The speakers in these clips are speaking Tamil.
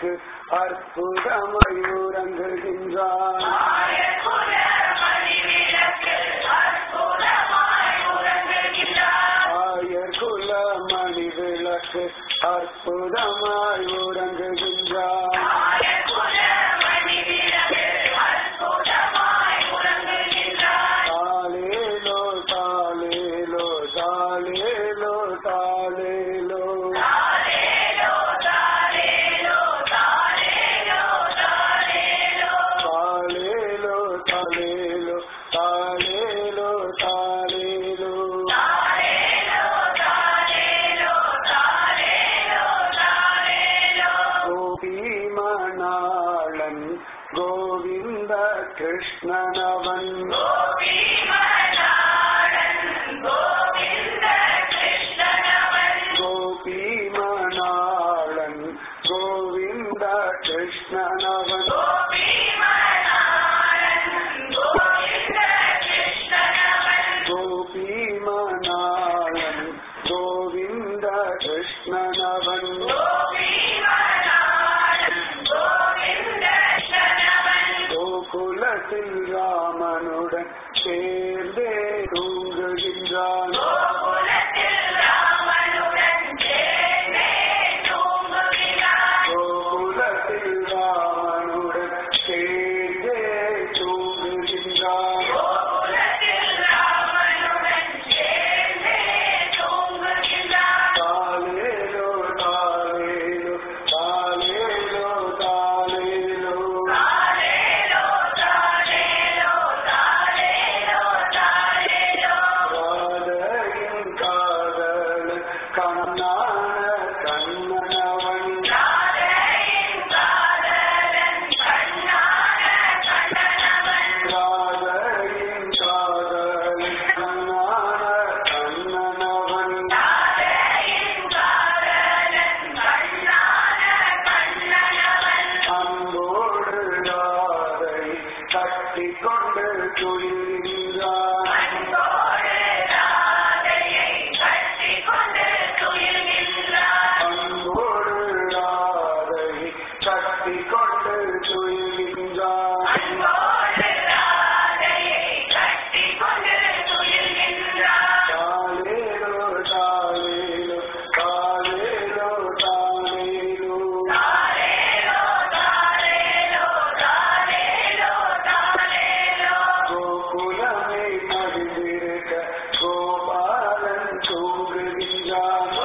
விளக்கு அற்புதமாய் உறங்குகின்றான் ஆயர் குல மணி விளக்கு அற்புதமாய் உறங்குகின்றான் தாலேலோ தாலேலோ தாலேலோ தாலேலோ தாலேலோ தாலேலோ தாலேலோ தாலேலோ கோபிமணாளன் கோவிந்த கிருஷ்ணனவன் கோபிமணாளன் கோவிந்த கிருஷ்ணனவன் கோபிமணாளன் கோவிந்த கிருஷ்ணனவன் கோகுலத்தில் ராமனுடன் சேர்ந்தே தூங்குகின்றான் கோகுலத்தில் ராமனுடன் சேர்ந்தே தூங்குகின்றான் தாலேலோ தாலேலோ தாலேலோ தாலேலோ ராதையின் காதல் கண்ணான கண்ணனவன் ராதையின் காதல் கண்ணான கண்ணனவன் அன்போடு ராதை கட்டிக்கொண்டு துயில்கின்றான் அன்போடு ராதை கட்டிக்கொண்டு துயில்கின்றான் தாலேலோ தாலேலோ தாலேலோ தாலேலோ கோகுலமே மகிழ்ந்திருக்க கோபாலன் தூங்குகின்றான்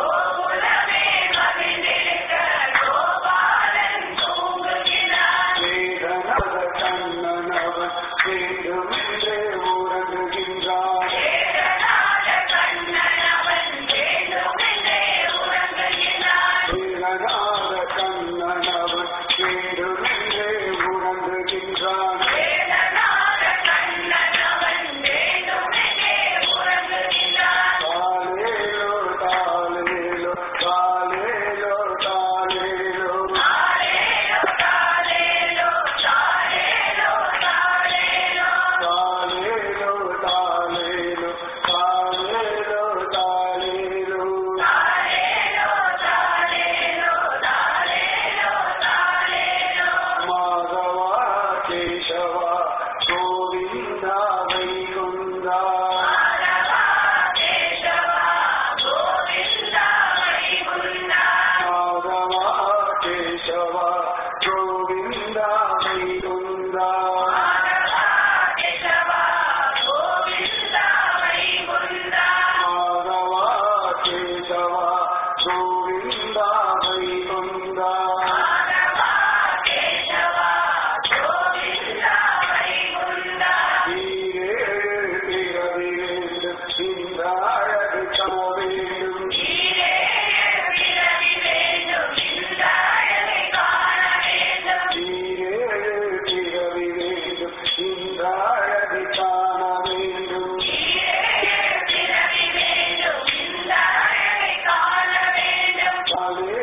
வேதனவ கண்ணனவன் வேண்டுமென்றே உறங்குகின்றான் வேதனாத கண்ணனவன் வேண்டுமென்றே உறங்குகின்றான் தாலேலோ தாலேலோ தாலேலோ தாலேலோ தாலேலோ தாலேலோ தாலேலோ தாலேலோ மாதவா கேசவா கோவிந்தா வைகுந்தா மாதவா கேசவா கோவிந்தா வைகுந்தா மாதவா கேசவா கோவிந்தா வைகுந்தா ஈரேழு பிறவி வேண்டும் இந்த அழகு காண வேண்டும் ஈரேழு பிறவி வேண்டும் இந்த அழகு காண வேண்டும் காலே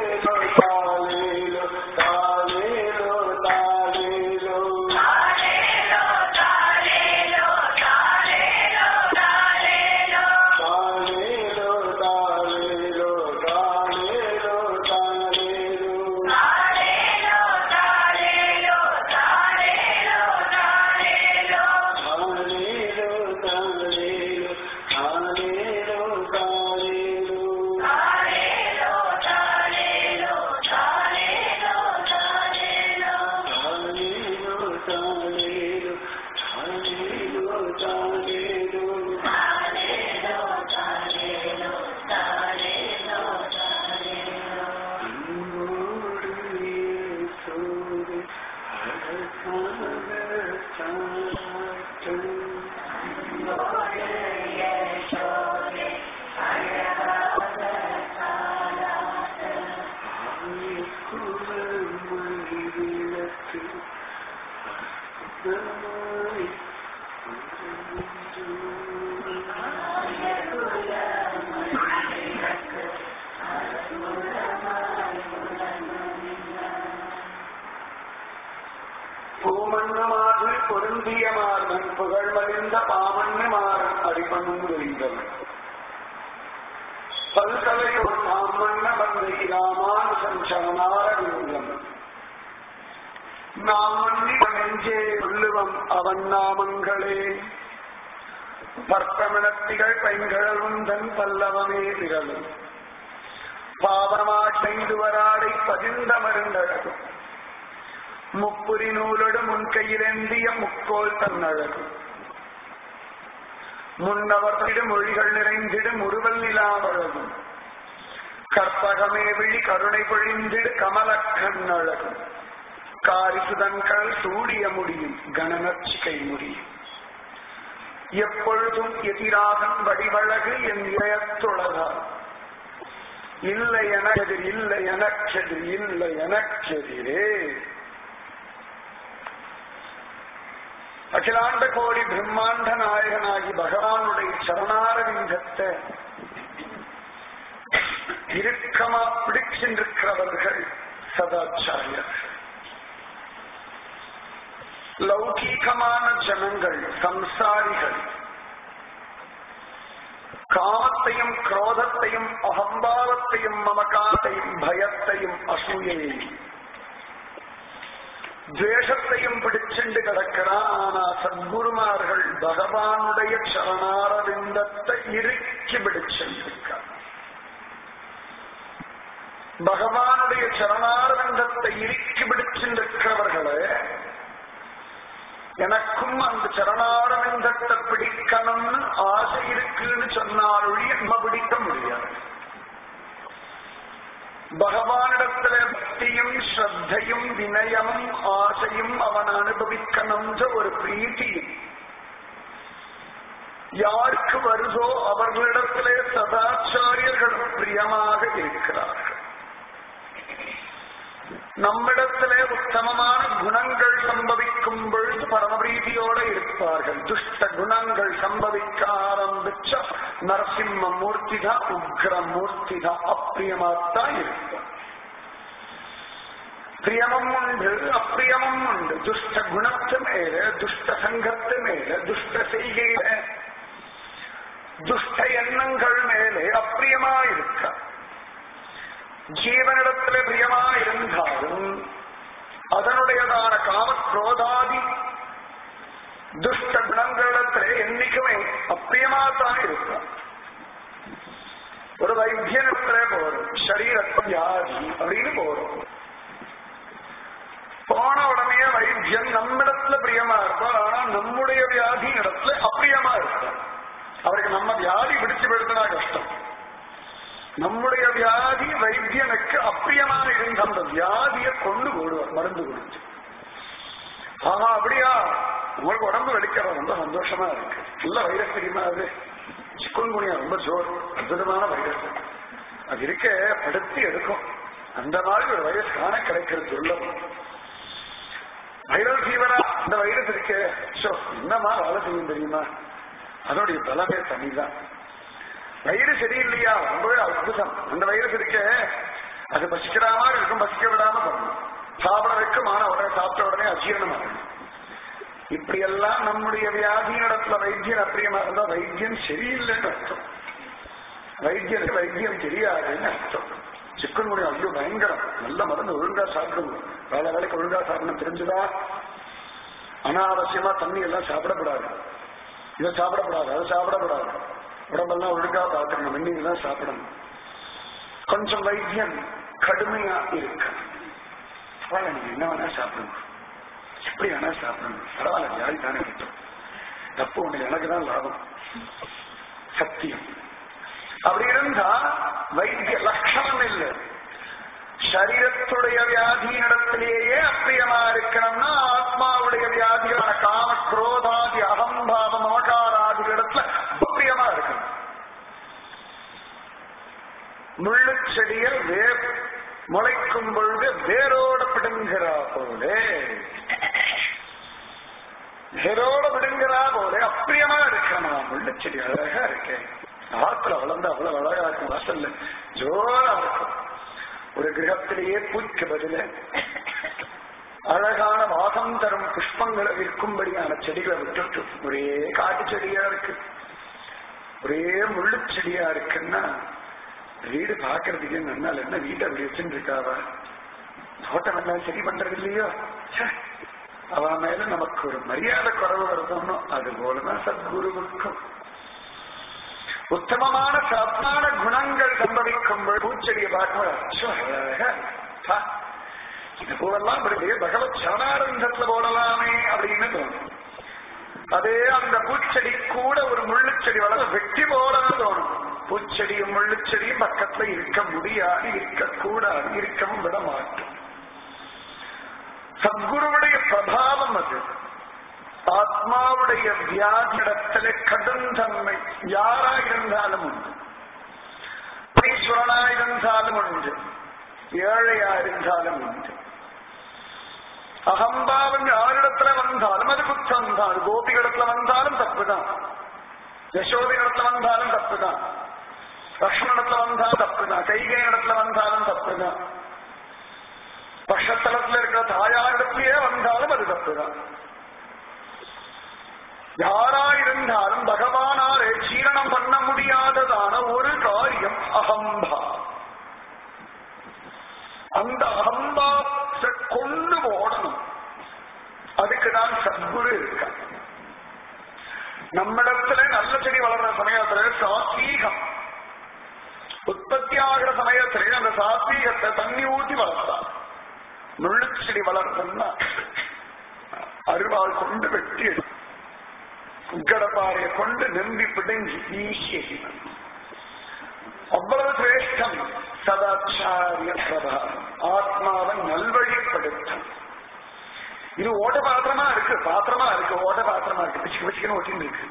பூமண்ணுமாறு பொருந்திய மார்பன் புகழ் மலிந்த பாமண்ணு மாறன் அடிபண்ணும் விரிந்தவன் பல்கலையோர் நாமண்ண வந்த இராமானுசன் சரணாரவிந்தம் நாம் மன்னிட நெஞ்சே உள்ளுவம் அவன் நாமங்களே பர்த்தமிழத்திகள் பைங்கழல் உந்தன் பல்லவமே திரளும் பாவமா செய்து வராடை பதிந்த மருந்தழகும் முப்புரி நூலோடு முன் கையிலேந்திய முக்கோல் தன்னழகும் முன்னவர்களிடம் மொழிகள் நிறைந்திடும் முறுவல் நிலாவழகும் கற்பகமே விழி கருணை பொழிந்திடு கமல கண்ணழகும் காரிசுதன்கள் சூடிய முடியும் கணநர்ச்சிகை முடியும் எப்பொழுதும் எதிராகன் வடிவழகு என் இயத்துளதால் இல்லை எனக்கெதிர் இல்லை எனக்கெதிர் இல்லை எனக்கெதிரே அகிலாண்ட கோடி பிரம்மாண்ட நாயகனாகி பகவானுடைய சரணாரவிந்தத்தை இறுக்கமா பிடிச்சின்றிருக்கிறவர்கள் சதாச்சாரியர்கள் லௌகீகமான ஜனங்கள் சம்சாரிகள் காமத்தையும் குரோதத்தையும் அகம்பாவத்தையும் மமகாத்தையும் பயத்தையும் அசூயையும் துவேஷத்தையும் பிடிச்சுண்டு கிடக்கிறான் ஆனா சத்குருமார்கள் பகவானுடைய சரணாரவிந்தத்தை இறுக்கி பிடிச்சிருக்கார் பகவானுடைய சரணாரவிந்தத்தை இறுக்கி பிடிச்சிருக்கிறவர்களே எனக்கும் அந்த சரணாரவிந்தத்தை பிடிக்கணும்னு ஆசை இருக்குன்னு சொன்னாலொழி நம்ம பிடிக்க முடியாது பகவானிடத்துல பக்தியும் ஸ்ரத்தையும் வினயமும் ஆசையும் அவன் அனுபவிக்கணும்ன்ற ஒரு பிரீத்தியும் யாருக்கு வருதோ அவர்களிடத்திலே சதாச்சாரியர்களும் பிரியமாக இருக்கிறார்கள் நம்மிடத்திலே உத்தமமான குணங்கள் சம்பவிக்கும் பொழுது பரமபிரீதியோட இருப்பார்கள் துஷ்ட குணங்கள் சம்பவிக்க ஆரம்பிச்ச நரசிம்ம மூர்த்தி தான் உக்ர மூர்த்தி தான் அப்பிரியமாத்தான் இருப்பார் பிரியமும் உண்டு அப்பிரியமும் உண்டு துஷ்ட குணத்து மேல துஷ்ட சங்கத்து மேல துஷ்ட செய்கையில துஷ்ட எண்ணங்கள் மேலே அப்பிரியமா இருக்க ஜீவனிடத்துல பிரியமா இருந்தாலும் அதனுடையதான காமக்ரோதாதி துஷ்ட குணங்களிடத்துல என்னைக்குமே அப்பிரியமா தான் இருக்கும் ஒரு வைத்தியனிடத்துல போறோம் சரீரத்தை வியாதி அப்படின்னு போறோம் போன உடனே வைத்தியன் நம்மிடத்துல பிரியமா இருப்பார் ஆனா நம்முடைய வியாதி இடத்துல அப்பிரியமா இருப்பார் அவருக்கு நம்ம வியாதி பிடிச்சு படுத்தினா கஷ்டம் நம்முடைய வியாதி வைத்தியனுக்கு அப்பிரியமாக இருந்த அந்த வியாதியை கொண்டு போடுவார் மருந்து கொடுத்து ஆஹா அப்படியா உங்களுக்கு உடம்பு வெடிக்கிற ரொம்ப சந்தோஷமா இருக்கு நல்ல வைரஸ் தெரியுமா அது சிக்குன்குனியா ரொம்ப ஜோர் அற்புதமான வைரஸ் அது இருக்க படுத்தி எடுக்கும் அந்த மாதிரி ஒரு வைரஸ் காண கிடைக்கிறது துர்லபம் வைரல் ஃபீவரா அந்த வைரஸ் இருக்கே ஷோ என்னமா வேலை செய்யும் தெரியுமா அதனுடைய பலமே தனிதான் வயிறு சரியில்லையா ரொம்பவே அற்புதம் அந்த வைரஸ் இருக்க அது பசிக்கிற மாதிரி இருக்கும் பசிக்க விடாம பண்ணணும் சாப்பிட வைக்கும் ஆனா உடனே சாப்பிட்ட உடனே அஜீரணம் ஆகணும் இப்படி எல்லாம் நம்முடைய வியாதி நடத்துல வைத்தியன் அப்பிரியமா இருந்தா வைத்தியன் சரியில்லைன்னு அர்த்தம் வைத்தியனுக்கு வைத்தியம் தெரியாதுன்னு அர்த்தம் சிக்கன் முடியும் ஐயோ பயங்கரம் நல்ல மருந்து ஒழுங்கா சாப்பிடணும் வேலை வேலைக்கு ஒழுங்கா சாப்பிடணும் தெரிஞ்சுதா அனாவசியமா தண்ணி எல்லாம் சாப்பிடக்கூடாது இதை சாப்பிடக்கூடாது அதை சாப்பிடக்கூடாது உடம்பெல்லாம் ஒழுங்கா பார்க்கணும் வெந்நீர் எல்லாம் சாப்பிடணும் கொஞ்சம் வைத்தியம் கடுமையா இருக்கு பரவாயில்ல நீங்க என்ன வேணா சாப்பிடணும் எப்படி வேணா சாப்பிடணும் பரவாயில்ல வியாதி தானே கிட்டும் தப்பு ஒண்ணு எனக்கு தான் லாபம் சத்தியம் அப்படி இருந்தா வைத்திய லட்சணம் இல்லை சரீரத்துடைய வியாதியினிடத்திலேயே அப்பிரியமா இருக்கணும்னா ஆத்மாவுடைய வியாதிகளான காம குரோதாதி அகம்பாவம் மமகாராதிகளிடத்துல அப்பிரியமா இருக்கணும் முள்ளு செடியில் வேர் முளைக்கும் பொழுது வேரோட பிடுங்கிறா போலே வேரோட பிடுங்கிறா போலே அப்பிரியமா இருக்கணும் முள்ளு செடி அழகா இருக்கேன் ஆத்துல வளர்ந்து அவ்வளவு அழகா இருக்கும் வாசல்ல ஜோரா இருக்கும் ஒரு கிரகத்திலேயே பூய்க்கு பதில அழகான வாசம் தரும் புஷ்பங்களை விற்கும்படியான செடிகளை விட்டுட்டு ஒரே காட்டு செடியா இருக்கு ஒரே முள்ளு செடியா இருக்குன்னா வீடு பாக்குறதுக்கு நன்னால் என்ன வீட்டை அப்படி வச்சுட்டு இருக்காவா தோட்டம் எல்லாம் சரி பண்றது இல்லையோ ச்சே, அவ மேல நமக்கு ஒரு மரியாதை குறைவு வருதோனோ அது போலதான் சத்குருவுக்கும் உத்தமமான சத்தான குணங்கள் சம்பவிக்கும் பொழுது பூச்செடியை பார்க்கும்போது இது போலெல்லாம் இப்படி பகவத் சரணாரந்தத்துல போடலாமே அப்படின்னு தோணும் அதே அந்த பூச்செடி கூட ஒரு முள்ளுச்செடி வளர வெட்டி போடணும் தோணும் பூச்செடியும் முள்ளுச்செடியும் பக்கத்துல இருக்க முடியாது இருக்கக்கூடாது இருக்கவும் விட மாட்டோம் சத்குருவுடைய பிரபாவம் அது ஆத்மாவுடைய வியாதிடத்திலே கடுந்தன்மை யாரா இருந்தாலும் உண்டு ஈஸ்வரனா இருந்தாலும் உண்டு ஏழையா இருந்தாலும் உண்டு அகம்பாவம் யாரிடத்துல வந்தாலும் அது குற்றம் தான் கோபிகளிடத்துல வந்தாலும் தப்புதான் யசோதையிடத்துல வந்தாலும் தப்புதான் லக்ஷ்மணத்துல வந்தாலும் தப்புதான் கைகை இடத்துல வந்தாலும் தப்புதான் பஷத்தலத்துல இருக்கிற தாயாரிடத்திலேயே வந்தாலும் அது தப்புதான் யாரா இருந்தாலும் பகவானாலே சீரணம் பண்ண முடியாததான ஒரு காரியம் அகம்பா அந்த அகம்பாத்தை கொண்டு ஓடணும் அதுக்குதான் சத்குரு இருக்கா நம்மிடத்துல நல்ல செடி வளர்ற சமயத்துல சாத்வீகம் உற்பத்தி ஆகிற சமயத்திலே அந்த சாத்வீகத்தை தண்ணி ஊற்றி வளர்த்தான் முள்ளு செடி வளர்த்தா அருவாள் கொண்டு வெட்டி எடு உக்கடப்பாறையை கொண்டு நம்பி பிடுங்கி வீசி எறிவான். அவ்வளவு சிரேஷ்டம் சதாச்சாரிய பிரபாவம் ஆத்மாவை நல்வழிப்படுத்தும் இது ஓட்ட பாத்திரமா இருக்கு பாத்திரமா இருக்கு ஓட்ட பாத்திரமா இருக்கு பிச்சுக்கு பிச்சுக்குன்னு ஒட்டின்னு இருக்கு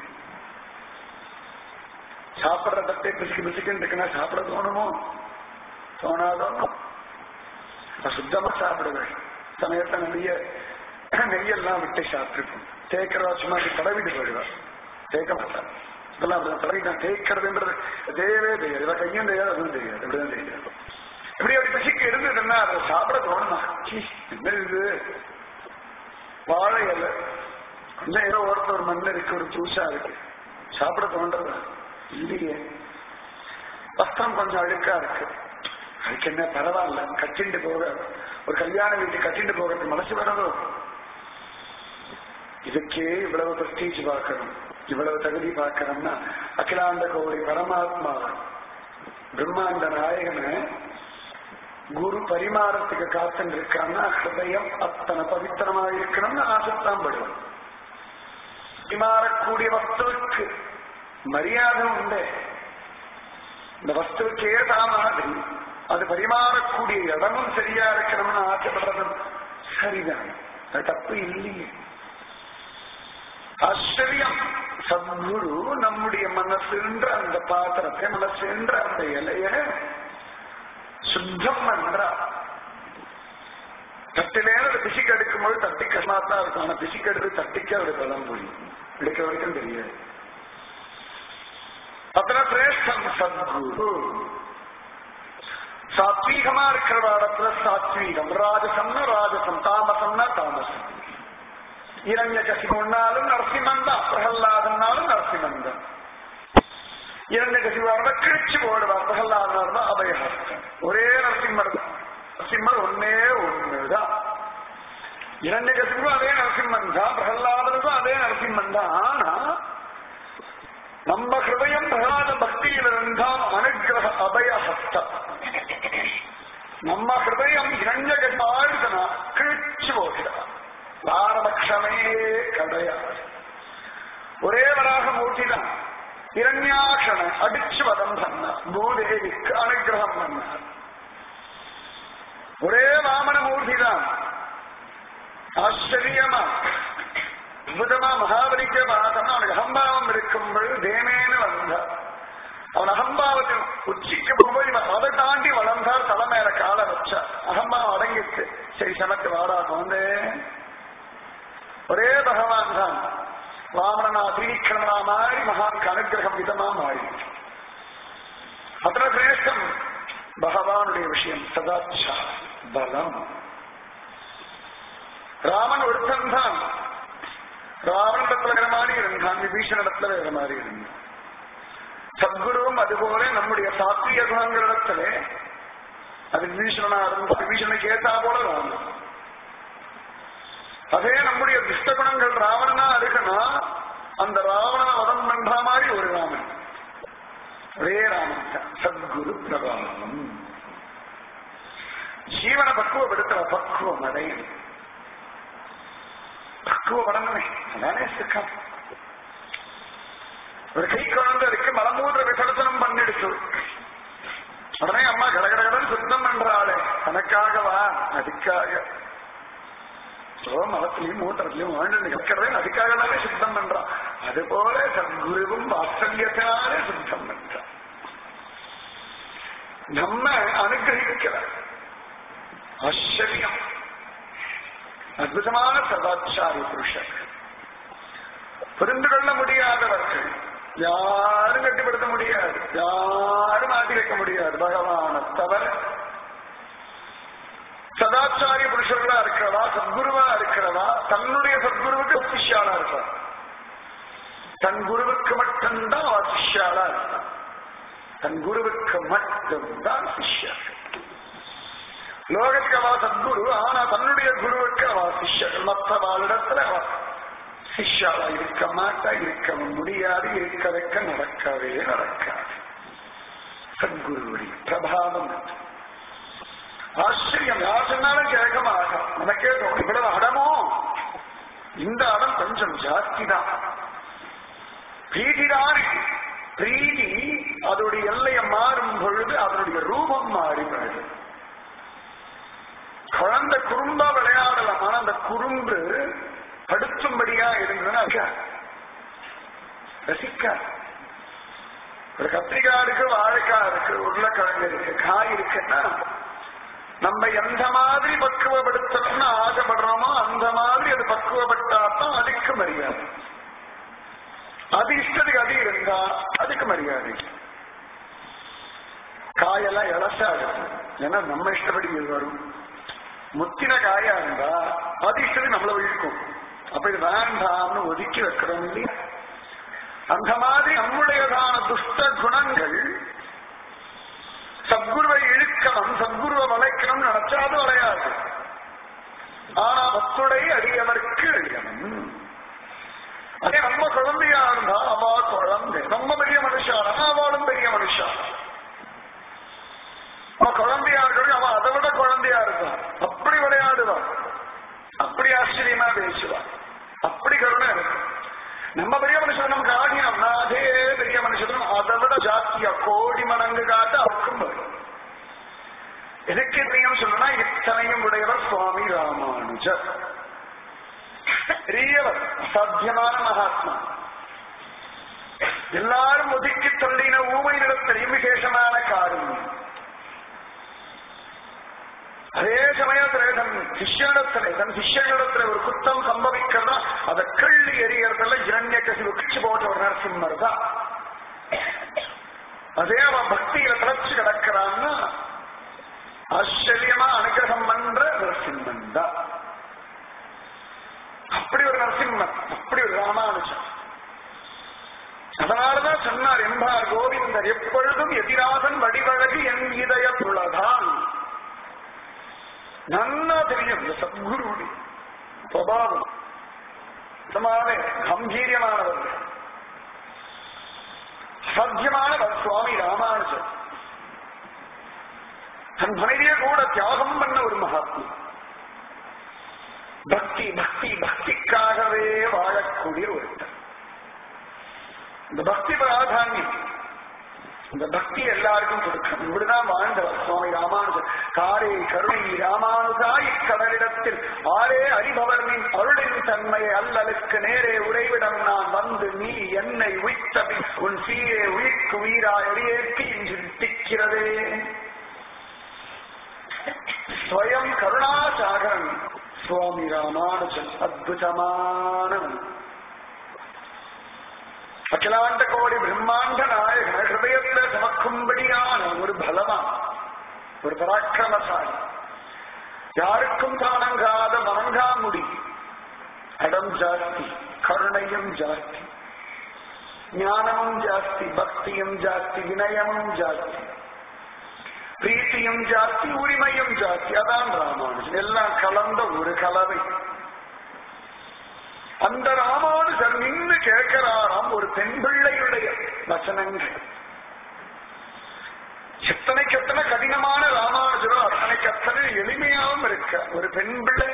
சாப்பிடுற தட்டை பிசுக்கு பிசுக்குன்னு இருக்குன்னா சாப்பிட தோணுமோ தோணாதோ சுத்தமா சாப்பிடுவேன் சமயத்தை நிறைய நெய்யெல்லாம் விட்டு சாப்பிட்டுருப்போம் தேய்க்கிறதா சும்மா அப்படி தடவிட்டு போயிடுவார் தேய்க்க மாட்டார் இதெல்லாம் அப்படி தடவிட்டான் தேய்க்கிறதுன்றது தேயவே தெரியாது இவ கையும் தெரியாது அதுவும் தெரியாது இப்படிதான் தெரியாது இப்படி அப்படி பிசிக்கு இருந்ததுன்னா அதை சாப்பிட தோணுமா சீ, என்ன இது வாழை இலை கொஞ்சம் ஏதோ ஒருத்தர் மண் இருக்கு ஒரு தூசா இருக்கு சாப்பிட தோன்றதா இல்லையே வஸ்திரம் கொஞ்சம் அழுக்கா இருக்கு அதுக்கு என்ன பரவாயில்ல கட்டிண்டு போக ஒரு கல்யாண வீட்டு கட்டிண்டு போகிறது மனசு வரதோ இதுக்கே இவ்வளவு பிரஸ்டீஜ் பார்க்கணும் இவ்வளவு தகுதி பார்க்கணும்னா அகிலாண்ட கோடி பரமாத்மா பிரம்மாண்ட நாயகனை குரு பரிமாறத்துக்கு காத்துட்டு இருக்கான்னா ஹிருதயம் அத்தனை பவித்திரமா இருக்கணும்னு ஆசைத்தான் படுவோம் பரிமாறக்கூடிய வஸ்துவுக்கு மரியாதை உண்டு இந்த வஸ்துவுக்கு ஏதா மாதிரி அது பரிமாறக்கூடிய இடமும் சரியா இருக்கணும்னு ஆசைப்படுறதும் சரிதான் அது தப்பு இல்லையே ஆச்சரியம் சத்குரு நம்முடைய மனசுன்ற அந்த பாத்திரத்தை மனசுன்ற அந்த இலைய சுத்தம் பண்றா தட்டிலேன்னு ஒரு பிசிக்கு எடுக்கும்போது தட்டி கஷ்டமாத்தான் இருக்கும் ஆனா பிசிக்கு எடுத்து தட்டிக்க ஒரு பலம் புரியும் எடுக்க வரைக்கும் தெரியாது அத்தனை சிரேஷ்டம் சத்குரு சாத்வீகமா இருக்கிற இடத்துல சாத்வீகம் ராஜசம்னா ராஜசம் தாமசம்னா தாமசம் இரண்ய கசிமன்னாலும் நரசிம்மன் தான் பிரகல்லாதனாலும் நரசிம்மன் தான் இரண்ய கசிவார்னா கிழிச்சு போடுவார் பிரகல்லாதனார் தான் அபயஹஸ்தன் ஒரே நரசிம்மர் தான் நரசிம்மர் ஒன்னே ஒண்ணுதான் இரண்ய கசிவும் அதே நரசிம்மன் தான் பிரகல்லாதனுக்கும் அதே நரசிம்மன் தான் ஆனா நம்ம ஹிருதயம் பிரகலாத பக்தியில் இருந்தால் அனுகிரக அபயஹஸ்தம் நம்ம ஹிருதயம் இரண்யகசி ஆழ்தனா கிழிச்சு போகிறார் பாரபட்சமே கிடையாது ஒரே வராக மூர்த்திதான் இரண்யாட்சனை அடிச்சு வதம் பண்ணார் பூதேவிக்கு அனுகிரகம் பண்ணார் ஒரே வாமன மூர்த்தி தான் ஆச்சரியமா அற்புதமா மகாபலிக்கே பார்த்தோம்னா அவனுக்கு அகம்பாவம் இருக்கும் பொழுது தேமேன்னு வந்தார் அவன் அகம்பாவத்தின் உச்சிக்கு போகும்போது இவன் அதை தாண்டி வளர்ந்தார் தலை மேல காலை வச்சார் அகம்பாவம் அடங்கிட்டு சரி சமத்து வாடா வந்து ஒரே பகவான் தான் வாமனா திரிவிக்ரமனா மாதிரி மகானுக்கு அனுகிரகம் விதமா மாறி அத்தனை சிரேஷ்டம் பகவானுடைய விஷயம் சதாச்சா பலம் ராமன் ஒருத்தன் தான் ராவணத்துல வேற மாதிரி இருந்தான் விபீஷணிடத்துல வேற மாதிரி இருந்தான் சத்குருவும் அதுபோல நம்முடைய சாத்விக குணங்களிடத்துல அது விபீஷணனா இருந்த விபீஷனுக்கு ஏத்தா போல ராமன் அதே நம்முடைய துஷ்ட குணங்கள் ராவணனா இருக்குன்னா அந்த ராவணனை வதம் பண்ற மாதிரி ஒரு ராமன் ஒரே ராமன் தான். சத்குரு பிரபாவம் ஜீவனை பக்குவப்படுத்துற பக்குவம் அடையும் பக்குவப்படணுமே அதானே சுக்கம் ஒரு கை குழந்தை இருக்கு மலமூத்திர விசர்ஜனம் பண்ணிடுச்சு உடனே அம்மா கடகடகடன் சுத்தம் பண்றாளே தனக்காகவா அதுக்காக ஓ மலத்திலையும் மூத்திரத்திலையும் வாழ்ந்து இருக்கிறதே அதுக்காக தானே சுத்தம் பண்றான் அது போல சத்குருவும் வாத்சல்யத்தினாலே சுத்தம் பண்றான் நம்ம அனுகிரகிக்கிறார் ஆச்சரியம் அற்புதமான சதாச்சாரி புருஷர் புரிந்து கொள்ள முடியாதவர்கள் யாரும் கட்டுப்படுத்த முடியாது யாரும் மாற்றி வைக்க முடியாது பகவான தவிர சதாச்சாரிய புருஷர்களா இருக்கிறவா சத்குருவா இருக்கிறவா தன்னுடைய சத்குருவுக்கு சிஷ்யாளா இருப்பார் தன் குருவுக்கு மட்டும்தான் அவ சிஷ்யாளா இருப்பார் தன் குருவுக்கு மட்டும்தான் சிஷ்யர் லோகத்துக்கு அவ சத்குரு ஆனா தன்னுடைய குருவுக்கு அவ சிஷ்யர் மற்றவாளிடத்துல அவ சிஷ்யாவா இருக்க மாட்டா இருக்க முடியாது இருக்க வைக்க நடக்கவே நடக்காது சத்குருவுடைய பிரபாவம் அது. ஆச்சரியம் யார் சொன்னாலும் கேட்க மாட்டோம் நமக்கே தோணும் இவ்வளவு அடமோ இந்த அடம் கொஞ்சம் ஜாஸ்தி தான் பிரீதிதான் பிரீதி அதோடைய எல்லையை மாறும் பொழுது அதனுடைய ரூபம் மாறிவிடுது குழந்தை குறும்பா விளையாடலாம் ஆனா அந்த குறும்பு படுத்தும்படியா இருந்ததுன்னா ரசிக்க ஒரு கத்திரிக்காய் இருக்கு வாழைக்காய் இருக்கு உருளைக்கிழங்கு இருக்கு காய் இருக்குன்னா நம்ம எந்த மாதிரி பக்குவப்படுத்தணும்னு ஆசைப்படுறோமோ அந்த மாதிரி அது பக்குவப்பட்டாதான் அதுக்கு மரியாதை அது இஷ்டத்துக்கு அது இருந்தா அதுக்கு மரியாதை காயெல்லாம் இலசா இருக்கும் ஏன்னா நம்ம இஷ்டப்படி இது வரும் முத்தின காயா இருந்தா அது இஷ்டத்துக்கு நம்மள இழுக்கும் அப்ப இது வேண்டாம்னு ஒதுக்கி வைக்கிறோம் இல்லையா அந்த மாதிரி நம்முடையதான துஷ்ட குணங்கள் சத்குருவை இழுக்கணும் சத்குருவை வளைக்கணும்னு நினைச்சா அது வளையாது ஆனா பத்துடை அடியவர்க்கு அழியணும் அதே நம்ம குழந்தையா இருந்தா அவா குழந்தை நம்ம பெரிய மனுஷானா அவளும் பெரிய மனுஷா அவ குழந்தையா இருக்கணும் அவன் அதை விட குழந்தையா இருக்கான் அப்படி விளையாடுவான் அப்படி ஆச்சரியமா பேசுவான் அப்படி கருணை இருக்கும் நம்ம பெரிய மனுஷன் நமக்கு ஆகினோம்னா அதே பெரிய மனுஷன் அதை விட ஜாஸ்தியா கோடி மடங்கு காட்ட அவருக்கும் வரும் எதுக்கு இதையும் சொல்லணும்னா இத்தனையும் உடையவர் சுவாமி ராமானுஜர் பெரியவர் அசாத்தியமான மகாத்மா எல்லாரும் ஒதுக்கி தள்ளின ஊமை நிலத்திலையும் விசேஷமான காரியம் அதே சமயத்துல தன் சிஷ்யனிடத்துல தன் சிஷ்யனிடத்துல ஒரு குத்தம் சம்பவிக்கிறதா அதை கள்ளி எரியறதுல இரண்ய கசிவு கிச்சு போட்ட ஒரு நரசிம்மர் தான் அதே அவன் பக்தியில திளைச்சு கிடக்கிறான்னா ஆச்சரியமா அனுகிரகம் பண்ற நரசிம்மன் தான் அப்படி ஒரு நரசிம்மன் அப்படி ஒரு ராமானுஜன் அதனாலதான் சொன்னார் என்பார் கோவிந்தர் எப்பொழுதும் எதிராசன் வடிவழகு என் இதய புலதான் நன்னா தெரியும் இந்த சத்குருவுடைய சுவாவம் சுத்தமாவே கம்பீரியமானவர்கள் சத்தியமானவர் சுவாமி ராமானுஜர் தன் மனைவியை கூட தியாகம் பண்ண ஒரு மகாத்மா பக்தி பக்தி பக்திக்காகவே வாழக்கூடிய ஒருத்தர் இந்த பக்தி பிராதானியம் இந்த பக்தி எல்லாருக்கும் கொடுக்கணும் இப்படிதான் வாழ்ந்தவர் சுவாமி ராமானுஜர் காரே கருணை ராமானுஜா இக்கடலிடத்தில் ஆரே அறிபவர் நீ அருளின் தன்மையை அல்லலுக்கு நேரே உறைவிடம் நான் வந்து நீ என்னை உய்த்தபி உன் சீரே உயிர்க்கு உயிராய் அடியேற்கு இன்று திக்கிறதே ஸ்வயம் கருணாசாகரன் சுவாமி ராமானுஜன் அத்புதமானவன் அகிலாண்ட கோடி பிரம்மாண்ட நாயகன் ஹிருதயத்துல சமக்கும்படியான ஒரு பலவான் ஒரு பராக்கிரமசாலி யாருக்கும் தானங்காத வணங்காமுடி அடம் ஜாஸ்தி கருணையும் ஜாஸ்தி ஞானமும் ஜாஸ்தி பக்தியும் ஜாஸ்தி வினயமும் ஜாஸ்தி பிரீத்தியும் ஜாஸ்தி உரிமையும் ஜாஸ்தி அதான் ராமானுஜன் எல்லாம் கலந்த ஒரு கலவை அந்த ராமானுஜர் நின்று கேட்கிறாராம் ஒரு பெண் பிள்ளையுடைய வசனங்கள் எத்தனைக்கு எத்தனை கடினமான ராமானுஜரோ அத்தனைக்கு அத்தனை எளிமையாகவும் இருக்க ஒரு பெண் பிள்ளை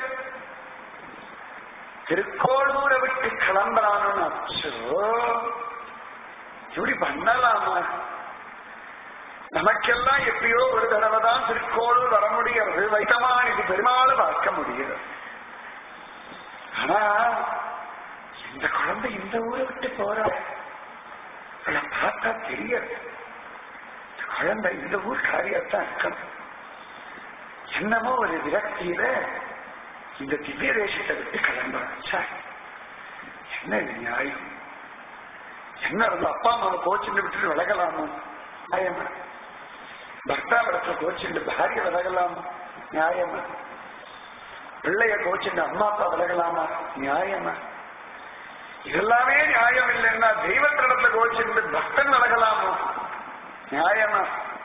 திருக்கோளூரை விட்டு கிளம்புறான்னு அச்சோ இப்படி பண்ணலாமா நமக்கெல்லாம் எப்பயோ ஒரு தடவை தான் திருக்கோளூர் வர முடிகிறது வைத்தமானிக்கு பெருமாள் பார்க்க முடிகிறது ஆனா இந்த குழந்தை இந்த ஊரை விட்டு போற அவளை பார்த்தா தெரியாது இந்த குழந்தை இந்த ஊர் காரியத்தான் இருக்கணும் என்னமோ ஒரு விரக்தியில இந்த திவ்ய தேசத்தை விட்டு கிளம்புறாச்சா என்ன இது நியாயம் என்ன இருந்த அப்பா அம்மாவை கோச்சுட்டு விட்டுட்டு விலகலாமோ நியாயமா பர்த்தா இடத்துல கோச்சுட்டு பாரிய விலகலாமா நியாயமா பிள்ளைய கோச்சுட்டு அம்மா அப்பா விலகலாமா நியாயமா இதெல்லாமே நியாயம் இல்லைன்னா தெய்வத்திடத்துல கோச்சுட்டு பக்தன் விலகலாமோ நியாயமா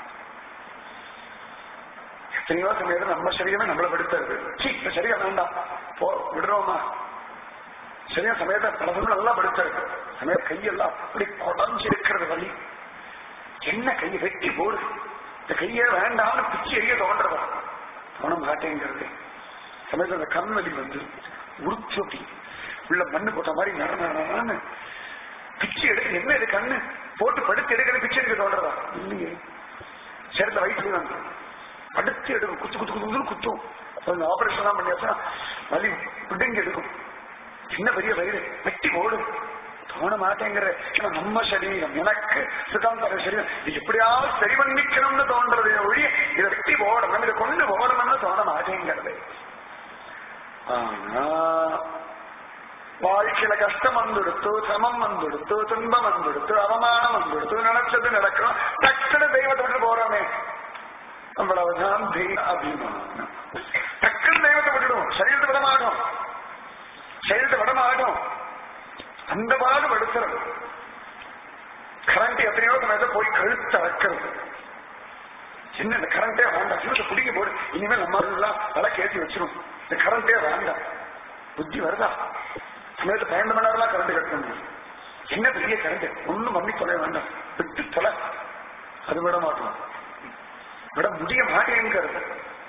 எத்தனையோ சமயம் நம்ம சரீரமே நம்மளை படுத்துறது சீ இந்த சரீரம் வேண்டாம் போ விடுறோமா சரியா சமயத்தை பலசம் நல்லா படுத்துறது சமய கையெல்லாம் அப்படி குடஞ்சு இருக்கிறது வலி என்ன கையை வெட்டி போடு இந்த கையே வேண்டாம்னு பிச்சு எரிய தோன்றதா தோண மாட்டேங்கிறது சமயத்தில் அந்த கண் வலி வந்து உருச்சு அப்படி உள்ள மண்ணு போட்ட மாதிரி நட நடன்னு பிச்சு எடுக்க என்ன இது கண்ணு போட்டு படுத்து எடுக்கிறது பிச்சு எடுக்க தோன்றதா இல்லையே சேர்ந்த வயிற்று வந்து படுத்து எடுக்கும் குத்து குத்து குத்து குத்தும் கொஞ்சம் ஆபரேஷன் எல்லாம் பண்ணியாச்சா வலி பிடுங்கி எடுக்கும் சின்ன பெரிய வயிறு வெட்டி ஓடும் தோண மாட்டேங்கிற ஏன்னா நம்ம சரீரம் எனக்கு சுகம் தர சரீரம் இது எப்படியாவது சரி பண்ணிக்கணும்னு தோன்றது ஒழிய இதை வெட்டி ஓடணும் இதை கொண்டு ஓடணும்னு தோண மாட்டேங்கிறது ஆனா வாழ்க்கையில கஷ்டம் வந்துடுத்து சிரமம் வந்துடுத்து துன்பம் வந்துடுத்து அவமானம் வந்துடுத்து நினைச்சது நடக்கும் டக்குனு தெய்வத்தை விட்டு போறோமே அவ்வளவுதான் தெய்வ அபிமானம் டக்குனு தெய்வத்தை விட்டுடும் சரீரத்தை விட மாட்டோம் சரீரத்தை விட மாட்டோம் அந்த பாடு படுத்துறது கரண்ட் எத்தனையோ சமயத்தை போய் கழுத்து அறக்கிறது என்ன இந்த கரண்டே வேண்டாம் சிவத்தை பிடிக்க போடு இனிமேல் நம்ம எல்லாம் விளக்கு ஏற்றி வச்சிரும் இந்த கரண்டே வேண்டாம் புத்தி வருதா சமயத்தை பன்னெண்டு மணி நேரம்லாம் கரண்ட் கட்ட முடியும் என்ன பெரிய கரண்ட் ஒண்ணும் மம்மி தொலை வேண்டாம் விட்டு தொலை அது விட மாட்டோம் விட முடிய மாட்டேங்கிறது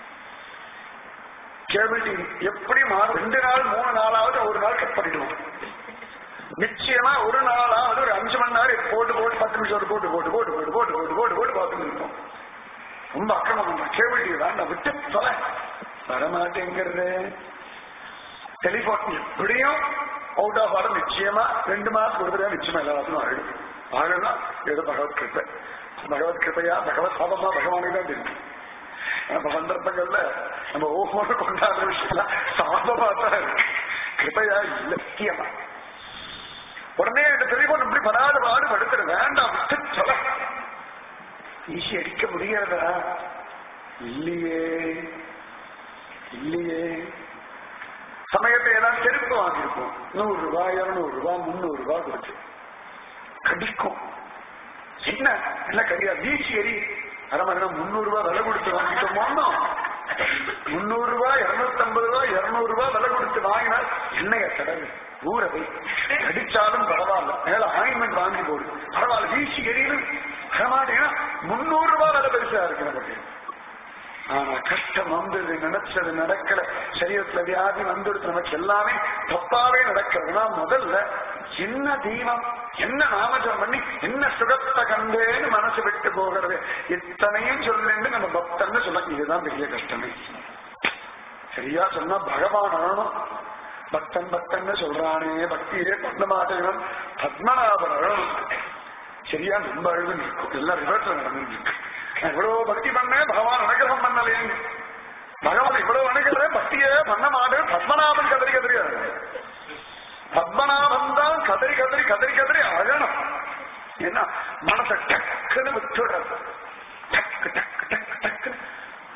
கேபிள் டிவி எப்படி மாறும் ரெண்டு நாள் மூணு நாளாவது ஒரு நாள் கட் பண்ணிடுவோம் நிச்சயமா ஒரு நாளாவது ஒரு அஞ்சு மணி நேரம் போட்டு போட்டு பத்து நிமிஷம் ஒரு போட்டு போட்டு போட்டு போட்டு போட்டு போட்டு போட்டு போட்டு பார்த்துட்டு இருக்கோம் ரொம்ப அக்கிரமம் பண்றோம் கேபிள் டிவி வேண்டாம் விட்டு தொலை வரமாட்டேங்கிறது டெலிபோன் எப்படியும் அவுட் ஆஃப் ஆர்டர் நிச்சயமா ரெண்டு மாசம் ஒரு தடவை நிச்சயமா எல்லாத்துக்கும் ஆயிடும் ஆகலாம் ஏதோ பகவத் கிருப்பை பகவத் கிருப்பையா பகவத் சாபமா பகவானுக்கு தான் தெரியும் நம்ம சந்தர்ப்பங்கள்ல நம்ம ஒவ்வொரு கொண்டாடுற விஷயம் சாபமா தான் இருக்கு கிருப்பையா இல்ல முக்கியமா உடனே இந்த டெலிபோன் இப்படி படாத பாடு படுத்துற வேண்டாம் விட்டு சொல்ல ஈசி அடிக்க முடியாதா இல்லையே இல்லையே சமயத்தை ஏதாவது செருப்பு வாங்கியிருப்போம் நூறு ரூபாய் இருநூறு ரூபாய் முந்நூறு ரூபாய் கொடுத்து கடிக்கும் என்ன என்ன கையா வீசி எரி அரை மணி நேரம் முந்நூறு ரூபாய் விலை கொடுத்து வாங்கிட்டோமோ முந்நூறு ரூபாய் இருநூத்தி ஐம்பது ரூபாய் இருநூறு ரூபாய் விலை கொடுத்து வாங்கினால் என்னைய தடவை ஊரை போய் கடிச்சாலும் பரவாயில்ல மேல ஆயின்மெண்ட் வாங்கி போடு பரவாயில்ல வீசி எரியும் வரமாட்டேன்னா முந்நூறு ரூபாய் விலை பெருசா இருக்கு நமக்கு ஆனா கஷ்டம் வந்தது நினைச்சது நடக்கல சரீரத்துல வியாதி வந்துடுது நமக்கு எல்லாமே தப்பாவே நடக்கிறதுனா முதல்ல என்ன தீபம் என்ன நாமஜம் பண்ணி என்ன சுகத்தை கண்டேன்னு மனசு விட்டு போகிறது இத்தனையும் சொல்லுன்னு நம்ம பக்தன்னு சொல்ல இதுதான் பெரிய கஷ்டமே சரியா சொன்னா பகவான் ஆனும் பக்தன் பக்தன்னு சொல்றானே பக்தியே பண்ண மாட்டேங்கிறான் பத்மநாபன் அழணும் சரியா நம்ம அழுது நிற்கும் எல்லாம் ரிவர்ஸ்ல நடந்துட்டு இருக்கு நான் இவ்வளவு பக்தி பண்ணேன் பகவான் அனுகிரகம் பண்ணலையே பகவான் இவ்வளவு அனுகிரகம் பக்தியே பண்ண மாட்டேன் பத்மநாபன் கதறி கதறி அழகு பத்மநாபன் தான் கதறி கதறி கதறி கதறி அழணும் ஏன்னா மனசை டக்குன்னு விட்டுடுறது டக்கு டக்கு டக்கு டக்கு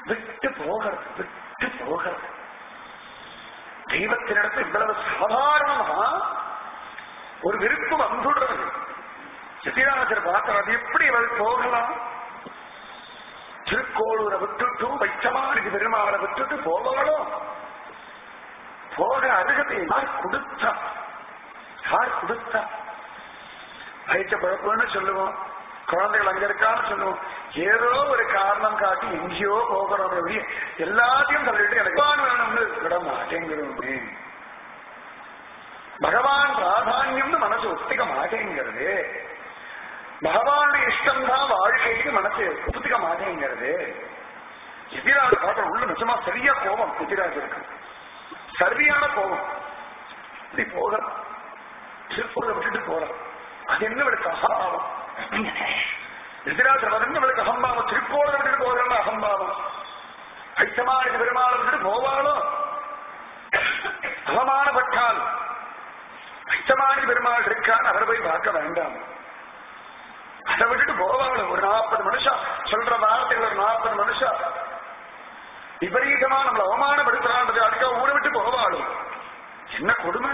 விட்டு போகிறது விட்டு போகிறது தெய்வத்தினிடத்து இவ்வளவு சாதாரணமா ஒரு விருப்பு வந்துடுறது சித்திராசர் பார்க்கிறார் அது எப்படி இவள் போகலாம் திருக்கோளூரை விட்டுட்டு வைச்சமானது பெருமாளை விட்டுட்டு போவாளோ போக அருகதை யார் கொடுத்தா யார் கொடுத்தா வயிற்ற பழப்பம்னு சொல்லுவோம் குழந்தைகள் அங்க இருக்கான்னு சொல்லுவோம் ஏதோ ஒரு காரணம் காட்டி எங்கேயோ போகிறோம் அப்படி எல்லாத்தையும் சொல்லிட்டு எனக்கு பகவான் வேணும்னு விட மாட்டேங்கிறோமே பகவான் பிராதான்யம்னு மனசு ஒத்துக்க மாட்டேங்கிறது பகவானுடைய இஷ்டம் தான் வாழ்க்கைக்கு மனசு ஒத்துக்க மாட்டேங்கிறது எதிராக பார்க்க உள்ள நிஜமா சரியா கோபம் எதிராஜருக்கு சரியான கோபம் இப்படி போக திருப்பூரை விட்டுட்டு போறான் அது என்ன இவளுக்கு அகம்பாவம் எதிராஜர் என்ன இவளுக்கு அகம்பாவம் திருப்பூரை விட்டுட்டு போகிறேன்னா அகம்பாவம் ஐத்தமான பெருமாளை விட்டுட்டு போவாளோ அவமானப்பட்டால் ஐத்தமானி பெருமாள் இருக்கான்னு அவர் போய் பார்க்க வேண்டாம் அதை விட்டுட்டு போவாங்க ஒரு நாற்பது மனுஷன் சொல்ற வார்த்தைகள் ஒரு நாற்பது மனுஷன் விபரீதமா நம்மளை அவமானப்படுத்துறான்றது அதுக்காக ஊரை விட்டு போவாளும் என்ன கொடுமை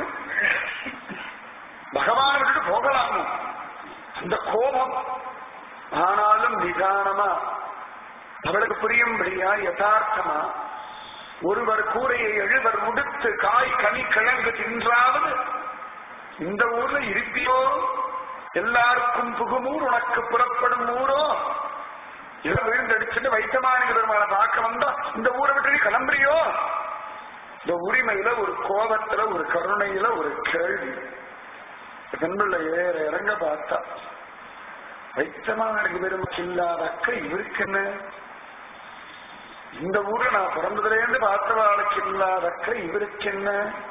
பகவான விட்டுட்டு போகலாமோ அந்த கோபம் ஆனாலும் நிதானமா அவளுக்கு புரியும்படியா யதார்த்தமா ஒருவர் கூரையை எழுவர் உடுத்து காய் கனி கிழங்கு தின்றாவது இந்த ஊர்ல இருப்பியோ எல்லாருக்கும் புகுமூர் உனக்கு புறப்படும் ஊரோ இதை விழுந்தடிச்சுட்டு வைத்தமானி பெருமாளை பார்க்க வந்தா இந்த ஊரை விட்டு நீ கிளம்புறியோ இந்த உரிமையில ஒரு கோபத்துல ஒரு கருணையில ஒரு கேள்வி பெண்பிள்ள ஏற இறங்க பார்த்தா வைத்தமானி பெருமைக்கு இல்லாத அக்கறை இவருக்கு என்ன இந்த ஊர்ல நான் பிறந்ததுலேருந்து பார்த்தவாளுக்கு இல்லாத அக்கறை இவருக்கு என்ன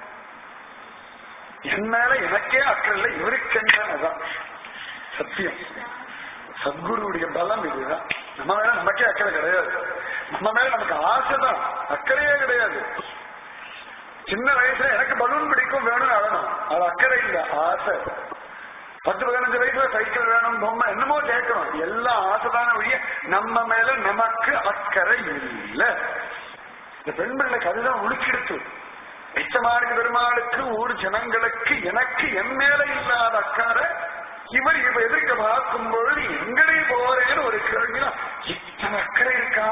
என் மேல எனக்கே அக்கறை இல்லை இவருக்கு என்ன அதான் சத்தியம் சத்குருவுடைய பலம் இதுதான் நம்ம மேல நமக்கே அக்கறை கிடையாது நம்ம மேல நமக்கு ஆசைதான் அக்கறையே கிடையாது சின்ன வயசுல எனக்கு பலூன் பிடிக்கும் வேணும்னு அழணும் அது அக்கறை இல்ல ஆசை பத்து பதினஞ்சு வயசுல சைக்கிள் வேணும் பொம்மை என்னமோ கேட்கணும் எல்லாம் ஆசைதான ஒழிய நம்ம மேல நமக்கு அக்கறை இல்ல இந்த பெண் பிள்ளைக்கு அதுதான் உளுக்கிடுத்து எச்சமாரி பெருமாளுக்கு ஊர் ஜனங்களுக்கு எனக்கு என் மேல இல்லாத அக்கறை இவர் இப்ப எதிர்க்க பார்க்கும் பொழுது எங்கடே போறேன்னு ஒரு கேள்விதான் இத்தனை அக்கறை இருக்கா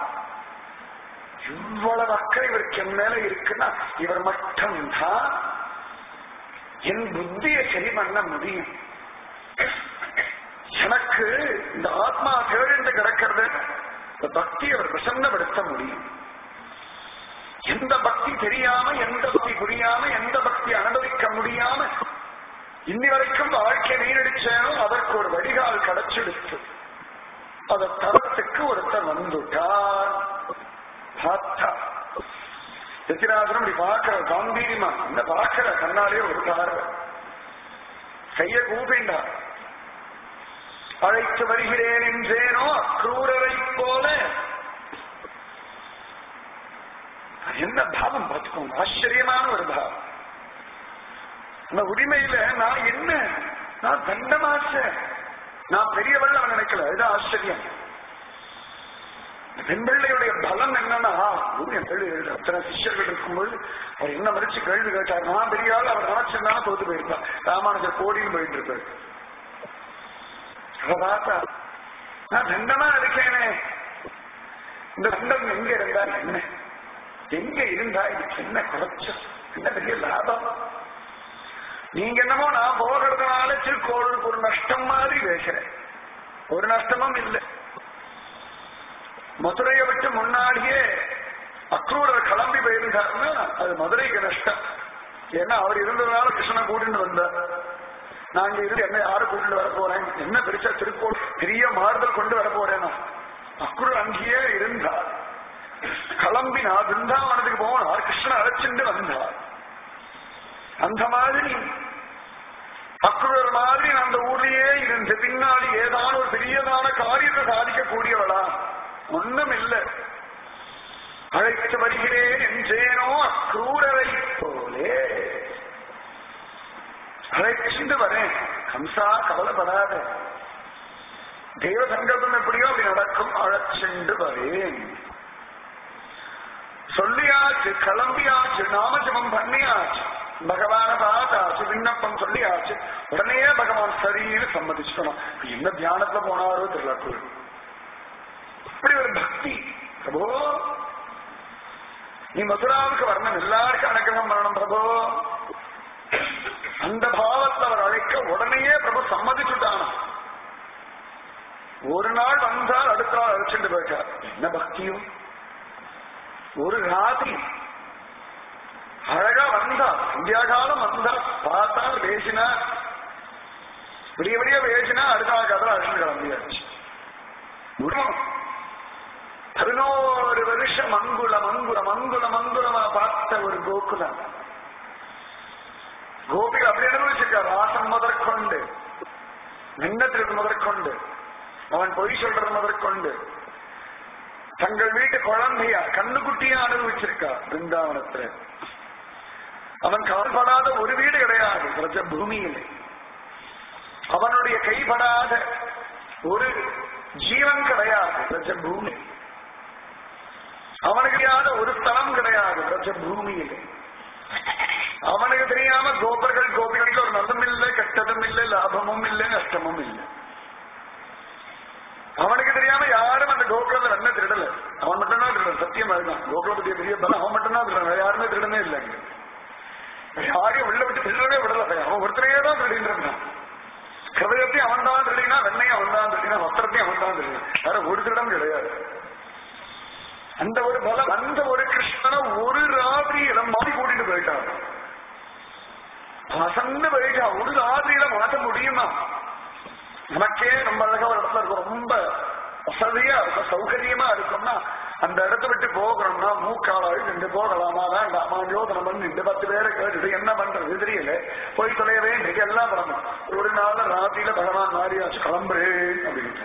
இவ்வளவு அக்கறை இவருக்கு என் மேல இருக்குன்னா இவர் மட்டும்தான் என் புத்தியை சரி பண்ண முடியும் எனக்கு இந்த ஆத்மா தேழ்ந்து கிடக்கிறது இந்த பக்தி அவர் பிரசன்னப்படுத்த முடியும் எந்த பக்தி தெரியாம எந்த பக்தி புரியாம எந்த பக்தி அனுபவிக்க முடியாம இன்னி வரைக்கும் வாழ்க்கை வீணடிச்சேனோ அதற்கு ஒரு வடிகால் கிடைச்சிடுச்சு அத தரத்துக்கு ஒருத்தர் வந்துட்டார் பார்த்தா எத்திராசனம் இப்படி பார்க்கிற காம்பீரியமா இந்த பார்க்கிற கண்ணாலே ஒரு பார்வை கைய கூப்பிண்டா அழைத்து வருகிறேன் என்றேனோ அக்ரூரரை போல என்ன பாவம் பார்த்துக்கோங்க ஆச்சரியமான ஒரு பாவம் அந்த உரிமையில நான் என்ன நான் தண்டமாச்ச நான் பெரியவள் அவன் நினைக்கல இதுதான் ஆச்சரியம் பெண்பிள்ளையுடைய பலம் என்னன்னா என் கேள்வி அத்தனை சிஷ்யர்கள் இருக்கும்போது அவர் என்ன மதிச்சு கேள்வி கேட்டார் நான் பெரிய ஆள் அவர் நினைச்சிருந்தாலும் தோத்து போயிருப்பார் ராமானுஜர் கோடின்னு போயிட்டு இருப்பார் அவ பார்த்தா நான் தண்டமா இருக்கேனே இந்த தண்டம் எங்க இருந்தா என்ன எங்க இருந்தா இதுக்கு என்ன குறைச்சம் என்ன பெரிய லாபம் நீங்க என்னமோ நான் போகிறதுனால திருக்கோளுக்கு ஒரு நஷ்டம் மாதிரி பேசுறேன் ஒரு நஷ்டமும் இல்லை மதுரையை விட்டு முன்னாடியே அக்ரூரர் கிளம்பி போயிருந்தாருன்னா அது மதுரைக்கு நஷ்டம் ஏன்னா அவர் இருந்ததுனால கிருஷ்ணனை கூட்டிட்டு வந்தார் நாங்க இருந்து என்ன யாரு கூட்டிட்டு வர போறேன் என்ன பெருசா திருக்கோள் பெரிய மாறுதல் கொண்டு வர போறேனா அக்ரூர் அங்கேயே இருந்தார் கிளம்பினா பிருந்தாவனத்துக்கு போனார் கிருஷ்ணன் அழைச்சிட்டு வந்தார் அந்த மாதிரி அக்ரூர் மாதிரி நான் அந்த ஊர்லயே இருந்து பின்னாடி ஏதான ஒரு பெரியதான காரியத்தை சாதிக்கக்கூடியவளா ஒண்ணும் இல்ல அழைத்து வருகிறேன் என்றேனோ அக்ரூரரை போலே அழைச்சிட்டு வரேன் கம்சா கவலைப்படாத தெய்வ சங்கல்பம் எப்படியோ அப்படி நடக்கும் அழைச்சிண்டு வரேன் சொல்லியாச்சு கிளம்பியாச்சு நாமஜபம் பண்ணியாச்சு பகவான பார்த்தாச்சு விண்ணப்பம் சொல்லியாச்சு உடனே பகவான் சரின்னு சம்மதிச்சுக்கணும் என்ன தியானத்துல போனாரோ தெரியல குரு இப்படி ஒரு பக்தி பிரபோ நீ மதுராவுக்கு வரணும் எல்லாருக்கும் அனுகிரகம் பண்ணணும் பிரபு அந்த பாவத்தில் அவர் அழைக்க உடனேயே பிரபு சம்மதிச்சுட்டானா ஒரு நாள் வந்தால் அடுத்த நாள் அழைச்சிட்டு போயிட்டார் என்ன பக்தியும் ஒரு ராத்திரி அழகா வந்தா இந்தியா காலம் வந்தா பார்த்தால் பேசினா விடிய விடிய பேசினா அடுத்த நாள் கதை அழைச்சிட்டு கிளம்பியாச்சு முடியும் பதினோரு வருஷம் அங்குலம் அங்குலம் அங்குலம் அங்குலமா பார்த்த ஒரு கோகுலம் கோபிகள் அப்படி அனுபவிச்சிருக்கார் வாசம் முதற்கொண்டு நின்னத்திற்கு முதற்கொண்டு அவன் பொய் சொல்றது முதற்கொண்டு தங்கள் வீட்டு குழந்தையா கண்ணுக்குட்டியா அனுபவிச்சிருக்கா பிருந்தாவனத்துல அவன் கால்படாத ஒரு வீடு கிடையாது பிரஜ பூமியில் அவனுடைய கைப்படாத ஒரு ஜீவன் கிடையாது பிரஜ பூமி அவனுக்கு தெரியாத ஒரு ஸ்தலம் கிடையாது பிரஜ பூமியில் அவனுக்கு தெரியாம கோபர்கள் கோபிகளுக்கு ஒரு நல்லதும் இல்லை கெட்டதும் இல்லை லாபமும் இல்லை நஷ்டமும் இல்லை அவனுக்கு தெரியாம யாரும் அந்த கோகுலத்துல என்ன திருடல அவன் மட்டும்தான் திருடன் சத்தியம் அதுதான் கோகுலத்துடைய பெரிய பலம் அவன் மட்டும்தான் திருடன் வேற யாருமே திருடனே இல்லைங்க யாரையும் உள்ள விட்டு திருடவே விடல அவன் ஒருத்தரையே தான் திருடின்னு இருந்தான் ஹிருதயத்தையும் அவன் தான் திருடினா வெண்ணையும் அவன் தான் திருடினா வஸ்திரத்தையும் அவன் தான் திருடினா வேற ஒரு திருடம் கிடையாது அந்த ஒரு பலம் அந்த ஒரு கிருஷ்ணனை ஒரு ராத்திரியில மாறி கூட்டிட்டு போயிட்டான் வசந்து போயிட்டா ஒரு ராத்திரியில மாற்ற முடியுமா நமக்கே நம்ம அழகா ஒரு இடத்துல இருக்கும் ரொம்ப வசதியா இருக்கும் சௌகரியமா இருக்கும்னா அந்த இடத்த விட்டு போகணும்னா மூக்காலாய் நின்று போகலாமா வேண்டாமா யோசனை பண்ணி இந்த பத்து பேரை கேட்டுட்டு என்ன பண்றது தெரியல போய் தொலையவே இன்னைக்கு எல்லாம் பண்ணணும் ஒரு நாள் ராத்திரியில பகவான் மாறியாச்சு கிளம்புறேன் அப்படின்ட்டு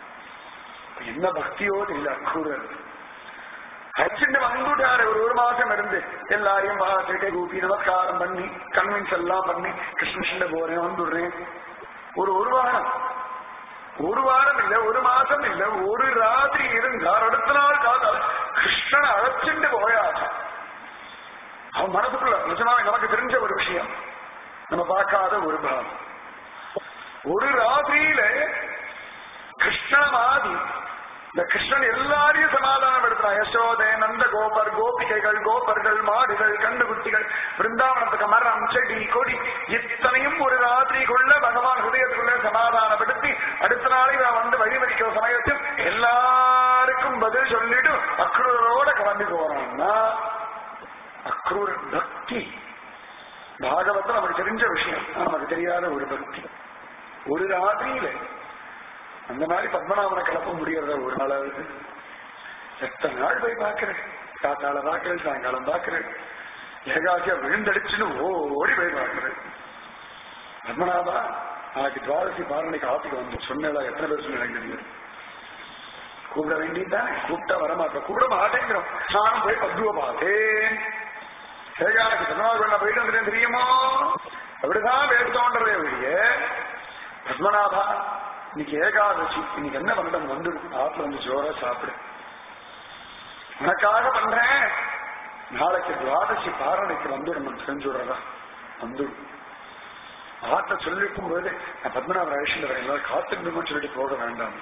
என்ன பக்தியோடு இல்ல அக்கூறல் அச்சிண்டு வந்துட்டாரு ஒரு ஒரு மாசம் இருந்து எல்லாரையும் பார்த்துட்டு கூப்பி நமஸ்காரம் பண்ணி கன்வின்ஸ் எல்லாம் பண்ணி கிருஷ்ண போறேன் வந்துடுறேன் ஒரு ஒரு வாரம் ஒரு வாரம் இல்ல ஒரு மாசம் இல்ல ஒரு ராத்திரி இருந்தார் அடுத்த நாள் காதால் கிருஷ்ணனை அழைச்சிட்டு போயாச்சு அவன் மனசுக்குள்ள நிஜமா நமக்கு தெரிஞ்ச ஒரு விஷயம் நம்ம பார்க்காத ஒரு பாவம் ஒரு ராத்திரியில கிருஷ்ண மாதி இந்த கிருஷ்ணன் எல்லாரையும் சமாதானம் எடுக்கிறான் யசோதை நந்த கோபர் கோபிகைகள் கோபர்கள் மாடுகள் கண்டுகுட்டிகள் பிருந்தாவனத்துக்கு மரம் செடி கொடி இத்தனையும் ஒரு ராத்திரிக்குள்ள பகவான் ஹிருதயத்துக்குள்ள சமாதானப்படுத்தி அடுத்த நாளை நான் வந்து வழிமறிக்கிற சமயத்தில் எல்லாருக்கும் பதில் சொல்லிட்டு அக்ரூரோட கிளம்பி போறான்னா அக்ரூர் பக்தி பாகவத்தில் நமக்கு தெரிஞ்ச விஷயம் நமக்கு தெரியாத ஒரு பக்தி ஒரு ராத்திரியில அந்த மாதிரி பத்மநாபனை கிளப்ப முடியறத ஒரு நாளாவது எத்தனை நாள் போய் பார்க்கிறேன் காத்தால பார்க்கிறேன் சாயங்காலம் பார்க்கிறேன் ஏகாசியா விழுந்தடிச்சுன்னு ஓடி போய் பார்க்கிறேன் பத்மநாபா நாளைக்கு துவாரசி பாரணைக்கு ஆத்துக்கு வந்து சொன்னதா எத்தனை பேர் சொன்னீங்க கூப்பிட வேண்டியதுதான் கூப்பிட்டா வரமாட்டோம் கூப்பிட மாட்டேங்கிறோம் நானும் போய் பத்துவ பார்த்தேன் ஏகாசி பத்மநாபன் போயிட்டு வந்துட்டேன் தெரியுமோ அப்படிதான் பேசுதோன்றதே ஒழிய பத்மநாபா இன்னைக்கு ஏகாதசி இன்னைக்கு என்ன பண்றது வந்து ஆத்துல வந்து ஜோரா சாப்பிடு உனக்காக பண்றேன் நாளைக்கு துவாதசி பாரணைக்கு வந்து நம்ம செஞ்சுடுறதா வந்து ஆத்த சொல்லிருக்கும் போது நான் பத்மநாப அழிச்சுட்டு வரேன் எல்லாரும் காத்துக்கணும்னு சொல்லிட்டு போக வேண்டாம்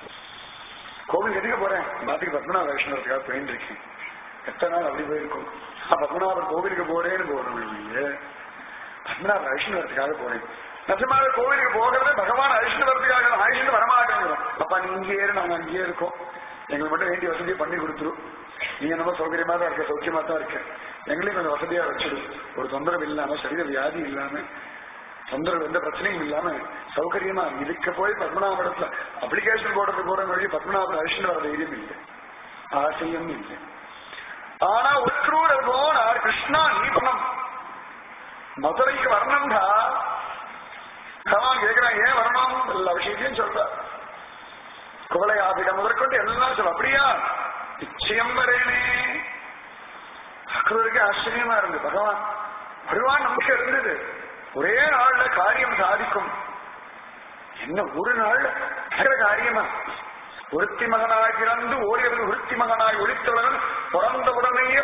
கோவில் எதுக்க போறேன் நாட்டுக்கு பத்மநாப வைஷ்ணவத்துக்காக போயிட்டு இருக்கேன் எத்தனை நாள் அப்படி போயிருக்கும் நான் பத்மநாபர் கோவிலுக்கு போறேன்னு போறேன் பத்மநாப வைஷ்ணவத்துக்காக போறேன் நிஜமாக கோவிலுக்கு போகிறதே பகவான் அழிச்சுட்டு வரதுக்காக அழிச்சுட்டு வரமாட்டேங்கிறோம் அப்பா நீ இங்கே ஏறு நாங்க அங்கேயே இருக்கோம் எங்களுக்கு மட்டும் வேண்டிய வசதியை பண்ணி கொடுத்துரும் நீ என்னமோ சௌகரியமா தான் இருக்க சௌக்கியமா தான் இருக்க எங்களையும் கொஞ்சம் வசதியா வச்சிடு ஒரு தொந்தரவு இல்லாம சரீர வியாதி இல்லாம தொந்தரவு எந்த பிரச்சனையும் இல்லாம சௌகரியமா இதுக்கு போய் பத்மநாபடத்துல அப்ளிகேஷன் போடுறது போற வழி பத்மநாபன் அழிச்சுட்டு வர தைரியம் இல்லை ஆசையும் இல்லை ஆனா உட்ரூர் போனார் கிருஷ்ணா நீ பணம் மதுரைக்கு வரணும்டா பகவான் கேட்கிறான் ஏன் வரணும் எல்லா விஷயத்தையும் சொல்றார் குவளை ஆபிடம் முதற்கொண்டு எல்லாம் சொல்ல அப்படியா நிச்சயம் வரேனே அக்ரூருக்கு ஆச்சரியமா இருந்து பகவான் வருவான் நம்பிக்கை இருந்தது ஒரே நாள்ல காரியம் சாதிக்கும் என்ன ஒரு நாள்ல நடக்கிற காரியமா ஒருத்தி மகனாய் பிறந்து ஓரியவன் ஒருத்தி மகனாய் ஒழித்தவன் பிறந்த உடனேயே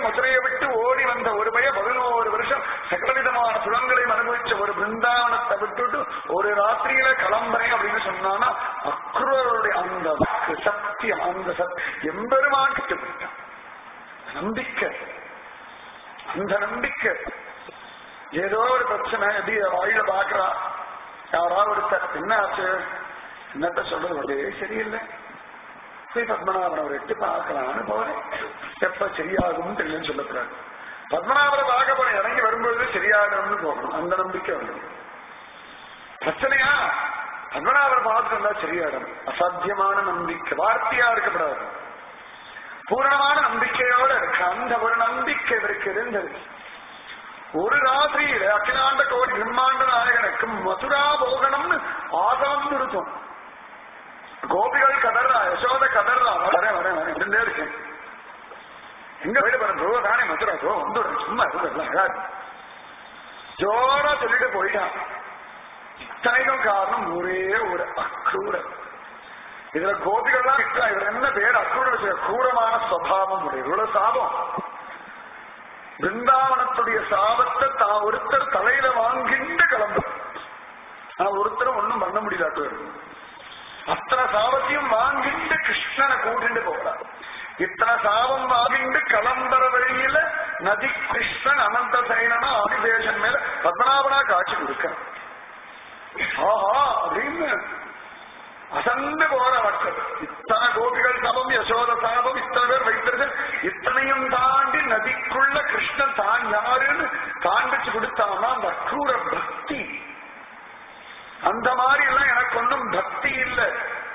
மதுரையை விட்டு ஓடி வந்த ஒரு பய பதினோரு வருஷம் சகலவிதமான சுகங்களையும் அனுபவிச்ச ஒரு பிருந்தாவனத்தை விட்டுட்டு ஒரு ராத்திரியில கிளம்புறேன் அப்படின்னு சொன்னானா அக்ரூரருடைய அந்த வாக்கு சத்தியம் அந்த சத் எம்பெருமான் கிட்டப்பட்டான் நம்பிக்கை அந்த நம்பிக்கை ஏதோ ஒரு பிரச்சனை எப்படி வாயில பாக்குறா யாராவது ஒருத்தர் என்ன ஆச்சு என்னத்த சொல்றது ஒரே சரியில்லை போய் பத்மநாபன் அவர் எட்டு பார்க்கலாம்னு போறேன் எப்ப சரியாகும்னு தெரியும் சொல்லக்கூடாது பத்மநாபரை பார்க்க போறேன் இறங்கி வரும்பொழுது சரியாகணும்னு போகணும் அந்த நம்பிக்கை வரணும் பிரச்சனையா பத்மநாபரை பார்த்துட்டு வந்தா சரியாயிடும் அசாத்தியமான நம்பிக்கை வார்த்தையா இருக்கக்கூடாது பூரணமான நம்பிக்கையோட இருக்கு அந்த ஒரு நம்பிக்கை இவருக்கு இருந்தது ஒரு ராத்திரியில அகிலாண்ட கோடி பிரம்மாண்ட நாயகனுக்கு மதுரா போகணும்னு ஆதம் இருக்கும் கோபிகள் கதறா யசோத கதறா வரேன் வரேன் வரேன் இருந்தே இருக்கேன் எங்க வீடு பாருங்க ப்ரோ தானே மதுரா ப்ரோ வந்துடுறேன் சும்மா இருக்கலாம் ஜோரா சொல்லிட்டு போயிட்டான் இத்தனைக்கும் காரணம் ஒரே ஒரு அக்ரூர இதுல கோபிகள்லாம் விட்டா இவர் என்ன பேர் அக்ரூர கூரமான சுவாவம் உடைய இவ்வளவு சாபம் பிருந்தாவனத்துடைய சாபத்தை தான் ஒருத்தர் தலையில வாங்கிட்டு கிளம்பு நான் ஒருத்தரும் ஒண்ணும் பண்ண முடியலாட்டு அத்தனை சாபத்தையும் வாங்கிட்டு கிருஷ்ணனை கூட்டிட்டு போகிறார் இத்தனை சாபம் வாங்கிட்டு கிளம்புற வழியில நதி கிருஷ்ணன் அனந்த சைனனா ஆதிதேசன் மேல பத்மநாபனா காட்சி கொடுக்க ஆஹா அப்படின்னு அசந்து போற மக்கள் இத்தனை கோபிகள் சாபம் யசோத சாபம் இத்தனை பேர் வைத்திருக்க இத்தனையும் தாண்டி நதிக்குள்ள கிருஷ்ணன் தான் யாருன்னு காண்பிச்சு கொடுத்தான்னா அந்த அக்ரூர பக்தி அந்த மாதிரி எல்லாம் எனக்கு ஒன்றும் பக்தி இல்லை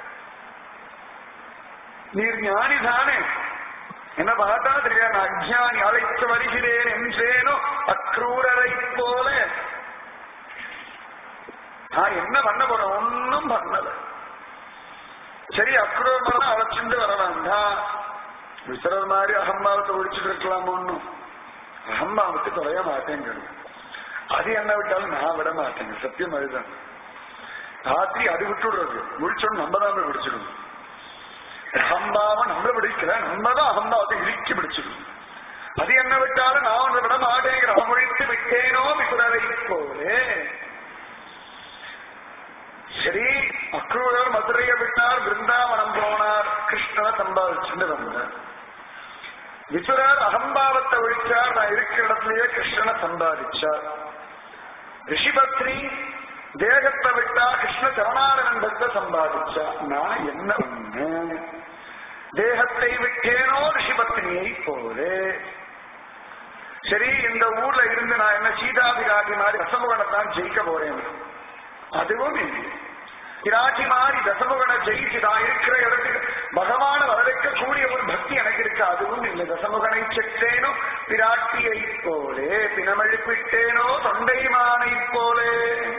நீர் ஞானி தானே என்ன பார்த்தா தெரியாது நான் அஜானி அழைத்து வருகிறேன் என்றேனோ அக்ரூரரை போல நான் என்ன பண்ண போறேன் ஒன்னும் பண்ணல சரி அக்ரூரம் அழைச்சிட்டு வர வேண்டாம் விசரர் மாதிரி அகம்பாவத்தை ஒழிச்சுட்டு இருக்கலாம் ஒன்னும் அகம்பாவத்தை தொலைய மாட்டேங்கிறது அது என்ன விட்டாலும் நான் விட மாட்டேங்க சத்தியம் அதுதான் ராத்திரி அது விட்டுடுறது முழிச்சோன்னு நம்ம தான் போய் பிடிச்சிடணும் அகம்பாவம் நம்மள பிடிக்கல நம்ம தான் அகம்பாவத்தை இறுக்கி பிடிச்சிடணும் அது என்ன விட்டாலும் நான் ஒன்று விட மாட்டேங்கிற முழித்து விட்டேனோ விசுரரை போலே சரி அக்ரூரர் மதுரையை விட்டார் பிருந்தாவனம் போனார் கிருஷ்ணனை சம்பாதிச்சுட்டு வந்தார் விசுரர் அகம்பாவத்தை ஒழிச்சார் நான் இருக்கிற இடத்துலயே கிருஷ்ணனை சம்பாதிச்சார் ரிஷிபத்ரி தேகத்தை விட்டா கிருஷ்ண சரணாரனந்தத்தை சம்பாதிச்சா நான் என்ன பண்ண தேகத்தை விட்டேனோ ரிஷிபத்னியை போலே சரி இந்த ஊர்ல இருந்து நான் என்ன சீதாபிராட்டி மாதிரி ரசமுகனத்தான் ஜெயிக்க போறேன் அதுவும் இல்லை பிராட்டி மாதிரி தசமுகனை ஜெயிச்சு நான் இருக்கிற இடத்துக்கு பகவான வரவேற்க கூடிய ஒரு பக்தி எனக்கு இருக்கு அதுவும் இல்லை தசமுகனை செற்றேனோ பிராட்டியை போலே பிணமழுப்பிட்டேனோ தொண்டைமானை போலே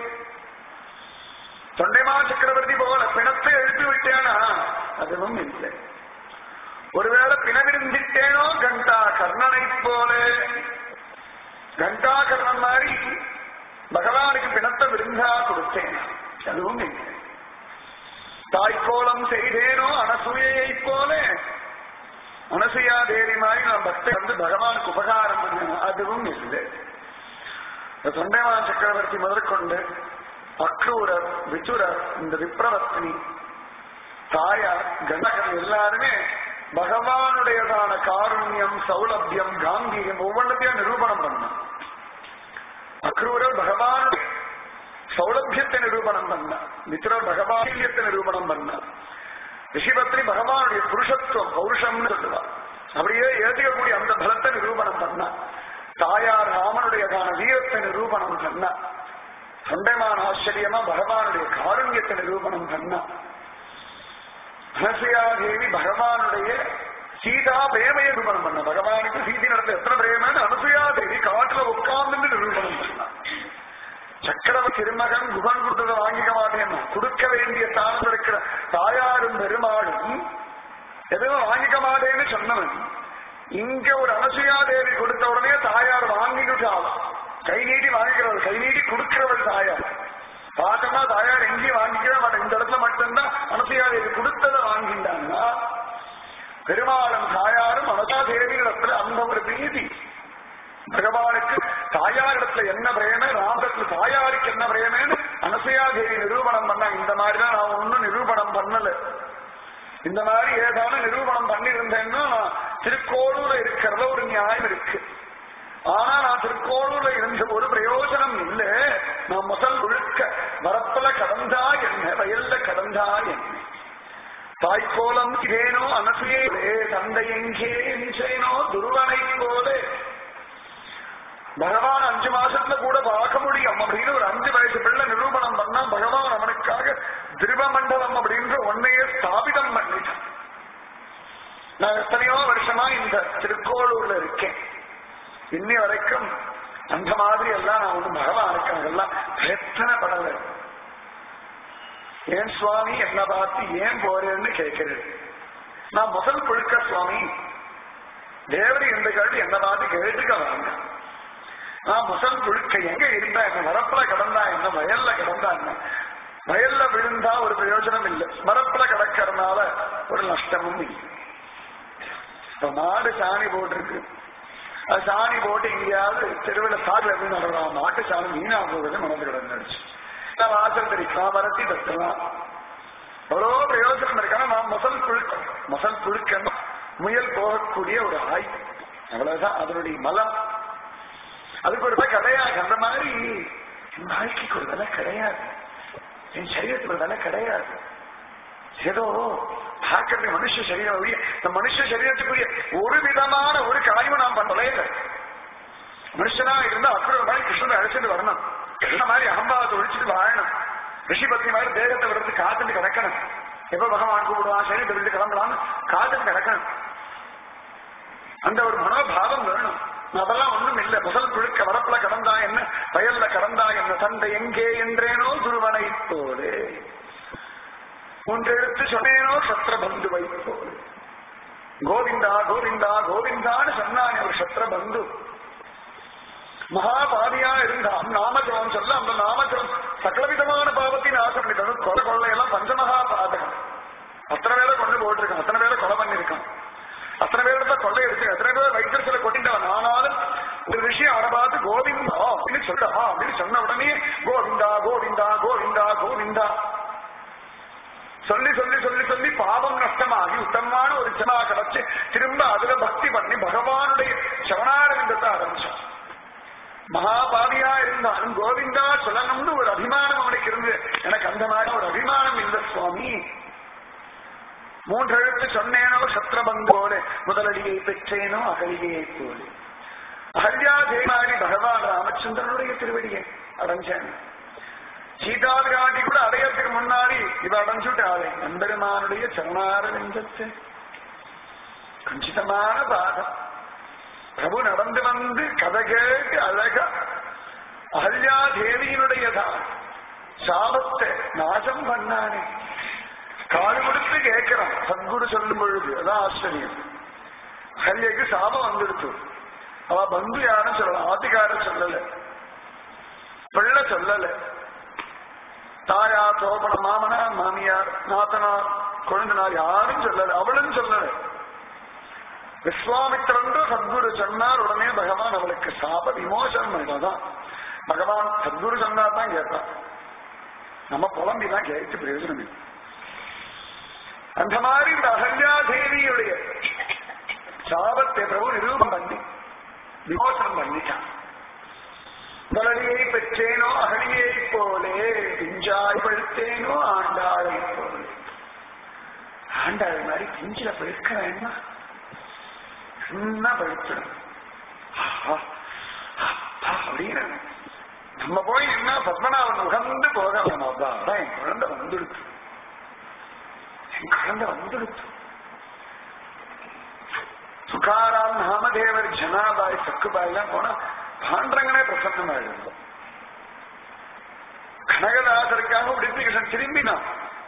தொண்டைமா சக்கரவர்த்தி போல பிணத்தை எழுப்பி விட்டேனா அதுவும் இல்லை ஒருவேளை பிணவிருந்திட்டேனோ கண்டா கர்ணனை போல கண்டா கர்ணன் மாதிரி பகவானுக்கு பிணத்தை விருந்தா கொடுத்தேன் அதுவும் இல்லை தாய்க்கோலம் செய்தேனோ அனசூயை போல அனசுயா தேவி மாதிரி நான் பக்தை வந்து பகவானுக்கு உபகாரம் பண்ணணும் அதுவும் இல்லை தொண்டைமான் சக்கரவர்த்தி முதற்கொண்டு அக்ரூரர் விச்சுரர் இந்த விப்ரவர்த்தினி தாயார் கணகன் எல்லாருமே பகவானுடையதான காருண்யம் சௌலபியம் காந்தியம் ஒவ்வொன்றத்தையும் நிரூபணம் பண்ண அக்ரூரர் பகவானுடைய சௌலபியத்தை நிரூபணம் பண்ண மித்ரர் பகவானியத்தை நிரூபணம் பண்ண ரிஷிபத்ரி பகவானுடைய புருஷத்துவம் பௌருஷம்னு சொல்லுவார் அப்படியே ஏற்றுக்கக்கூடிய அந்த பலத்தை நிரூபணம் பண்ண தாயார் ராமனுடையதான வீரத்தை நிரூபணம் பண்ண தொண்டைமான ஆச்சரியமா பகவானுடைய காருண்யத்தை நிரூபணம் பண்ண அனசையா தேவி பகவானுடைய சீதா பிரேமையை நிரூபணம் பண்ண பகவானுக்கு சீதி நடத்த எத்தனை பிரேமன்னு அனசையா தேவி காட்டுல உட்கார்ந்து நிரூபணம் பண்ண சக்கரவர்த்தி திருமகன் குகன் கொடுத்ததை வாங்கிக்க மாட்டேன் கொடுக்க வேண்டிய தாழ்ந்து இருக்கிற தாயாரும் பெருமாளும் எதுவும் வாங்கிக்க மாட்டேன்னு சொன்னவன் இங்க ஒரு அனசுயா தேவி கொடுத்த உடனே தாயார் வாங்கிக்கிட்டாலும் கை நீட்டி வாங்கிக்கிறவர் கை நீட்டி கொடுக்கிறவள் தாயார் பார்த்தோம்னா தாயார் எங்கேயும் வாங்கிக்கவே மாட்டேன் இந்த இடத்துல மட்டும்தான் அனசுயா தேவி கொடுத்ததை வாங்கிட்டாங்கன்னா பெருமாளும் தாயாரும் அனசா தேவி இடத்துல அந்த ஒரு பிரீதி கண்ணனாரிடத்துல என்ன பிரேமே ராமத்துல தாயாருக்கு என்ன பிரேமேன்னு அனசையா தேவி நிரூபணம் பண்ணா இந்த மாதிரிலாம் நான் ஒன்னும் நிரூபணம் பண்ணல இந்த மாதிரி ஏதான நிரூபணம் பண்ணியிருந்தேன்னா நான் திருக்கோளூர்ல இருக்கிறத ஒரு நியாயம் இருக்கு ஆனா நான் திருக்கோளூர்ல இருந்த ஒரு பிரயோஜனம் இல்லை நான் முதல் ஒழுக்க வரப்பல கடந்தா என்ன வயல்ல கடந்தா என்ன தாய்க்கோலம் இதேனோ அனசுயே தந்தை எங்கே நிச்சயனோ துருவனை போலே பகவான் அஞ்சு மாசத்துல கூட பார்க்க முடியும் அப்படின்னு ஒரு அஞ்சு வயசு பிள்ளை நிரூபணம் பண்ணா பகவான் அவனுக்காக திருவமண்டலம் அப்படின்ற ஒன்னையே ஸ்தாபிதம் பண்ணிட்டான் நான் எத்தனையோ வருஷமா இந்த திருக்கோளூர்ல இருக்கேன் இன்னி வரைக்கும் அந்த மாதிரி எல்லாம் நான் ஒண்ணு பகவானுக்கு அதெல்லாம் பிரச்சனைப்படல ஏன் சுவாமி என்ன பார்த்து ஏன் போறேன்னு கேட்கிறேன் நான் முதல் புழுக்க சுவாமி தேவரி எந்த கேட்டு என்ன பார்த்து கேட்டுக்க வாங்க நான் முதல் புழுக்க எங்க இருந்தா என்ன வரப்புல கிடந்தா என்ன வயல்ல கிடந்தா என்ன வயல்ல விழுந்தா ஒரு பிரயோஜனம் இல்லை மரப்புல கிடக்கிறதுனால ஒரு நஷ்டமும் இல்லை இப்ப மாடு சாணி போட்டிருக்கு அது சாணி போட்டு எங்கேயாவது தெருவில் சாப்பிட எப்படி நடலாம் மாட்டு சாணி வீணா போகுது மனது கிடந்துச்சு நான் வாசல் தெரிக்கலாம் வரத்தி தட்டலாம் எவ்வளோ பிரயோஜனம் இருக்கான நான் மசல் புழுக்க மசல் புழுக்க முயல் போகக்கூடிய ஒரு ஆய் அவ்வளவுதான் அதனுடைய மலம் அதுக்கு ஒரு விலை கிடையாது அந்த மாதிரி என் வாழ்க்கைக்கு ஒரு விலை கிடையாது என் சரீரத்துக்கு ஒரு விலை கிடையாது ஏதோ பார்க்கறது மனுஷ சரீரம் ஒழிய இந்த மனுஷ சரீரத்துக்குரிய ஒரு விதமான ஒரு காரியமும் நான் பண்ணலே இல்லை மனுஷனா இருந்தா அக்ரூர மாதிரி கிருஷ்ணனை அழைச்சிட்டு வரணும் கிருஷ்ண மாதிரி அகம்பாவத்தை ஒழிச்சிட்டு வாழணும் ரிஷி பத்னி மாதிரி தேகத்தை விடுறது காத்துட்டு கிடக்கணும் எப்ப பகவான் கூப்பிடுவான் சரீரத்தை விட்டு கிளம்பலாம்னு காத்துட்டு கிடக்கணும் அந்த ஒரு மனோபாவம் வேணும் அதெல்லாம் ஒண்ணும் இல்ல முதல் புழுக்க வரப்புல கடந்தா என்ன வயல்ல கடந்தா என்ன தந்தை எங்கே என்றேனோ துருவனை போலே ஒன்றெழுத்து சொன்னேனோ சத்திர பந்து வைப்போலே கோவிந்தா கோவிந்தா கோவிந்தான்னு சொன்னானே ஒரு சத்திர பந்து மகாபாதியா இருந்தான் நாமஜபம் சொல்ல அந்த நாமஜபம் சகலவிதமான பாவத்தை நாசம் பண்ணிட்டான் கொலை கொள்ளையெல்லாம் பஞ்சமகா பாதகம் அத்தனை பேரை கொண்டு போட்டிருக்கான் அத்தனை பேரை கொலை பண்ணிருக்கான் அத்தனை பேரிடத்த கொள்ளை இருக்கு எத்தனை பேர் வைத்தியத்துல கொட்டிட்டவன் ஆனாலும் ஒரு விஷயம் அவனை பார்த்து கோவிந்தா அப்படின்னு சொல்றா அப்படின்னு சொன்ன உடனே கோவிந்தா கோவிந்தா கோவிந்தா கோவிந்தா சொல்லி சொல்லி சொல்லி சொல்லி பாவம் நஷ்டமாகி உத்தமமான ஒரு ஜனா கிடைச்சு திரும்ப அதுல பக்தி பண்ணி பகவானுடைய சவணாரவிந்தத்தை ஆரம்பிச்சான் மகாபாவியா இருந்தாலும் கோவிந்தா சொல்லணும்னு ஒரு அபிமானம் அவனுக்கு இருந்து எனக்கு அந்த மாதிரி ஒரு அபிமானம் இல்லை சுவாமி மூன்றெழுத்து சொன்னேனோ சத்ரபங்கோடு முதலடியை பெற்றேனோ அகலியை போல அகல்யா தேவாரி பகவான் ராமச்சந்திரனுடைய திருவடியை அடைஞ்சேன் சீதா பிராட்டி கூட அடையறதுக்கு முன்னாடி இவ அடைஞ்சுட்டாளே நம்பெருமானுடைய சரணார நெஞ்சத்து கஞ்சிதமான பாதம் பிரபு நடந்து வந்து கதை கேட்டு அழகா அகல்யா தேவியினுடையதான் சாபத்தை நாசம் பண்ணானே காடு கொடுத்து கேட்கிறான் சத்குரு சொல்லும் பொழுது அதான் ஆச்சரியம் ஹல்யக்கு சாபம் வந்துடுச்சு அவ பந்து யாரும் சொல்லல ஆத்துக்கார சொல்லல பிள்ளை சொல்லல தாயா தோப்பன மாமனார் மாமியார் நாத்தனார் குழந்தனார் யாரும் சொல்லல அவளும் சொல்லல விஸ்வாமித்திரன் சத்குரு சொன்னார் உடனே பகவான் அவளுக்கு சாப விமோசனம் பண்ணிட்டான் பகவான் சத்குரு சொன்னா தான் கேட்பான் நம்ம புலம்பி தான் கேட்டு பிரயோஜனம் இல்லை அந்த மாதிரி இந்த அகல்யா தேவியுடைய சாபத்தை பிரபு நிரூபம் பண்ணி விமோசனம் பண்ணிட்டான் முதலியை பெற்றேனோ அகலியை போலே பிஞ்சாய் பழுத்தேனோ ஆண்டாளை போலே ஆண்டாள் மாதிரி பிஞ்சில பழுக்க வேண்டாம் என்ன பழுத்தணும் அப்படின்னு நம்ம போய் என்ன பத்மநாபன் உகந்து போக அதான் என் குழந்தை வந்துடுச்சு என் குழந்தை வந்துடுச்சு சுகாராம் நாமதேவர் ஜனாபாய் சக்குபாய் எல்லாம் போனா பாண்டரங்கனே பிரசன்னமாயிடும் கனகதாசருக்காக உடுப்பிகிருஷ்ணன் திரும்பினான்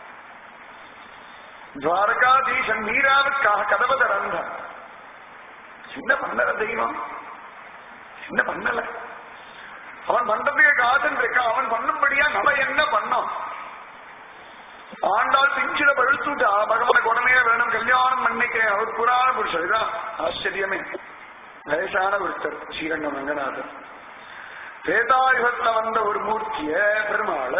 துவாரகாதீசன் மீராவுக்காக கதவை திறந்தான் என்ன பண்ணல தெய்வம் என்ன பண்ணல அவன் பண்றதுக்கு காதல் இருக்கான் அவன் பண்ணும்படியா நம்ம என்ன பண்ணோம் ஆண்டாள் பிஞ்சில பழுத்துட்டா பகவானுக்கு உடனே வேணும் கல்யாணம் பண்ணிக்கிறேன் அவர் புராண புருஷர் இதான் ஆச்சரியமே வயசான ஒருத்தர் ஸ்ரீரங்கம் ரங்கநாதர் திரேதாயுகத்துல வந்த ஒரு மூர்த்திய பெருமாள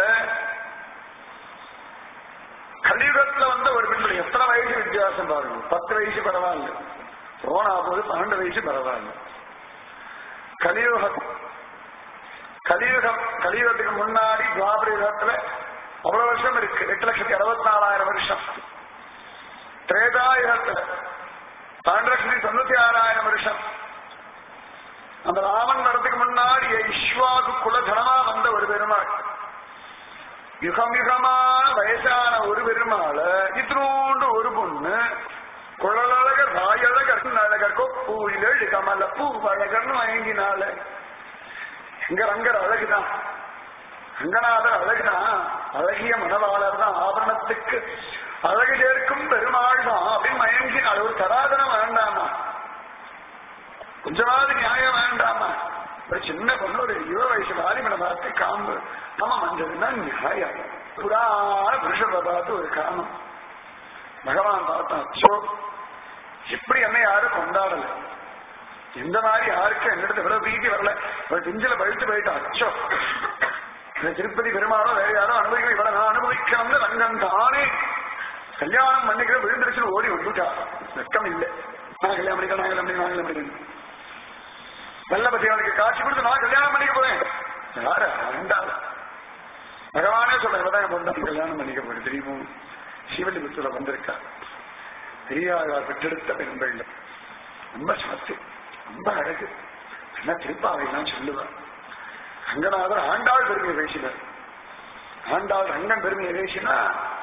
கலியுகத்துல வந்த ஒரு பெண்கள் எத்தனை வயசு வித்தியாசம் பாருங்க பத்து வயசு பரவாயில்ல போனா போது பன்னெண்டு வயசு பரவாயில்ல கலியுகம் கலியுகம் கலியுகத்துக்கு முன்னாடி துவாபர யுகத்துல அவ்வளவு வருஷம் இருக்கு எட்டு லட்சத்தி அறுபத்தி நாலாயிரம் வருஷம் திரேதாயுகத்துல பன்னெண்டு லட்சத்தி தொண்ணூத்தி ஆறாயிரம் வருஷம் அந்த ராமன் வரதுக்கு முன்னாடி இஷ்வாகு குலதனமா வந்த ஒரு பெருமாள் யுகம் யுகமான வயசான ஒரு பெருமாள இத்தினூண்டு ஒரு பொண்ணு குழலழகர் வாயழகர் அழகர் கொப்பூயிலள் கமல பூ அழகர்னு வழங்கினால எங்க ரங்கர் அழகுதான் ரங்கநாதர் அழகுதான் அழகிய மனவாளர் தான் ஆபரணத்துக்கு அழகு சேர்க்கும் பெருமாள் தான் அப்படின்னு மயங்கினாள் ஒரு தராதனம் வேண்டாமா கொஞ்சமாவது நியாயம் வேண்டாமா ஒரு சின்ன பொண்ணு ஒரு யுவ வயசு வாலிபனை பார்த்து காம்பு காமம் வந்ததுன்னா நியாயம் புராண புருஷனை பார்த்து ஒரு காமம் பகவான் பார்த்தான் அச்சோ எப்படி என்ன யாரும் கொண்டாடல எந்த மாதிரி யாருக்கு என்னிடத்து இவ்வளவு பிரீதி வரல இவள் நெஞ்சில பழுத்து போயிட்டான் அச்சோ இந்த திருப்பதி பெருமாளோ வேற யாரோ அனுபவிக்க இவளை நான் அனுபவிக்கணும்னு ரங்கம் தானே கல்யாணம் பண்ணிக்கிற விழுந்துருச்சு ஓடி வந்துட்டா வெக்கம் இல்லை நான் கல்யாணம் பண்ணிக்கலாம் நான் கல்யாணம் பண்ணிக்கலாம் நான் கல்யாணம் பண்ணிக்கலாம் நல்ல பத்தி அவனுக்கு காட்சி கொடுத்து நான் கல்யாணம் பண்ணிக்க போறேன் யார வேண்டாம் பகவானே சொல்றேன் இவதான் என் பொண்ணு கல்யாணம் பண்ணிக்க போறேன் தெரியுமோ சிவலிபுத்தூர வந்திருக்கா பெரியாழ்வார் பெற்றெடுத்த பெண்கள் ரொம்ப சமத்து ரொம்ப அழகு என்ன திருப்பாவைலாம் சொல்லுவார் ரங்கநாதர் ஆண்டாள் பெருமையை பேசினார் ஆண்டாள் ரங்கன் பெருமையை பேசினா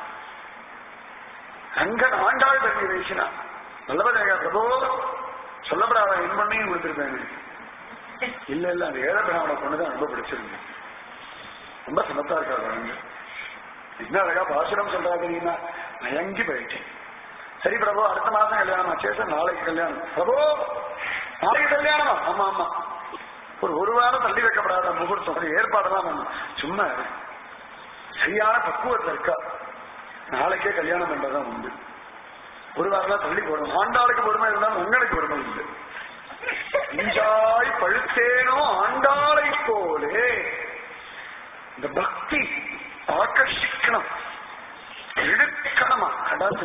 ரங்கன் ஆண்டாள் பெருமையை பேசினா நல்லபடியாக பிரபோ சொல்லப்படாத என் பண்ணையும் கொடுத்திருப்பேன் இல்ல இல்ல அந்த ஏழ பிராமண பொண்ணுதான் ரொம்ப பிடிச்சிருந்து ரொம்ப சமத்தா இருக்காரு ரங்கன் என்ன அழகா பாசுரம் சொல்றாங்கன்னா மயங்கி போயிட்டேன் சரி பிரபு அடுத்த மாசம் கல்யாணமா சேச நாளைக்கு கல்யாணம் பிரபு நாளைக்கு கல்யாணமா ஆமா ஆமா ஒரு ஒரு வாரம் தள்ளி வைக்கப்படாத முகூர்த்தம் அது ஏற்பாடெல்லாம் பண்ணணும் சும்மா இரு. சரியான பக்குவத்தில் இருக்கா நாளைக்கே கல்யாணம் பண்றதுதான் உண்டு ஒரு வாரம் தள்ளி போடணும் ஆண்டாளுக்கு பொறுமை இருந்தாலும் உங்களுக்கு பொறுமை உண்டு இஞ்சாய் பழுத்தேனோ ஆண்டாளை போலே இந்த பக்தி ஆக்கர்ஷிக்கணும் இழுக்கணுமா அதாவது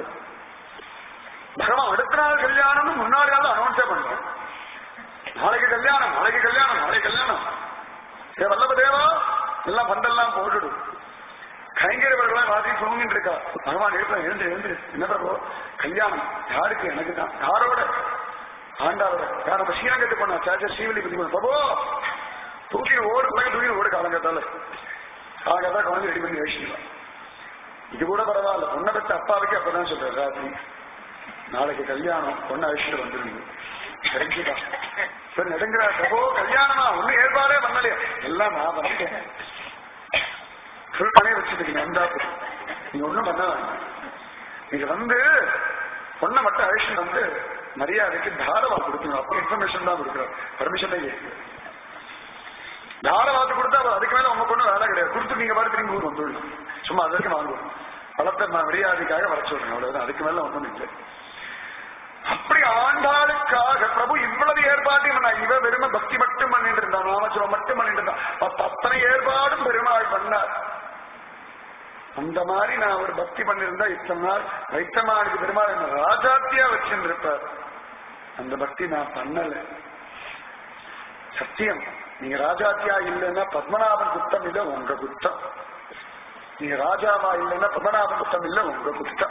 பகவான் அடுத்த நாள் கல்யாணம்னு முன்னாடி நாள் அனௌன்ஸே பண்றேன் நாளைக்கு கல்யாணம் நாளைக்கு கல்யாணம் நாளைக்கு கல்யாணம் ஏ வல்லப தேவா எல்லாம் பந்தெல்லாம் போட்டுடும் கைங்கரியவர்களாம் ராத்திரி தூங்கிட்டு இருக்கா பகவான் எழுப்ப எழுந்து எழுந்து என்ன பிரபு கல்யாணம் யாருக்கு எனக்கு தான் யாரோட ஆண்டாரோட யார் நம்ம ஸ்ரீரங்கத்துக்கு பண்ணா சாச்சா ஸ்ரீவலி பத்தி பிரபு தூக்கி ஓடு பிள்ளைங்க தூக்கி ஓடு காலங்கத்தால காலங்கத்தா குழந்தை ரெடி பண்ணி வச்சுக்கலாம் இது கூட பரவாயில்ல பொண்ணை பத்தி அப்பாவுக்கு அப்பதான் சொல்றாரு ராத்திரி நாளைக்கு கல்யாணம் பொண்ணை அழிச்சுட்டு வந்துருங்க கிடைக்குதா இப்ப நெடுங்கிற பிரபோ கல்யாணமா ஒண்ணும் ஏற்பாடே பண்ணலையா எல்லாம் நான் பண்ணிட்டேன் ஃபுல் பண்ணி வச்சுட்டு வந்தா போதும். நீங்க ஒண்ணும் பண்ண வேண்டாம் நீங்க வந்து பொண்ணை மட்டும் அழிச்சுட்டு வந்து மரியாதைக்கு தாரவா கொடுக்கணும் அப்ப இன்ஃபர்மேஷன் தான் கொடுக்குறோம் பர்மிஷனே கேட்கு தாரவாத்து கொடுத்தா அப்புறம் அதுக்கு மேல உங்க பொண்ணு வேலை கிடையாது கொடுத்து நீங்க பாட்டு திரும்பி ஊர் வந்துடணும் சும்மா அதற்கு வாங்குவோம் வளர்த்த மரியாதைக்காக வர சொல்றேன் அவ்வளவுதான் அதுக்கு மேல ஒன்றும் இல்லை அப்படி ஆண்டாளுக்காக பிரபு இவ்வளவு ஏற்பாட்டையும் பண்ணா இவ வெறும பக்தி மட்டும் பண்ணிட்டு இருந்தான் நாமச்சுவம் மட்டும் பண்ணிட்டு இருந்தான் அப்ப அத்தனை ஏற்பாடும் பெருமாள் பண்ணார் அந்த மாதிரி நான் ஒரு பக்தி பண்ணிருந்தா இத்தனை நாள் வைத்தமானுக்கு பெருமாள் என்ன ராஜாத்தியா வச்சிருந்திருப்பார் அந்த பக்தி நான் பண்ணல சத்தியம் நீங்க ராஜாத்தியா இல்லைன்னா பத்மநாபன் குத்தம் இல்ல உங்க குத்தம் நீங்க ராஜாவா இல்லைன்னா பத்மநாபன் குத்தம் இல்ல உங்க குத்தம்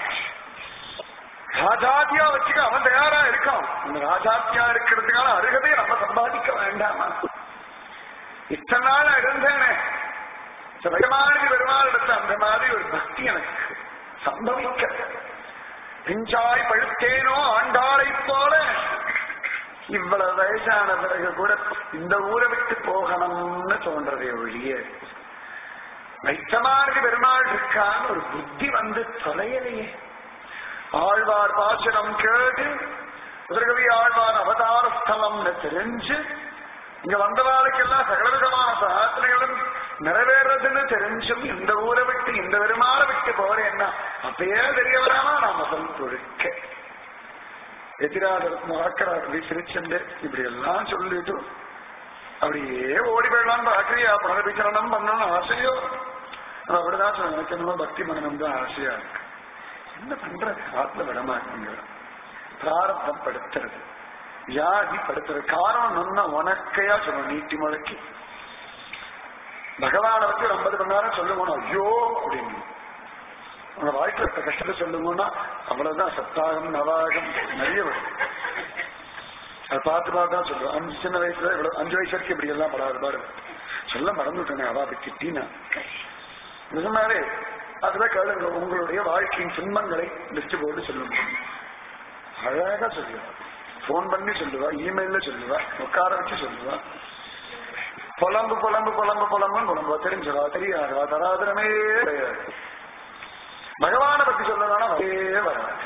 ராஜாத்தியா வச்சுக்க அவன் தயாரா இருக்கான் அந்த ராஜாத்தியா இருக்கிறதுக்கான அருகதையை நம்ம சம்பாதிக்க வேண்டாமா இத்தனை நாள் நான் இருந்தேனே பெருமாளுக்கு பெருமாள் எடுத்த அந்த மாதிரி ஒரு பக்தி எனக்கு சம்பவிக்க பிஞ்சாய் பழுத்தேனோ ஆண்டாளை போல இவ்வளவு வயசான பிறகு கூட இந்த ஊரை விட்டு போகணும்னு தோன்றதே ஒழிய வைத்தமாருக்கு பெருமாள் இருக்கான்னு ஒரு புத்தி வந்து தொலையலையே ஆழ்வார் பாசுரம் கேட்டு உதரகவி ஆழ்வார் அவதார ஸ்தலம்னு தெரிஞ்சு இங்க வந்தவாளுக்கெல்லாம் சகலவிதமான பிரார்த்தனைகளும் நிறைவேறதுன்னு தெரிஞ்சும் இந்த ஊரை விட்டு இந்த பெருமாளை விட்டு போறேன்னா அப்பயே தெரிய வராமா நான் முதல் தொழுக்க எதிராளர் மறக்கிறார் சிரிச்சுண்டு இப்படி எல்லாம் சொல்லிட்டு அப்படியே ஓடி போயிடலாம் பாக்குறியா புனரபிச்சரணம் பண்ணணும்னு ஆசையோ அவன் அப்படிதான் சொல்ல எனக்கு என்னமோ பக்தி பண்ணணும் தான் ஆசையா இருக்கு என்ன பண்றது ஆத்ம விடமாட்டேங்கிற பிராரத்தம் படுத்துறது வியாதி படுத்துறது காரணம் நொன்ன உனக்கையா சொல்லணும் நீட்டி முழக்கி பகவானை வச்சு ஒரு ஐம்பது மணி நேரம் சொல்லுவோம் ஐயோ அப்படின்னு உங்க வாழ்க்கையில இருக்க கஷ்டத்தை சொல்லுங்கன்னா அவ்வளவுதான் சப்தாகம் நவாகம் நிறைய வரும் அதை பார்த்து பார்த்து தான் சொல்லுவோம் அஞ்சு சின்ன வயசுல இவ்வளவு அஞ்சு வயசு வரைக்கும் இப்படி எல்லாம் படாது பாடு சொல்ல மறந்துட்டேனே அவா அப்படி திட்டினா நிஜமாவே அதுதான் கேளுங்க உங்களுடைய வாழ்க்கையின் துன்பங்களை லிஸ்ட் போட்டு சொல்லுங்க அழகா சொல்லுவா போன் பண்ணி சொல்லுவா இமெயில்ல சொல்லுவா உட்கார வச்சு சொல்லுவா புலம்பு புலம்பு புலம்பு புலம்புன்னு புலம்புவா தெரிஞ்சவா தெரியாதவா தராதரமே கிடையாது பகவானை பத்தி சொல்லணும்னா வரவே வராது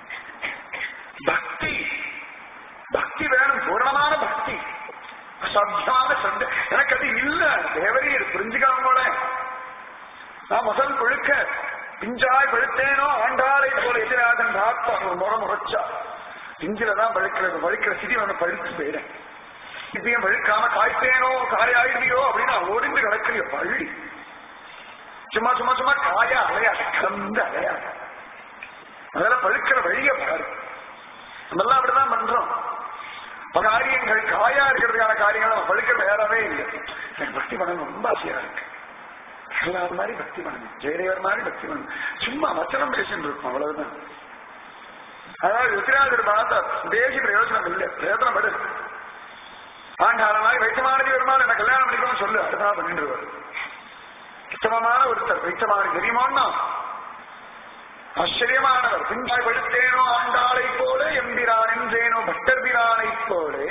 பக்தி பக்தி வேணும் பூரணமான பக்தி சத்தான சந்த எனக்கு அது இல்ல தேவரீர் புரிஞ்சுக்காம போல நான் முதல் பழுக்க பிஞ்சாய் பழுத்தேனோ ஆண்டாளை போல எதிராகன் ராத்தா ஒரு முறை முறைச்சா பிஞ்சில தான் பழுக்கிறது பழுக்கிற சிதி அவனை பழுத்து போயிடேன் இப்பயும் பழுக்காம காய்ப்பேனோ காயாயிடுவியோ அப்படின்னு ஓடிந்து கிடக்குறியோ பள்ளி சும்மா சும்மா சும்மா காயா அலையாத கலந்து அலையாத அதெல்லாம் பழுக்கிற வழிய பாரு நம்ம எல்லாம் அப்படிதான் பண்றோம் பல காரியங்கள் காயா இருக்கிறதுக்கான காரியங்கள் நம்ம பழுக்கிற வேறவே இல்லை எனக்கு பக்தி பண்ணணும் ரொம்ப ஆசையா இருக்கு எல்லார் மாதிரி பக்தி பண்ணணும் ஜெயதேவர் மாதிரி பக்தி பண்ணணும் சும்மா வச்சனம் பேசிட்டு இருக்கும் அவ்வளவுதான் அதாவது ருத்ராஜர் பார்த்தா தேசி பிரயோஜனம் இல்லை பிரயோஜனம் படு ஆண்டாள மாதிரி வைத்தமானதி வருமானம் என்ன கல்யாணம் பண்ணிக்கணும் சொல்லு அதுதான் பண்ணிட்டு வருவார் உத்தமமான ஒருத்தர் வைத்தமான தெரியுமான்னா ஆச்சரியமானவர் பின்பாய் படுத்தேனோ ஆண்டாளை போல எம்பிரான் என்றேனோ பக்தர் பிரானை போலே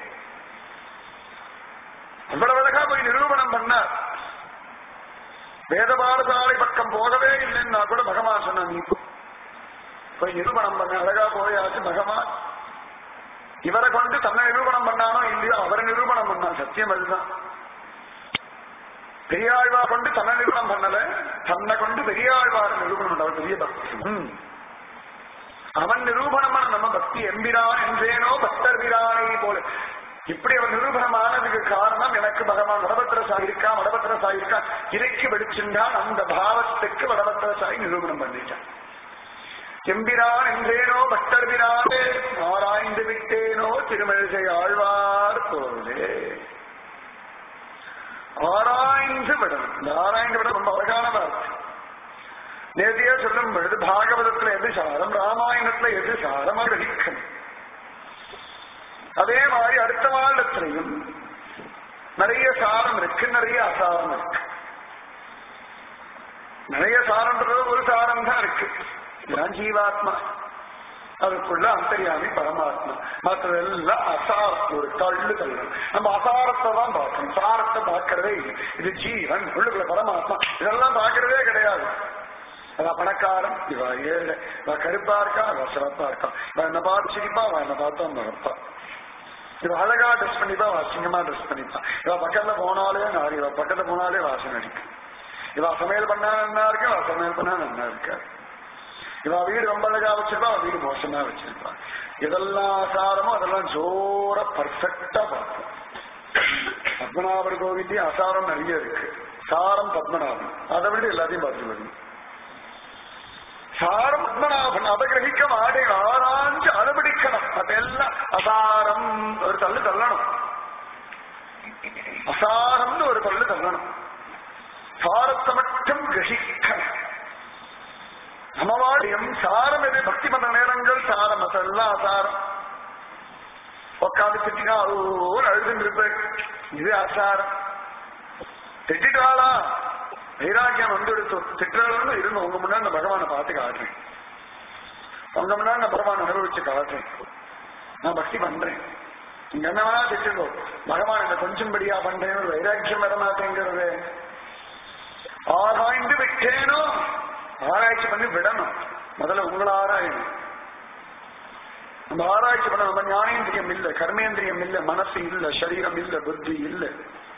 அவ்வளவு அழகா போய் நிரூபணம் பண்ணார் வேத பாடசாலை பக்கம் போகவே இல்லைன்னா கூட பகவான் சொன்ன நீ போ. போய் நிரூபணம் பண்ண அழகா போயாச்சு பகவான் இவரை கொண்டு தன்னை நிரூபணம் பண்ணானோ இல்லையோ அவரை நிரூபணம் பண்ணான் சத்தியம் அதுதான் பெரியாழ்வா கொண்டு தன்னை நிரூபணம் பண்ணல தன்னை கொண்டு பெரியாழ்வார் நிரூபணம் பண்ண அவர் பெரிய பக்தி ம். அவன் நிரூபணம் பண்ண நம்ம பக்தி எம்பிரான் என்றேனோ பக்தர் பிரானை போல இப்படி அவன் நிரூபணமானதுக்கு காரணம் எனக்கு பகவான் வடபத்திர சாய் இருக்கா வடபத்திர சாய் இருக்கா இறைக்கு வெடிச்சின்றான் அந்த பாவத்துக்கு வடபத்திர சாய் நிரூபணம் பண்ணிட்டான் எம்பிரான் என்றேனோ பக்தர் பிரானே ஆராய்ந்து விட்டேனோ திருமழிசை ஆழ்வார் போலே ஆராய்ந்து விடணும் இந்த ஆராய்ந்து விட ரொம்ப அழகான வார்த்தை நேதியா சொல்லும் பொழுது பாகவதத்துல எது சாரம் ராமாயணத்துல எது சாரம் அது கிரகிக்கணும் அதே மாதிரி அடுத்த வாழ்லத்திலையும் நிறைய சாரம் இருக்கு நிறைய அசாரம் இருக்கு நிறைய சாரம்ன்றது ஒரு சாரம் தான் இருக்கு இதுதான் ஜீவாத்மா அதுக்குள்ள அந்தரியாமி பரமாத்மா மற்றதெல்லாம் அசாரம் ஒரு தள்ளு தள்ளு நம்ம அசாரத்தை தான் பார்க்கணும் சாரத்தை பார்க்கறதே இல்லை இது ஜீவன் உள்ளுக்குள்ள பரமாத்மா இதெல்லாம் பார்க்கறதே கிடையாது அவ பணக்காரன் இவ ஏழை இவ கருப்பா இருக்கா அவ சிறப்பா இருக்கா இவ என்ன பார்த்து சிரிப்பா அவ என்ன பார்த்தா மறப்பா இவ அழகா ட்ரெஸ் பண்ணிப்பா அவ அசிங்கமா ட்ரெஸ் பண்ணிப்பா இவ பக்கத்துல போனாலே நாரி இவ பக்கத்துல போனாலே வாசனை அடிக்கும் இவ சமையல் பண்ணா நல்லா இருக்கு அவ சமையல் பண்ணா நல்லா இருக்காரு இவ வீடு ரொம்ப அழகா வச்சிருப்பா அவ வீடு மோசமா வச்சிருப்பா எதெல்லாம் சாரமோ அதெல்லாம் ஜோர பர்ஃபெக்டா பார்ப்போம் பத்மநாபர் கோவிலையும் அசாரம் நிறைய இருக்கு சாரம் பத்மநாபன் அதை விட எல்லாத்தையும் பார்த்து வரணும் சாரம் பத்மநாபன் அதை கிரகிக்க மாட்டே ஆராய்ஞ்சு அனுபடிக்கணும் அதெல்லாம் அசாரம் ஒரு தள்ளு தள்ளணும் அசாரம்னு ஒரு தள்ளு தள்ளணும் சாரத்தை மட்டும் கிரகிக்கணும் நமவாடியம் சாரம் எது பக்தி பண்ண நேரங்கள் சாரம் அதெல்லாம் அசாரம் உட்காந்து திட்டினா ஒரு அழுதுன்னு இருப்பேன் இது அசாரம் திட்டாளா வைராக்கியம் வந்து எடுத்து திட்டுறதுன்னு இருந்து உங்க முன்னாடி நான் பகவானை பார்த்து காட்டுறேன் உங்க முன்னாடி நான் பகவான் அனுபவிச்சு காட்டுறேன் நான் பக்தி பண்றேன் நீங்க என்ன வேணா திட்டுங்கோ பகவான் என்ன கொஞ்சம் படியா பண்றேன் ஒரு வைராக்கியம் வர மாட்டேங்கிறது ஆராய்ந்து விட்டேனோ ஆராய்ச்சி பண்ணி விடணும் முதல்ல உங்களை ஆராயணும் நம்ம ஆராய்ச்சி பண்ண நம்ம ஞானேந்திரியம் இல்ல கர்மேந்திரியம் இல்ல மனசு இல்ல சரீரம் இல்ல புத்தி இல்ல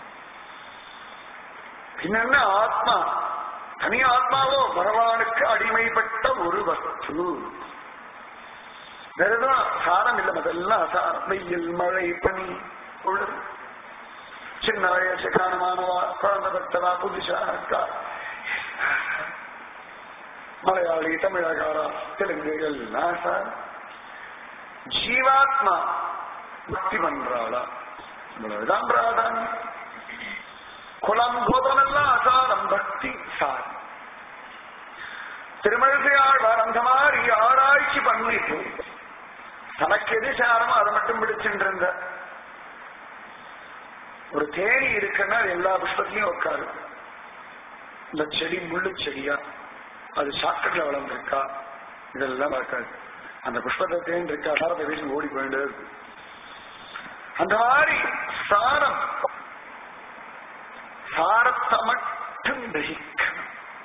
பின்ன ஆத்மா தனி ஆத்மாவோ பகவானுக்கு அடிமைப்பட்ட ஒரு வஸ்து வேறதான் சாரம் இல்லை அதெல்லாம் அசாரம் வெயில் மழை பனி குளிர் சின்ன வயசுக்கான மாணவா குழந்தை பெற்றவா புதுசா இருக்கா மலையாளி தமிழகாரா தெலுங்கு எல்லாம் சார் ஜீவாத்மா பக்தி பண்றாளா இவ்வளவுதான் பிராதானியம் குலம் கோபமெல்லாம் அசாரம் பக்தி சாரம் திருமழிசையாழ்வார் அந்த மாதிரி ஆராய்ச்சி பண்ணிட்டு தனக்கு எது சாரமோ அதை மட்டும் பிடிச்சுட்டு இருந்த ஒரு தேனி இருக்குன்னா அது எல்லா புஷ்பத்திலையும் உட்காரு இந்த செடி முள்ளு செடியா அது சாக்கடையில வளர்ந்துருக்கா இதெல்லாம் பார்க்காது அந்த புஷ்பத்தை தேன் இருக்கா சாரத்தை வீசி ஓடி போயிட்டு இருக்கு. அந்த மாதிரி சாரம் சாரத்தை மட்டும் கிரகிக்கணும்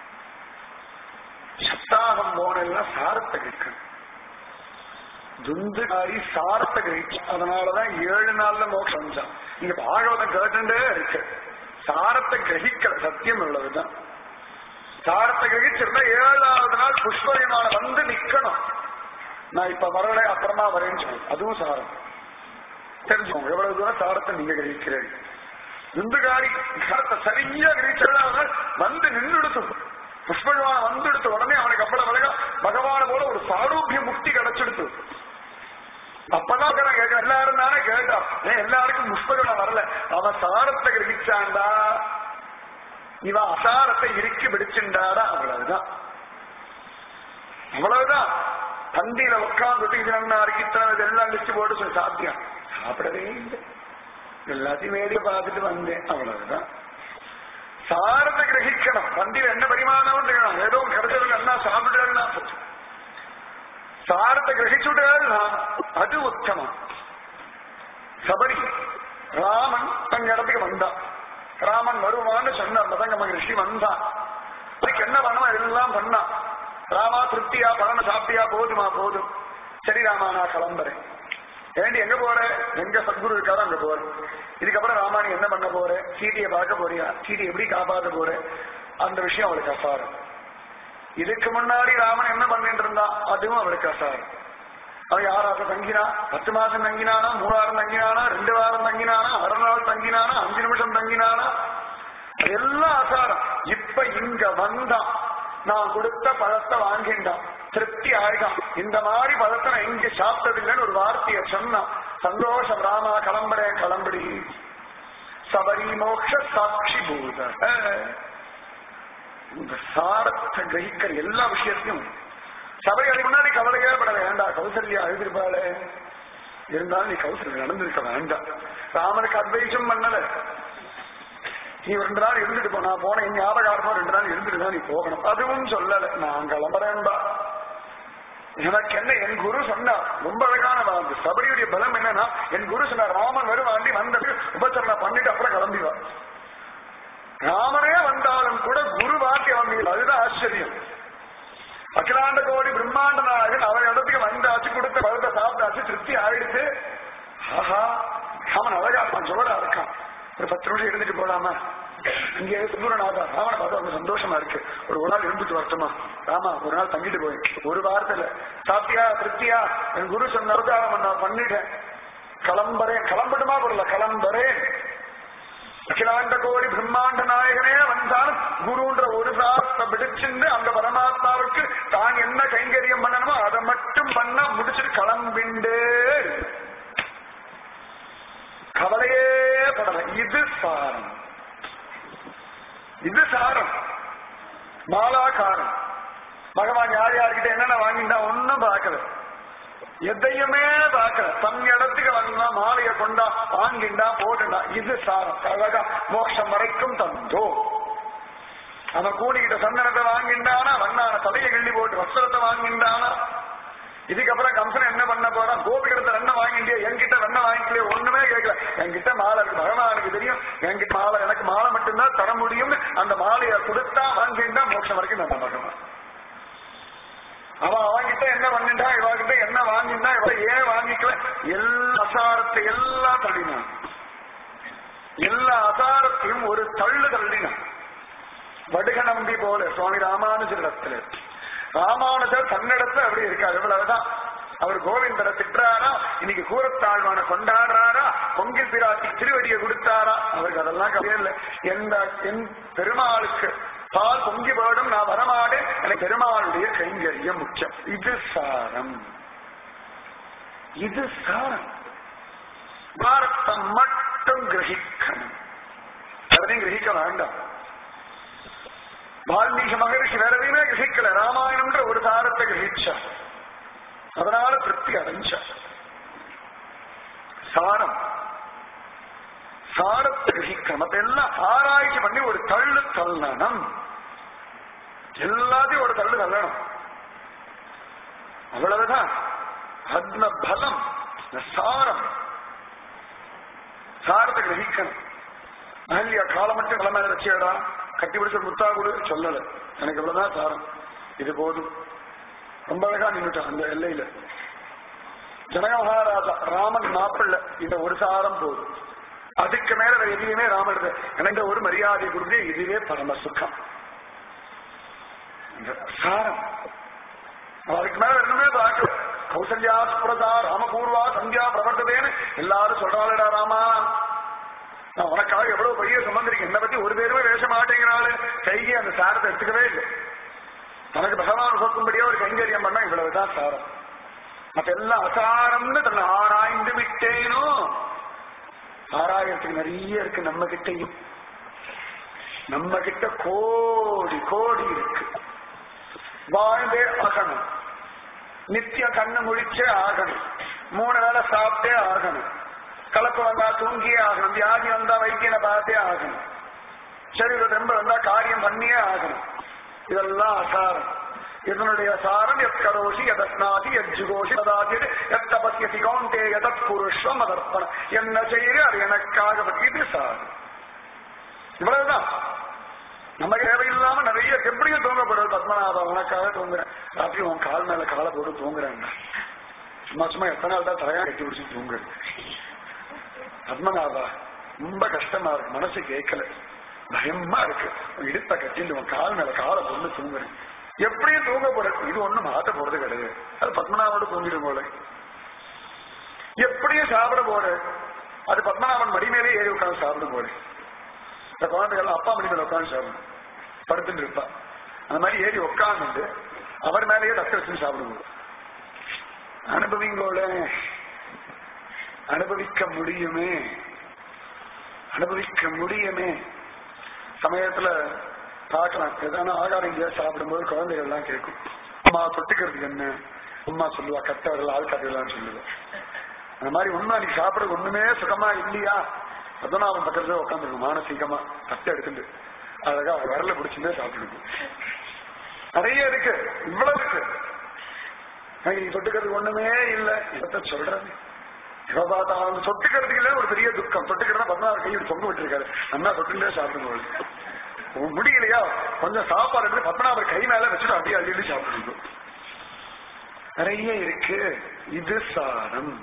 சப்தாகம் போனெல்லாம் சாரத்தை கிரகிக்கணும் துந்துகாரி சாரத்தை கிரகிச்சு அதனாலதான் ஏழு நாள்ல மோட்சம் வந்தான் இங்க பாகவதம் கேட்டுட்டே இருக்கு சாரத்தை கிரகிக்கல சத்தியம் உள்ளதுதான் சாரத்தை கிரகிச்சிருந்தா ஏழாவது நாள் புஷ்ப விமானம் வந்து நிக்கணும் நான் இப்ப வரல அப்புறமா வரேன்னு சொல்லு அதுவும் சாரம் தெரிஞ்சுக்கோங்க எவ்வளவு தூரம் சாரத்தை நீங்க கிரகிக்கிறேன் இந்துகாரி சாரத்தை சரியா கிரகிச்சதுனால வந்து நின்றுடுத்து புஷ்பகவான் வந்துடுத்த உடனே அவனுக்கு அவ்வளவு அழகா பகவான போல ஒரு சாரூபிய முக்தி கிடைச்சிடுத்து அப்பதான் நான் கேட்க எல்லாரும் தானே கேட்டான் ஏன் எல்லாருக்கும் புஷ்பகவான் வரல அவன் சாரத்தை கிரகிச்சாண்டா இவன் அசாரத்தை இறுக்கி பிடிச்சுண்டாடா அவ்வளவுதான் அவ்வளவுதான் பந்தியில உட்கார்ந்துட்டு இது நல்லா இருக்கு இதெல்லாம் லிஸ்ட் போட்டு சொல்லி சாப்பிட்டியா சாப்பிடவே இல்லை எல்லாத்தையும் வேடிக்கை பார்த்துட்டு வந்தேன் அவ்வளவுதான் சாரத்தை கிரகிக்கணும் பந்தியில் என்ன பரிமாணம் செய்யணும் ஏதோ கிடைச்சவங்க என்ன சாப்பிடுறா சாரத்தை கிரகிச்சுட்டாருன்னா அது உத்தமம் சபரி ராமன் தங்க இடத்துக்கு வந்தான் ராமன் வருவான்னு சொன்னார் மதங்க மகிழ்ச்சி வந்தான் அதுக்கு என்ன பண்ணணும் எல்லாம் பண்ணான் ராமா திருப்தியா பலனை சாப்பிட்டியா போதுமா போதும் சரி ராமா நான் கிளம்புறேன் ஏண்டி எங்க போற எங்க சத்குரு இருக்காரோ அங்க போறேன் இதுக்கப்புறம் ராமா நீ என்ன பண்ண போற சீட்டியை பார்க்க போறியா சீட்டி எப்படி காப்பாத்த போற அந்த விஷயம் அவளுக்கு அசாரம் இதுக்கு முன்னாடி ராமன் என்ன பண்ணிட்டு இருந்தான் அதுவும் அவளுக்கு அசாரம் அவன் யாராவது தங்கினா பத்து மாசம் தங்கினானா மூணு வாரம் தங்கினானா ரெண்டு வாரம் தங்கினானா அரை நாள் தங்கினானா அஞ்சு நிமிஷம் தங்கினானா எல்லாம் அசாரம் இப்ப இங்க வந்தான் நான் கொடுத்த பழத்தை வாங்கிட்டான் திருப்தி ஆயிடும் இந்த மாதிரி பழத்தை நான் இங்க சாப்பிட்டதில்லைன்னு ஒரு வார்த்தைய சொன்னான் சந்தோஷம் ராமா கிளம்புறேன் கிளம்புடி சபரி மோக்ஷ சாட்சி பூத இந்த சாரத்தை கிரகிக்கிற எல்லா விஷயத்தையும் சபை அதுக்கு முன்னாடி கவலையே பட வேண்டாம் கௌசல்யா அழுதிருப்பாளே இருந்தாலும் நீ கௌசல்யா நடந்திருக்க வேண்டாம் ராமனுக்கு அத்வைஷம் பண்ணல நீ ரெண்டு நாள் இருந்துட்டு போ நான் போன என் ஞாபகாரமா ரெண்டு நாள் இருந்துட்டு தான் நீ போகணும் அதுவும் சொல்லல நான் கிளம்புறேன்பா எனக்கு என்ன என் குரு சொன்னா ரொம்ப அழகான வாழ்ந்து சபரியுடைய பலம் என்னன்னா என் குரு சொன்னார் ராமன் வருவாண்டி வந்தது உபச்சரணை பண்ணிட்டு அப்புறம் கிளம்பிவா ராமனே வந்தாலும் கூட குரு வாக்கியம் வந்தீங்க அதுதான் ஆச்சரியம் அகிலாண்ட கோடி பிரம்மாண்ட நாயகன் அவன் இடத்துக்கு வந்தாச்சு கொடுத்த பழத்தை சாப்பிட்டாச்சு திருப்தி ஆயிடுச்சு ஆஹா அவன் அழகா இருக்கான் ஜோடா இருக்கான் ஒரு பத்து நிமிஷம் இருந்துட்டு போலாமா இங்கே சுந்தரநாதா ராமனை பார்த்தா ரொம்ப சந்தோஷமா இருக்கு ஒரு ஒரு நாள் இருந்துட்டு வரட்டுமா ராமா ஒரு நாள் தங்கிட்டு போய் ஒரு வாரத்துல சாப்பிட்டியா திருப்தியா என் குரு சொன்ன அவதாரம் நான் பண்ணிட்டேன் கிளம்புறேன் கிளம்பட்டுமா போடல கிளம்புறேன் அகிலாண்ட கோடி பிரம்மாண்ட நாயகனே வந்தாலும் குருன்ற ஒரு சாஸ்திர பிடிச்சிருந்து அந்த பரமாத்மாவுக்கு தான் என்ன கைங்கரியம் பண்ணணுமோ அதை மட்டும் பண்ண முடிச்சுட்டு கிளம்பிண்டே இரு. கவலையே படல இது சாரம் இது சாரம் மாலாகாரம் பகவான் யார் யார்கிட்ட என்னென்ன வாங்கிட்டா ஒன்னும் பார்க்கல எதையுமே பார்க்கல தன் இடத்துக்கு வந்தா மாலையை கொண்டா வாங்கிண்டா போட்டுண்டா இது சாரம் அழகா மோட்சம் வரைக்கும் தந்தோ அவன் கூடிக்கிட்ட சந்தனத்தை வாங்கிண்டானா வண்ணான தலையை கிள்ளி போட்டு வஸ்திரத்தை வாங்கிண்டானா இதுக்கப்புறம் கம்சன் என்ன பண்ண போறான் கோபிகிடத்தை வெண்ண வாங்கிட்டியா என்கிட்ட வெண்ண வாங்கிக்கலையே ஒண்ணுமே கேட்கல என்கிட்ட மாலை இருக்கு பகவானுக்கு தெரியும் என்கிட்ட மாலை எனக்கு மாலை மட்டும்தான் தர முடியும்னு அந்த மாலையை கொடுத்தா வாங்கிட்டா மோட்சம் வரைக்கும் நம்ம பகவான் அவன் அவன்கிட்ட என்ன பண்ணிட்டா இவகிட்ட என்ன வாங்கிட்டா இவ ஏன் வாங்கிக்கல எல்லா அசாரத்தை எல்லாம் தள்ளினான் எல்லா அசாரத்தையும் ஒரு தள்ளு தள்ளினான் வடுக நம்பி போல சுவாமி ராமானுஜரிடத்துல ராமானுஜர் தன்னிடத்துல அப்படி இருக்காரு இவ்வளவுதான் அவர் கோவிந்தரை திட்டுறாரா இன்னைக்கு கூரத்தாழ்வான கொண்டாடுறாரா பொங்கில் பிராட்டி திருவடியை கொடுத்தாரா அவருக்கு அதெல்லாம் கவலையே இல்லை எந்த என் பெருமாளுக்கு பால் பொங்கி போடும் நான் வரமாட்டேன் எனக்கு பெருமாளுடைய கைங்கரியம் முக்கியம் இது சாரம் இது சாரம் பாரத்தை மட்டும் கிரகிக்கணும் எதையும் கிரகிக்க வேண்டாம் வால்மீகி மகரிஷி வேற எதையுமே கிரகிக்கல ராமாயணம்ன்ற ஒரு சாரத்தை கிரகிச்சார் அதனால திருப்தி அடைஞ்சார் சாரம் சாரத்தை கிரகிக்கணும் அப்ப எல்லாம் ஆராய்ச்சி பண்ணி ஒரு தள்ளு தள்ளணும் எல்லாத்தையும் ஒரு தள்ளு தள்ளணும் அவ்வளவுதான் அத்ம பலம் இந்த சாரம் சாரத்தை கிரகிக்கணும் அகல்யா காலம் மட்டும் கிளம்ப வச்சேடா கட்டி பிடிச்ச முத்தா கூட சொல்லல எனக்கு இவ்வளவுதான் சாரம் இது போதும் ரொம்ப அழகா நின்றுட்டான் அந்த எல்லையில ஜனக மகாராஜா ராமன் மாப்பிள்ள இந்த ஒரு சாரம் போதும் அதுக்கு மேல வேற எதுவுமே ராமன் எனக்கு ஒரு மரியாதை கொடுத்து இதுவே பரம சுகம் இந்த சாரம் அதுக்கு மேல ரெண்டுமே பார்க்கல கௌசல்யா சுப்ரதா ராமபூர்வா சந்தியா பிரவர்த்ததேன்னு எல்லாரும் சொல்றாளடா ராமா நான் உனக்காக எவ்வளவு பெரிய சம்பந்திருக்கேன் என்னை பத்தி ஒரு பேருமே பேச மாட்டேங்கிறாள் கைகி அந்த சாரத்தை எடுத்துக்கவே இல்லை தனக்கு பகவான் சொக்கும்படியா ஒரு கைங்கரியம் பண்ணா இவ்வளவுதான் சாரம் மத்த எல்லாம் அசாரம்னு தன்னை ஆராய்ந்து விட்டேனோ ஆராயத்துக்கு நிறைய இருக்கு நம்ம கிட்டையும் நம்ம கிட்ட கோடி கோடி இருக்கு வாழ்ந்தே ஆகணும் நித்திய கண்ணு முழிச்சே ஆகணும் மூணு வேளை சாப்பிட்டே ஆகணும் கலப்பு வந்தா தூங்கியே ஆகணும் வியாதி வந்தா வைத்தியனை பார்த்தே ஆகணும் சரீரம் ரொம்ப வந்தா காரியம் பண்ணியே ஆகணும் இதெல்லாம் அசாரம் இதனுடைய சாரம் எத் கரோஷி எதஸ்நாதி எத் ஜுகோஷி ததாதி எத் தபஸ்யசி கௌந்தே எதத் புருஷம் அதர்ப்பணம் என்ன செய்யுது அது எனக்காக இது சாரம் இவ்வளவுதான் நமக்கு தேவையில்லாம நிறைய எப்படியும் தூங்கப்படுறது பத்மநாபா உனக்காக தூங்குறேன் ராத்திரி உன் கால் மேல காலை போட்டு தூங்குறேன் சும்மா சும்மா எத்தனை நாள் தான் தலையா கட்டி பிடிச்சி தூங்குறது பத்மநாபா ரொம்ப கஷ்டமா இருக்கு மனசு கேட்கல பயமா இருக்கு இடுப்ப கட்டிட்டு உன் கால் மேல காலை போட்டு தூங்குறேன் எப்படியும் தூங்க போறது இது ஒண்ணும் மாத்த போறது கிடையாது அது பத்மநாபோட தூங்கிடும் போல எப்படியும் சாப்பிட போற அது பத்மநாபன் மடி மேலே ஏறி உட்காந்து சாப்பிட போற இந்த குழந்தைகள் அப்பா மடி மேல உட்காந்து சாப்பிடும் படுத்துட்டு இருப்பா அந்த மாதிரி ஏறி உட்காந்துட்டு அவர் மேலேயே தக்க வச்சு சாப்பிடுவோம் அனுபவிங்கோட அனுபவிக்க முடியுமே அனுபவிக்க முடியுமே சமயத்துல பார்க்கலாம் ஏதான ஆகாரம் இங்கேயா சாப்பிடும்போது குழந்தைகள் எல்லாம் கேட்கும் அம்மா தொட்டுக்கிறதுக்கு என்ன அம்மா சொல்லுவா கட்டவர்கள் ஆள் கதையெல்லாம் சொல்லுவா அந்த மாதிரி உண்மை அன்னைக்கு சாப்பிட ஒண்ணுமே சுகமா இல்லையா அதான் அவன் பக்கத்துல உட்காந்துருக்கும் மானசீகமா தட்டை எடுத்துட்டு அழகா விரல பிடிச்சுட்டே சாப்பிட்டுருக்கும் நிறைய இருக்கு இவ்வளவு இருக்கு நீ தொட்டுக்கிறதுக்கு ஒண்ணுமே இல்லை இதை சொல்றது இவ பார்த்தா அவங்க தொட்டுக்கிறதுக்கு இல்ல ஒரு பெரிய துக்கம் தொட்டுக்கிறதா பதினாறு கையில் தொங்க விட்டுருக்காரு நல்லா தொட்டுட்டே சாப்பிடும்போது முடியலையா கொஞ்சம் சாப்பாடு எடுத்து பத்மநாபர் கை மேல வச்சுட்டு அப்படியே அள்ளி அள்ளி சாப்பிடுங்க நிறைய இருக்கு இது சாரம்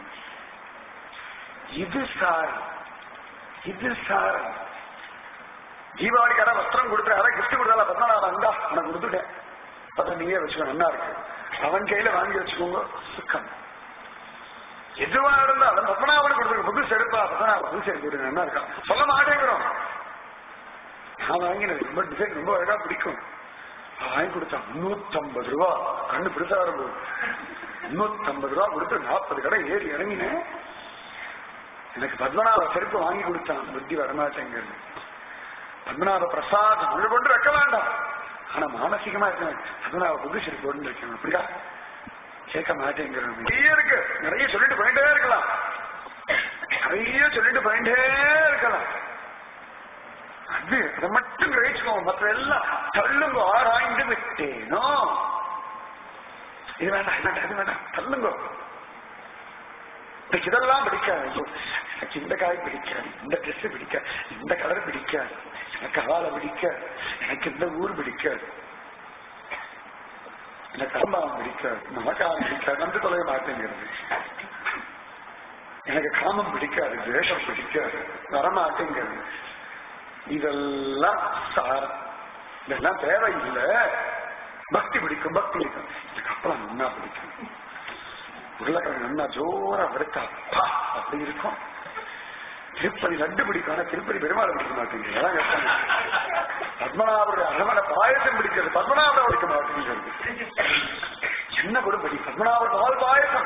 இது சாரம் இது சாரம் தீபாவளிக்கார வஸ்திரம் கொடுத்துறாரா கிஃப்ட் கொடுத்தாரா பத்மநாபன் அந்தா நான் கொடுத்துட்டேன் பத்திரம் நீயே வச்சுக்கோ நல்லா இருக்கு அவன் கையில வாங்கி வச்சுக்கோங்க சுக்கம் எதுவா இருந்தாலும் பத்மநாபன் கொடுத்துருக்க புது செருப்பா பத்மநாபன் புது செருப்பு கொடுங்க நல்லா இருக்கான் சொல்ல மாட்டேங்கிறோம் நான் வாங்கினது ரொம்ப டிசைன் ரொம்ப அழகா பிடிக்கும் வாங்கி கொடுத்தான் முன்னூத்தம்பது ரூபா கண்ணு பெருசா இருக்கும் முன்னூத்தம்பது ரூபா கொடுத்து நாற்பது கடை ஏறி இறங்கினேன் எனக்கு பத்மநாப செருப்பு வாங்கி கொடுத்தான் புத்தி வரமாட்டேங்கிறது பத்மநாப பிரசாதம் முழு கொண்டு வைக்க வேண்டாம் ஆனா மானசீகமா இருக்கேன் பத்மநாப புது செருப்பு கொண்டு வைக்கணும் அப்படியா கேட்க மாட்டேங்கிறது நிறைய இருக்கு நிறைய சொல்லிட்டு போயிட்டே இருக்கலாம் நிறைய சொல்லிட்டு போயிட்டே இருக்கலாம் அது அதை மட்டும் கிரகிச்சுக்கோங்க மற்ற எல்லாம் தள்ளுங்க ஆராய்ந்து விட்டேனோ இது வேண்டாம் இது வேண்டாம் இது வேண்டாம் தள்ளுங்க எனக்கு இதெல்லாம் பிடிக்காது ஐயோ, எனக்கு இந்த காய் பிடிக்காது இந்த ட்ரெஸ் பிடிக்காது இந்த கலர் பிடிக்காது எனக்கு அவளை பிடிக்காது எனக்கு இந்த ஊர் பிடிக்காது எனக்கு அம்மாவும் பிடிக்காது நமக்காக பிடிக்காது நன்றி தொலைய மாட்டேங்கிறது எனக்கு காமம் பிடிக்காது துவேஷம் பிடிக்காது வரமாட்டேங்கிறது இதெல்லாம் சாரம் இதெல்லாம் தேவையில்லை பக்தி பிடிக்கும் பக்தி பிடிக்கும் எனக்கு அப்புறம் நல்லா பிடிக்கும் உருளைக்கிழங்கு நல்லா ஜோரா வறுத்தா அப்பா அப்படி இருக்கும் திருப்பதி லட்டு பிடிக்கும் ஆனா திருப்பதி பெருமாள் பிடிக்க மாட்டேங்குது அதான் கஷ்டம் பத்மநாபருடைய அரவணை பாயசம் பிடிக்கிறது பத்மநாபரை பிடிக்க மாட்டேங்கிறது என்ன கொடுப்படி பத்மநாபர் பால் பாயசம்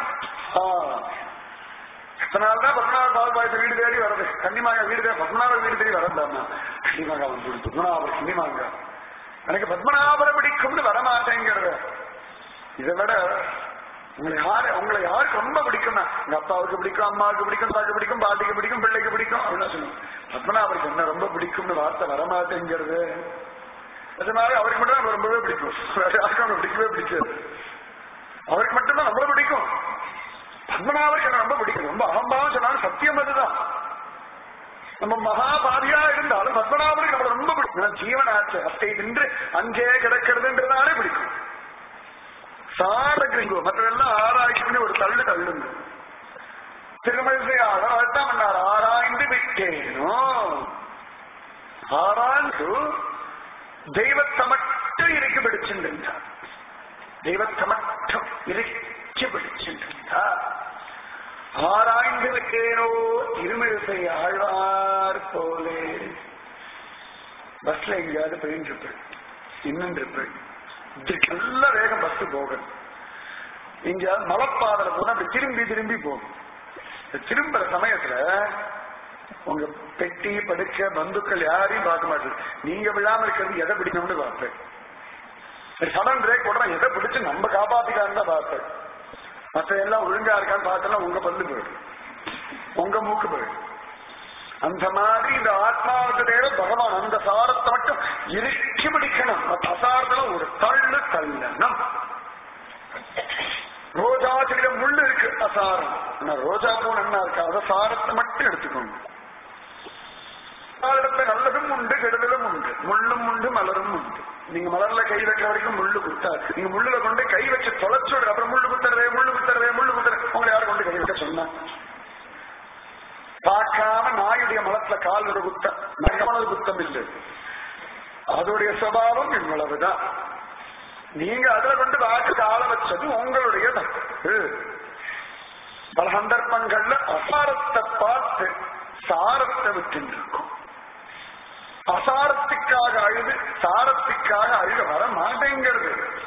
அதனால்தான் பத்மநாபர் பால் பாயசம் வீடு தேடி வர்றது கன்னிமாங்க வீடு தேடி பத்மநாபர் வீடு தேடி வரந்தாமா கன்னிமாங்க வந்து பத்மநாபர் கன்னிமாங்க எனக்கு பத்மநாபரை பிடிக்கும்னு வரமாட்டேங்கிறது இதை விட உங்களை யாரு உங்களை யாருக்கு ரொம்ப பிடிக்கும்னா எங்க அப்பாவுக்கு பிடிக்கும் அம்மாவுக்கு பிடிக்கும் தாக்கு பிடிக்கும் பாட்டிக்கு பிடிக்கும் பிள்ளைக்கு பிடிக்கும் அப்படின்னு சொல்லுங்க பத்மநாபருக்கு என்ன ரொம்ப பிடிக்கும்னு வார்த்தை வரமாட்டேங்கிறது அதனால அவருக்கு மட்டும் தான் ரொம்பவே பிடிக்கும் வேற யாருக்கும் அவங்க பிடிக்கவே பிடிக்காது அவருக்கு மட்டும்தான் நம்மள பிடிக்கும் பத்மநாபருக்கு என்ன ரொம்ப பிடிக்கும் ரொம்ப அகம்பாவம் சொன்னாலும் சத்தியம் அதுதான் நம்ம மகாபாதியா இருந்தாலும் பத்மநாபருக்கு நம்மள ரொம்ப பிடிக்கும் ஜீவனாச்சு அத்தை நின்று அங்கே கிடக்கிறதுன்றதாலே பிடிக்கும் சாரகிரிங்கோ மற்றதெல்லாம் ஆராய்ச்சி பண்ணி ஒரு தள்ளு தள்ளுங்க திருமழிசையாக அதான் பண்ணார் ஆராய்ந்து விட்டேனோ ஆராய்ந்து தெய்வத்தை மட்டும் இறுக்கி பிடிச்சிருந்தார் தெய்வத்தை மட்டும் இறுக்கி பிடிச்சிருந்தார் ஆராய்ந்து விட்டேனோ திருமிழிசை ஆழ்வார் போலே பஸ்ல எங்கேயாவது போயின்னு இருப்பேன் இன்னும் இருப்பேன் நல்ல வேகம் பஸ் போகணும் இங்க மலப்பாதல போனா அப்படி திரும்பி திரும்பி போகும் திரும்புற சமயத்துல உங்க பெட்டி படுக்க பந்துக்கள் யாரையும் பார்க்க மாட்டேன் நீங்க விழாம இருக்கிறது எதை பிடிக்கணும்னு பார்ப்பேன் சடன் பிரேக் போடுறா எதை பிடிச்சு நம்ம காப்பாத்திக்கான்னு தான் பார்ப்பேன் மற்ற எல்லாம் ஒழுங்கா இருக்கான்னு பார்த்தா உங்க பல்லு போயிடும் உங்க மூக்கு போயிடும் அந்த மாதிரி இந்த ஆத்மாவுக்கு தேவை பகவான் அந்த சாரத்தை மட்டும் இறுக்கி பிடிக்கணும் அசாரத்துல ஒரு தள்ளு தள்ளணும் ரோஜா செடியில முள்ளு இருக்கு அசாரம் ஆனா ரோஜா பூ நல்லா இருக்கு அத சாரத்தை மட்டும் எடுத்துக்கணும் இடத்துல நல்லதும் உண்டு கெடுதலும் உண்டு முள்ளும் உண்டு மலரும் உண்டு நீங்க மலர்ல கை வைக்கிற வரைக்கும் முள்ளு குத்தாது நீங்க முள்ளுல கொண்டு கை வச்சு தொலைச்சு விடுற அப்புறம் முள்ளு குத்துறதே முள்ளு குத்துறதே முள்ளு குத்துறது உங்களை யாரும் கொண்டு கை வைக்க சொன்னா பார்க்காம நாயுடைய மலத்துல கால் ஒரு குத்தம் நகமனது குத்தம் இல்லை அதோடைய சுவாவம் இவ்வளவுதான் நீங்க அதுல கொண்டு வாக்கு கால வச்சது உங்களுடைய தப்பு பல சந்தர்ப்பங்கள்ல அசாரத்தை பார்த்து சாரத்தை விட்டுருக்கும் அசாரத்துக்காக அழுது சாரத்துக்காக அழுத வர மாட்டேங்கிறது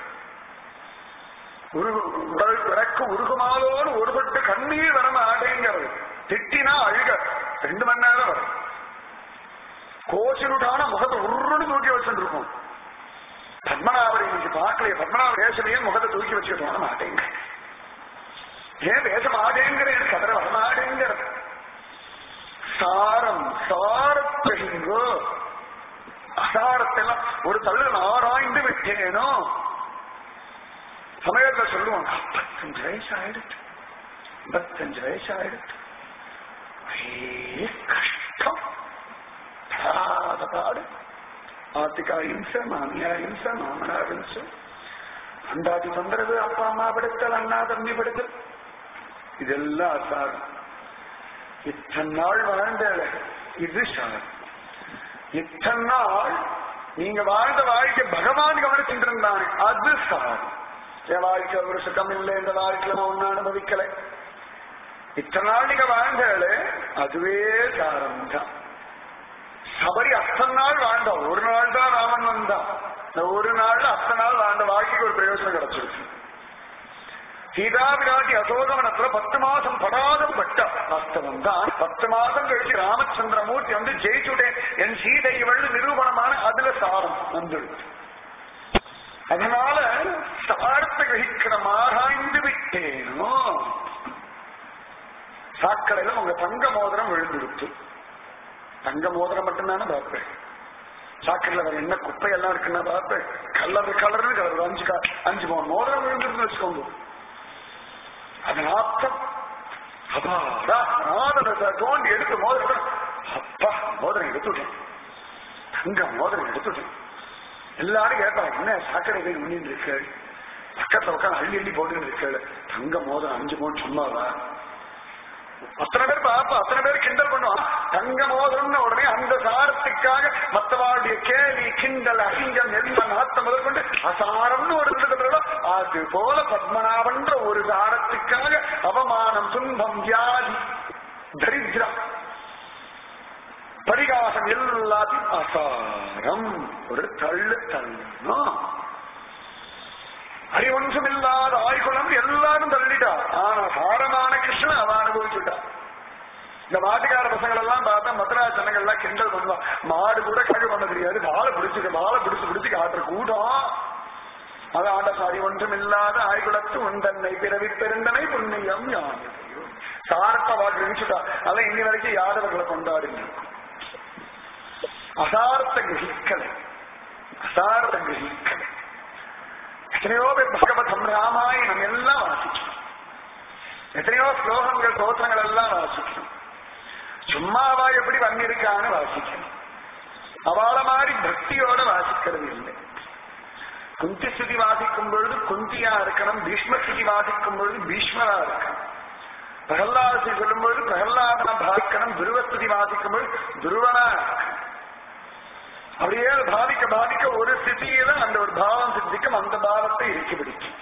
உடல் பிறக்க உருகுமாலோடு ஒருபட்டு கண்ணீர் வர மாட்டேங்கிறது திட்டினா அழுக ரெண்டு மணி நேரம் வரும் கோச்சிலுட்டான முகத்தை உருன்னு தூக்கி வச்சுருக்கும் பத்மநாபர் இன்னைக்கு பார்க்கலையே பத்மநாபர் பேசலையே முகத்தை தூக்கி வச்சுட்டு வர மாட்டேங்க ஏன் பேச மாட்டேங்கிறேன் கதற வர மாட்டேங்கிற சாரம் சாரத்தெங்கோ அசாரத்தெல்லாம் ஒரு தள்ளு ஆராய்ந்து விட்டேனோ சமயத்துல சொல்லுவாங்க ஐம்பத்தஞ்சு வயசு ஆயிடுச்சு ஐம்பத்தஞ்சு வயசு ஆயிடுச்சு ஒரே கஷ்டம் படாத பாடு ஆத்திகா இம்சை மாமியா இம்சை மாமனார் இம்சை அண்டாதி தொந்தரவு அப்பா அம்மா படுத்தல் அண்ணா தம்பி படுத்தல் இதெல்லாம் அசாரம் இத்தனை நாள் வாழ்ந்த இது சாரம் இத்தனை நாள் நீங்க வாழ்ந்த வாழ்க்கை பகவான் கவனிச்சுட்டு இருந்தானே அது சாரம் என் வாழ்க்கை ஒரு சுகம் இல்லை இந்த வாழ்க்கையில நான் ஒன்னும் அனுபவிக்கலை இத்தனை நாள் நீங்க வாழ்ந்தாலே அதுவே சாரம் தான் சபரி அத்தனை நாள் வாழ்ந்தா ஒரு நாள் தான் ராமன் வந்தான் இந்த ஒரு நாள்ல அத்தனை நாள் வாழ்ந்த வாழ்க்கைக்கு ஒரு பிரயோஜனம் கிடைச்சிருச்சு சீதா விராட்டி அசோகவனத்துல பத்து மாசம் படாதம் பட்ட வாஸ்தவம் தான் பத்து மாசம் கழிச்சு ராமச்சந்திரமூர்த்தி வந்து ஜெயிச்சுட்டேன் என் சீதை இவள் நிரூபணமான அதுல சாரம் வந்துடுச்சு அதனால சாரத்தை கிரகிக்கிற ஆராய்ந்து விட்டேனோ சாக்கடையில உங்க தங்க மோதிரம் விழுந்துடுச்சு தங்க மோதிரம் மட்டும்தானே பார்ப்பேன் சாக்கடையில வேற என்ன குப்பையெல்லாம் இருக்குன்னா பார்ப்பேன் கலர் கலர்னு கலர் அஞ்சு கா- அஞ்சு பவுன் மோதிரம் விழுந்துருன்னு வச்சுக்கோங்க அது ஆத்தம் அப்பாடா நாதனை தோண்டி எடுத்து மோதிரம் அப்பா மோதிரம் எடுத்துட்டேன் தங்க மோதிரம் எடுத்துட்டேன் எல்லாரும் கேட்பாங்க என்ன சாக்கடை போய் பண்ணிட்டு இருக்கு பக்கத்துல உட்காந்து அள்ளி அள்ளி போட்டுட்டு இருக்கு தங்க மோதிரம் அஞ்சு பவுன் சும்மாவா அத்தனை பேர் பாப்பா அத்தனை பேர் கிண்டல் பண்ணுவான் தங்க மோதிரம்னு உடனே அந்த சாரத்துக்காக மத்தவாளுடைய கேலி கிண்டல் அசிங்கம் எல்லாம் நாத்த முதல் கொண்டு அசாரம்னு ஒரு விடுதலை அது போல பத்மநாபன்ற ஒரு சாரத்துக்காக அவமானம் துன்பம் வியாதி தரித்திரம் பரிகாசம் எல்லாத்தையும் அசாரம் ஒரு தள்ளு தள்ளணும் அறிவொன்றும் இல்லாத ஆய்குளம் எல்லாரும் தள்ளிட்டா ஆனா சாரமான கிருஷ்ணன் அவ அனுபவிச்சுட்டா இந்த மாட்டுக்கார பசங்கள் எல்லாம் பார்த்தா மதுரா ஜனங்கள் எல்லாம் கிண்டல் பண்ணுவா மாடு கூட கணக்கு பண்ண தெரியாது வாழை பிடிச்சு வாழை பிடிச்சு பிடிச்சு காட்டுற கூட்டம் அது ஆண்ட சாரி ஒன்றும் இல்லாத ஆய்குலத்து உண்டன்னை பிறவி பெருந்தனை புண்ணியம் யாரு சாரத்தை வாக்கு நினைச்சுட்டா அதான் இன்னி வரைக்கும் யாதவர்களை கொண்டாடுங்க அசாரத்தை கிரகிக்கலை அசாரத்தை கிரகிக்கலை எத்தனையோ பேர் பகவதம் ராமாயணம் எல்லாம் வாசிக்கணும் எத்தனையோ ஸ்லோகங்கள் தோற்றங்கள் எல்லாம் வாசிக்கணும் சும்மாவா எப்படி வந்திருக்கான்னு வாசிக்கணும் அவள மாதிரி பக்தியோட வாசிக்கிறது இல்லை குந்தி ஸ்துதி வாசிக்கும் பொழுது குந்தியா இருக்கணும் பீஷ்ம ஸ்துதி வாசிக்கும் பொழுது பீஷ்மரா இருக்கணும் பிரகல்லாதி சொல்லும் பொழுது பிரகல்லாதனா பாவிக்கணும் துருவஸ்துதி வாசிக்கும் பொழுது துருவனா இருக்கணும் அப்படியே பாதிக்க பாதிக்க ஒரு ஸ்திதியில அந்த ஒரு பாவம் சித்திக்கும் அந்த பாவத்தை இறுக்கி பிடிக்கும்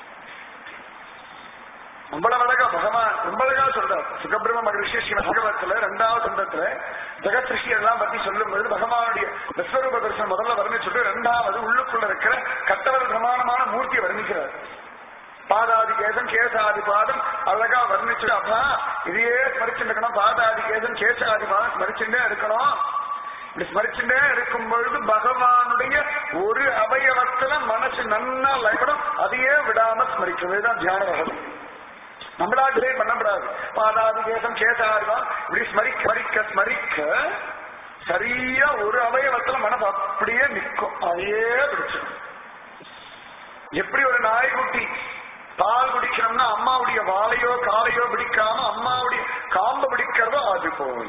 அவ்வளவு அழகா பகவான் ரொம்ப அழகா சொல்றார் சுகபிரம மகரிஷி ஸ்ரீ பகவத்துல ரெண்டாவது சந்தத்துல ஜெகத் சிருஷ்டி எல்லாம் பத்தி சொல்லும் பொழுது பகவானுடைய விஸ்வரூப தரிசனம் முதல்ல வர்ணிச்சுட்டு ரெண்டாவது உள்ளுக்குள்ள இருக்கிற கட்டவர் பிரமாணமான மூர்த்தியை வர்ணிக்கிறார் பாதாதி கேசம் கேசாதி பாதம் அழகா வர்ணிச்சு அப்பா இதையே ஸ்மரிச்சுட்டு இருக்கணும் பாதாதி கேசம் கேசாதி பாதம் ஸ்மரிச்சுட்டே இருக்கணும் இப்படி ஸ்மரிச்சுட்டே இருக்கும் பொழுது பகவானுடைய ஒரு அவயவத்துல மனசு நன்னா லயப்படும் அதையே விடாம ஸ்மரிக்கும் இதுதான் தியான ரகசியம் நம்மளா டிலே பண்ணக்கூடாது பாதாதி கேசம் கேசாதிவா இப்படி ஸ்மரிக்க ஸ்மரிக்க ஸ்மரிக்க சரியா ஒரு அவயவத்துல மனசு அப்படியே நிற்கும் அதையே பிடிச்சிடும் எப்படி ஒரு நாய்க்குட்டி பால் குடிக்கணும்னா அம்மாவுடைய வாலையோ காலையோ பிடிக்காம அம்மாவுடைய காம்பு பிடிக்கிறதோ அது போல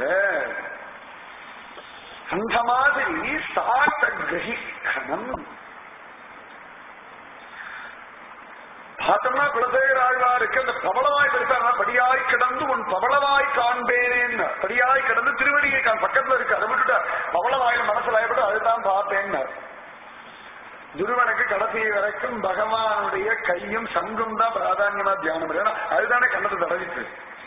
அந்த மாதிரி சாட்ட கிரகிக்கணும் பார்த்தோம்னா குலசேகர ஆழ்வாருக்கு அந்த பவளவாய் பெருசாங்க படியாய் கிடந்து உன் பவளவாய் காண்பேனேன்னு படியாய் கிடந்து திருவடியை காண் பக்கத்துல இருக்கு அதை விட்டுட்டா பவளவாயில மனசுல ஆயப்பட்டு அதுதான் பார்த்தேன்னு துருவனுக்கு கடைசி வரைக்கும் பகவானுடைய கையும் சங்கும் தான் பிராதான்யமா தியானம் பண்ணி. ஏன்னா அதுதானே கண்ணத்தை தடவிச்சு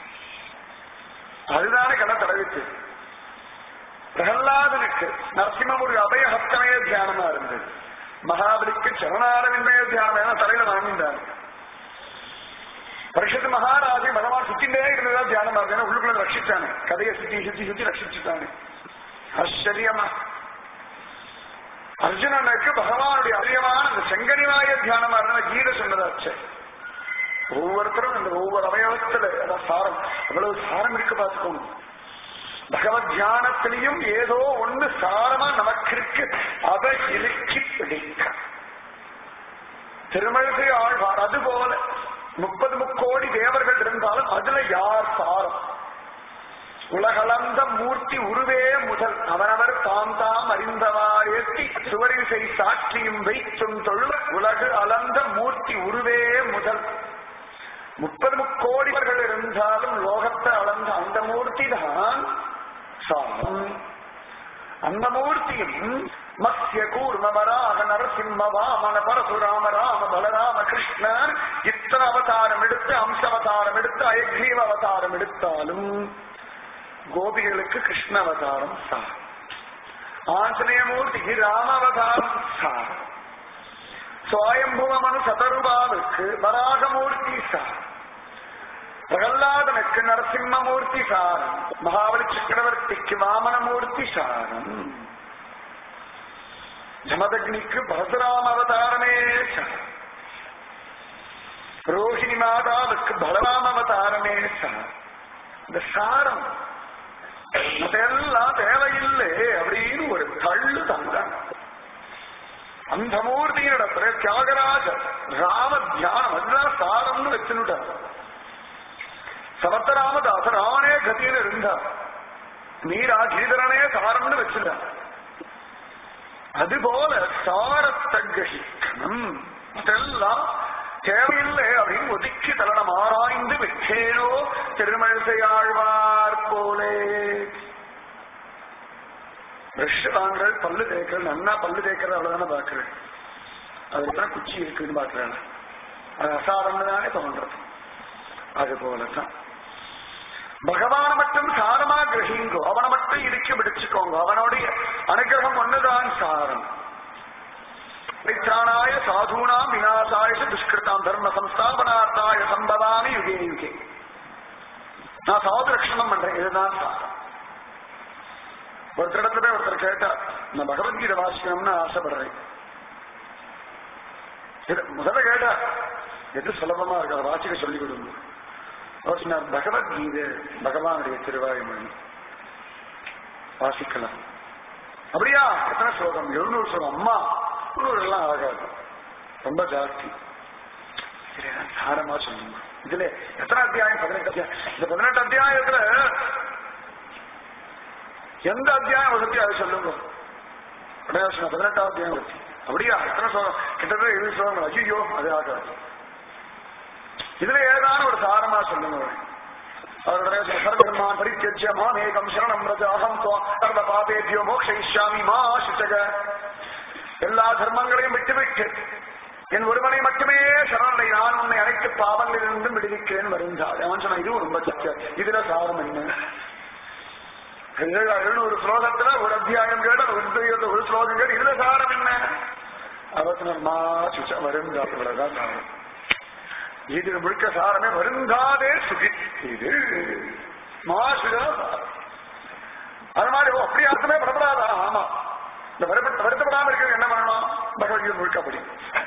அதுதானே கண்ணை தடவிச்சு பிரகலாதனுக்கு நரசிம்மம் ஒரு அபயஹஸ்தமய தியானமா இருந்தது மகாபலிக்கு சரணாரவிந்தய தியானம் ஏன்னா தலையில வாங்கிட்டார் பரிஷத்து மகாராஜை பகவான் சுத்திண்டே இருந்ததா தியானமா இருக்கு ஏன்னா உள்ளுக்குள்ள ரட்சிச்சானே கதையை சுத்தி சுத்தி சுத்தி ரட்சிச்சுட்டானே ஆச்சரியமா அர்ஜுனனுக்கு பகவானுடைய அரியமான அந்த செங்கனிவாய தியானமா இருந்த கீதை சொன்னதாச்சு ஒவ்வொருத்தரும் இந்த ஒவ்வொரு அவயவத்துல அதான் சாரம் அவ்வளவு சாரம் இருக்கு பார்த்துக்கோங்க பகவத் தியானத்திலையும் ஏதோ ஒண்ணு சாரமா நமக்கு இருக்கு அதை இறுக்கி பிடிக்க திருமழிசை ஆழ்வார் அது போல முப்பது முக்கோடி தேவர்கள் இருந்தாலும் அதுல யார் சாரம் உலகளந்த மூர்த்தி உருவே முதல் அவனவர் தாம் தாம் அறிந்தவாயேத்தி சுவரிசை சாட்சியும் வைத்தும் தொழு உலகு அளந்த மூர்த்தி உருவே முதல் முப்பது முக்கோடிவர்கள் இருந்தாலும் லோகத்தை அளந்த அந்த மூர்த்தி தான் சாரம் அந்த மூர்த்தியும் மத்ய கூர்மவராக நரசிம்ம வாமன பரசுராம ராம பலராம கிருஷ்ணன் இத்தனை அவதாரம் எடுத்து அம்ச அவதாரம் எடுத்து அயக்ரீவ அவதாரம் எடுத்தாலும் கோபிகளுக்கு கிருஷ்ண அவதாரம் சார் ஆஞ்சநேயமூர்த்திக்கு ராம அவதாரம் சார் சுவாயம்புவமனு சதருபாவுக்கு வராகமூர்த்தி சார் பிரகல்லாதனுக்கு நரசிம்மமூர்த்தி சாரம் மகாபலி சக்கரவர்த்திக்கு வாமனமூர்த்தி சாரம் ஜமதக்னிக்கு பரசுராம அவதாரமே சாரம் ரோஹிணி மாதாவுக்கு பலராம அவதாரமே சாரம் இந்த சாரம் அதெல்லாம் தேவையில்லை அப்படின்னு ஒரு தள்ளு தந்தாங்க அந்த மூர்த்தியிடத்துல தியாகராஜர் ராம தியானம் அதுதான் சாரம்னு வச்சுட்டார் சமத்தராமதாசர் அவனே கதியில் இருந்தார் மீரா கிரிதரனே சாரம்னு வச்சுட்டார் அதுபோல சாரத்தை கிரகிக்கணும் அதெல்லாம் தேவையில்லை அப்படின்னு ஒதுக்கி தலனம் ஆராய்ந்து விட்டேனோ திருமழிசையாழ்வார் போலே பிரஷ் வாங்குறது பல்லு தேய்க்கிறது நன்னா பல்லு தேய்க்கிறது அவ்வளவுதானே பாக்குறேன் அதுதான் குச்சி இருக்குன்னு பாக்குறேன் அது அசாரம்னு தானே தோன்றது அது போலதான் பகவான மட்டும் சாரமா கிரகிங்கோ அவனை மட்டும் மட்டும் இறுக்கி பிடிச்சுக்கோங்க அவனுடைய அனுகிரகம் ஒண்ணுதான் சாரம் பரித்ராணாய சாதுனாம் விநாசாய துஷ்கிருதாம் தர்ம சம்ஸ்தாபனார்த்தாய சம்பவாமி யுகே யுகே நான் சாது ரட்சணம் பண்றேன் இதுதான் சாரம் ஒருத்தர் இடத்துல போய் ஒருத்தர் கேட்டா நான் பகவத்கீதை வாசிக்கணும்னு ஆசைப்படுறேன் இது முதல்ல கேட்டா எது சுலபமா இருக்கு அதை வாசிக்க சொல்லிக் கொடுங்க அவர் சொன்னார் பகவத்கீதை பகவானுடைய திருவாயுமொழி வாசிக்கலாம் அப்படியா எத்தனை ஸ்லோகம் எழுநூறு ஸ்லோகம் அம்மா எழுநூறு எல்லாம் ஆகாது ரொம்ப ஜாஸ்தி இதுலதான் சாரமா சொல்லுங்க இதுல எத்தனை அத்தியாயம் பதினெட்டு அத்தியாயம் இந்த பதினெட்டு அத்தியாயத்துல எந்த அத்தியாயம் வசதி அதை சொல்லுங்க உடனே சொன்ன பதினெட்டாம் அத்தியாயம் வச்சு அப்படியா எத்தனை ஸ்லோகம் கிட்டத்தட்ட எழுபது ஸ்லோகங்கள் ஐயோ அது ஆகாது இதுல ஏதான ஒரு சாரமா சொல்லுங்க அவருடைய சர்வர்மான் பரித்தியஜ்ய மாமேகம் சரணம் ரஜ அகம் துவம் சர்வ பாபேபியோ மோக்ஷயிஷ்யாமி மா சுச்சக எல்லா தர்மங்களையும் விட்டுவிட்டு என் ஒருவனை மட்டுமே சரணை நான் உன்னை அனைத்து பாவங்களிலிருந்தும் விடுவிக்கிறேன் வருந்தாள் அவன் சொன்ன இதுவும் ரொம்ப சத்தியம் இதுல சாரம் என்ன எழுநூறு ஸ்லோகத்துல ஒரு அத்தியாயம் கேட்ட ஒரு ஒரு ஸ்லோகம் கேட்டு இதுல சாரம் என்ன அவசரம் மா சுச்ச வருந்தாள் இவ்வளவுதான் சாரம் இது முழுக்க சாரமே வருந்தாதே சுகி இது மாசுதா அது மாதிரி ஓ, அப்படி அர்த்தமே படப்படாதா ஆமா இந்த வருத்த வருத்தப்படாம இருக்கிறது என்ன பண்ணணும் பகவத்கீதை முழுக்க படி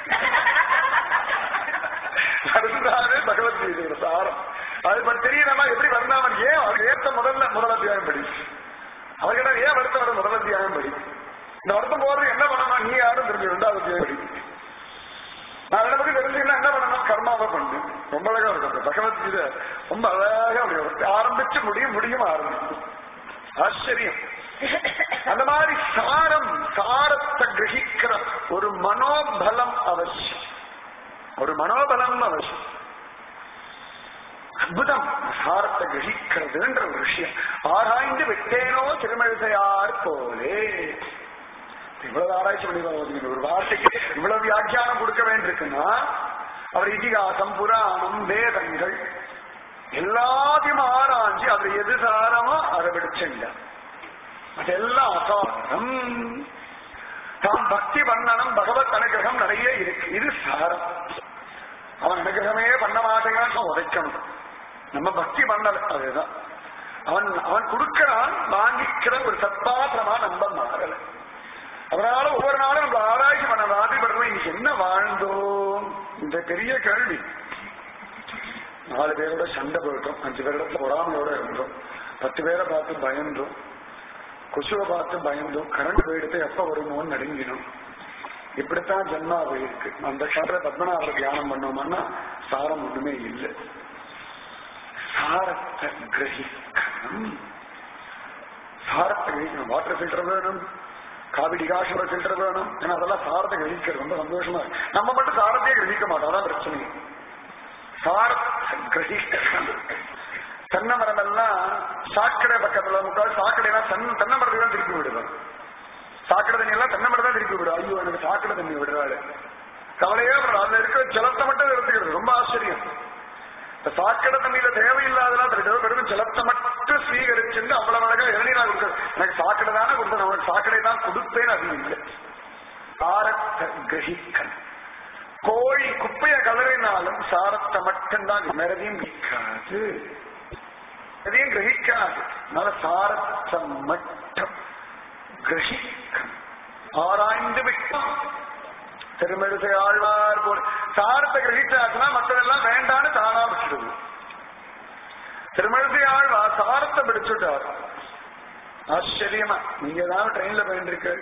வருந்தாதே பகவத்கீதை சாரம் அது பத்தி தெரியணுமா எப்படி வருந்தாமன் ஏன் அது ஏத்த முதல்ல முதல் அத்தியாயம் படி அவர்கிட்ட ஏன் வருத்தம் வர முதல் அத்தியாயம் படி இந்த வருத்தம் போறது என்ன பண்ணணும் நீ யாரும் தெரிஞ்சு ரெண்டாவது அத்தியாயம் படி நான் அதை பத்தி தெரிஞ்சுக்கணும் என்ன பண்ணணும் கர்மாவை பண்ணு ரொம்ப அழகா இருக்கும் அந்த பகவத்கீதை ரொம்ப அழகா அப்படி ஆரம்பிச்சு முடியும் முடியும் ஆரம்பிக்கும் ஆச்சரியம் அந்த மாதிரி சாரம் சாரத்தை கிரகிக்கிற ஒரு மனோபலம் அவசியம் ஒரு மனோபலம் அவசியம் அற்புதம் சாரத்தை கிரகிக்கிறதுன்ற ஒரு விஷயம் ஆராய்ந்து விட்டேனோ திருமழிசையார் போலே இவ்வளவு ஆராய்ச்சி பண்ணி பாருங்க. ஒரு வார்த்தைக்கு இவ்வளவு வியாக்கியானம் கொடுக்க வேண்டியிருக்குன்னா அவர் இதிகாசம் புராணம் வேதங்கள் எல்லாத்தையும் ஆராய்ஞ்சு அதுல எது சாரமோ அதை விடுச்சுங்க அதெல்லாம் அசாரம் தாம் பக்தி பண்ணணும் பகவத் அனுகிரகம் நிறைய இருக்கு இது சாரம் அவன் அனுகிரகமே பண்ண மாட்டேங்கிறான் உதைக்கணும் நம்ம பக்தி பண்ணல அதுதான் அவன் அவன் கொடுக்கிறான் வாங்கிக்கிற ஒரு சத்பாத்திரமா நம்ம மாறல அதனால ஒவ்வொரு நாளும் நம்ம ஆராய்ச்சி பண்ண ஆசைப்படுறோம் இன்னைக்கு என்ன வாழ்ந்தோம் இந்த பெரிய கேள்வி நாலு பேரோட சண்டை போயிட்டோம் அஞ்சு பேரோட பொறாமையோட இருந்தோம் பத்து பேரை பார்த்து பயந்தோம் கொசுவை பார்த்து பயந்தோம் கரண்ட் போயிடுத்து எப்ப வருமோன்னு நடுங்கினோம் இப்படித்தான் ஜென்மா போயிருக்கு அந்த காலத்துல பத்மநாபரை தியானம் பண்ணோம்னா சாரம் ஒண்ணுமே இல்லை சாரத்தை கிரகிக்கணும் சாரத்தை கிரகிக்கணும் வாட்டர் ஃபில்டர் வேணும் காவி டிகாஷோட ஃபில்டர் வேணும் ஏன்னா அதெல்லாம் சாரத்தை கிரகிக்கிறது ரொம்ப சந்தோஷமா இருக்கு நம்ம மட்டும் சாரத்தையே கிரகிக்க மாட்டோம் அதான் பிரச்சனை சாரத்தை கிரகிக்கணும் தென்னை மரம் எல்லாம் சாக்கடை பக்கத்துல முக்கால் சாக்கடைனா தன் தென்னை மரத்துக்கு தான் திருப்பி விடுவோம் சாக்கடை தண்ணி எல்லாம் தென்னை மரம் தான் திருப்பி விடும் ஐயோ எனக்கு சாக்கடை தண்ணி விடுறாரு கவலையே படாது. அதுல இருக்கிற ஜலத்தை மட்டும் எடுத்துக்கிறது ரொம்ப ஆச்சரியம் இந்த சாக்கடை தண்ணியில தேவையில்லாதெல்லாம் தெரிஞ்சது வெறும் ஜலத்தை மட்டும் ஸ்வீகரிச்சுட்டு அவ்வளவு அழகா இளநீரா கொடுக்குறது எனக்கு சாக்கடை தானே கொடுத்தேன் அவனுக்கு சாக்கடை தான் கொடுப்பேன் அது இல்லை சாரத்தை கிரகிக்கணும் கோழி குப்பைய கலரினாலும் சாரத்தை மட்டும்தான் மேறதையும் கிரகிக்காது எதையும் கிரகிக்காது அதனால சாரத்தை மட்டும் கிரகிக்கணும் ஆராய்ந்து விட்டோம் திருமெழுசை ஆழ்வார் போல சாரத்தை கிரகிச்சாச்சுன்னா மற்றதெல்லாம் வேண்டான்னு தானா விட்டுடுது திருமெழுசை ஆழ்வார் சாரத்தை பிடிச்சுட்டார் ஆச்சரியமா நீங்க ஏதாவது ட்ரெயின்ல போயிருக்கு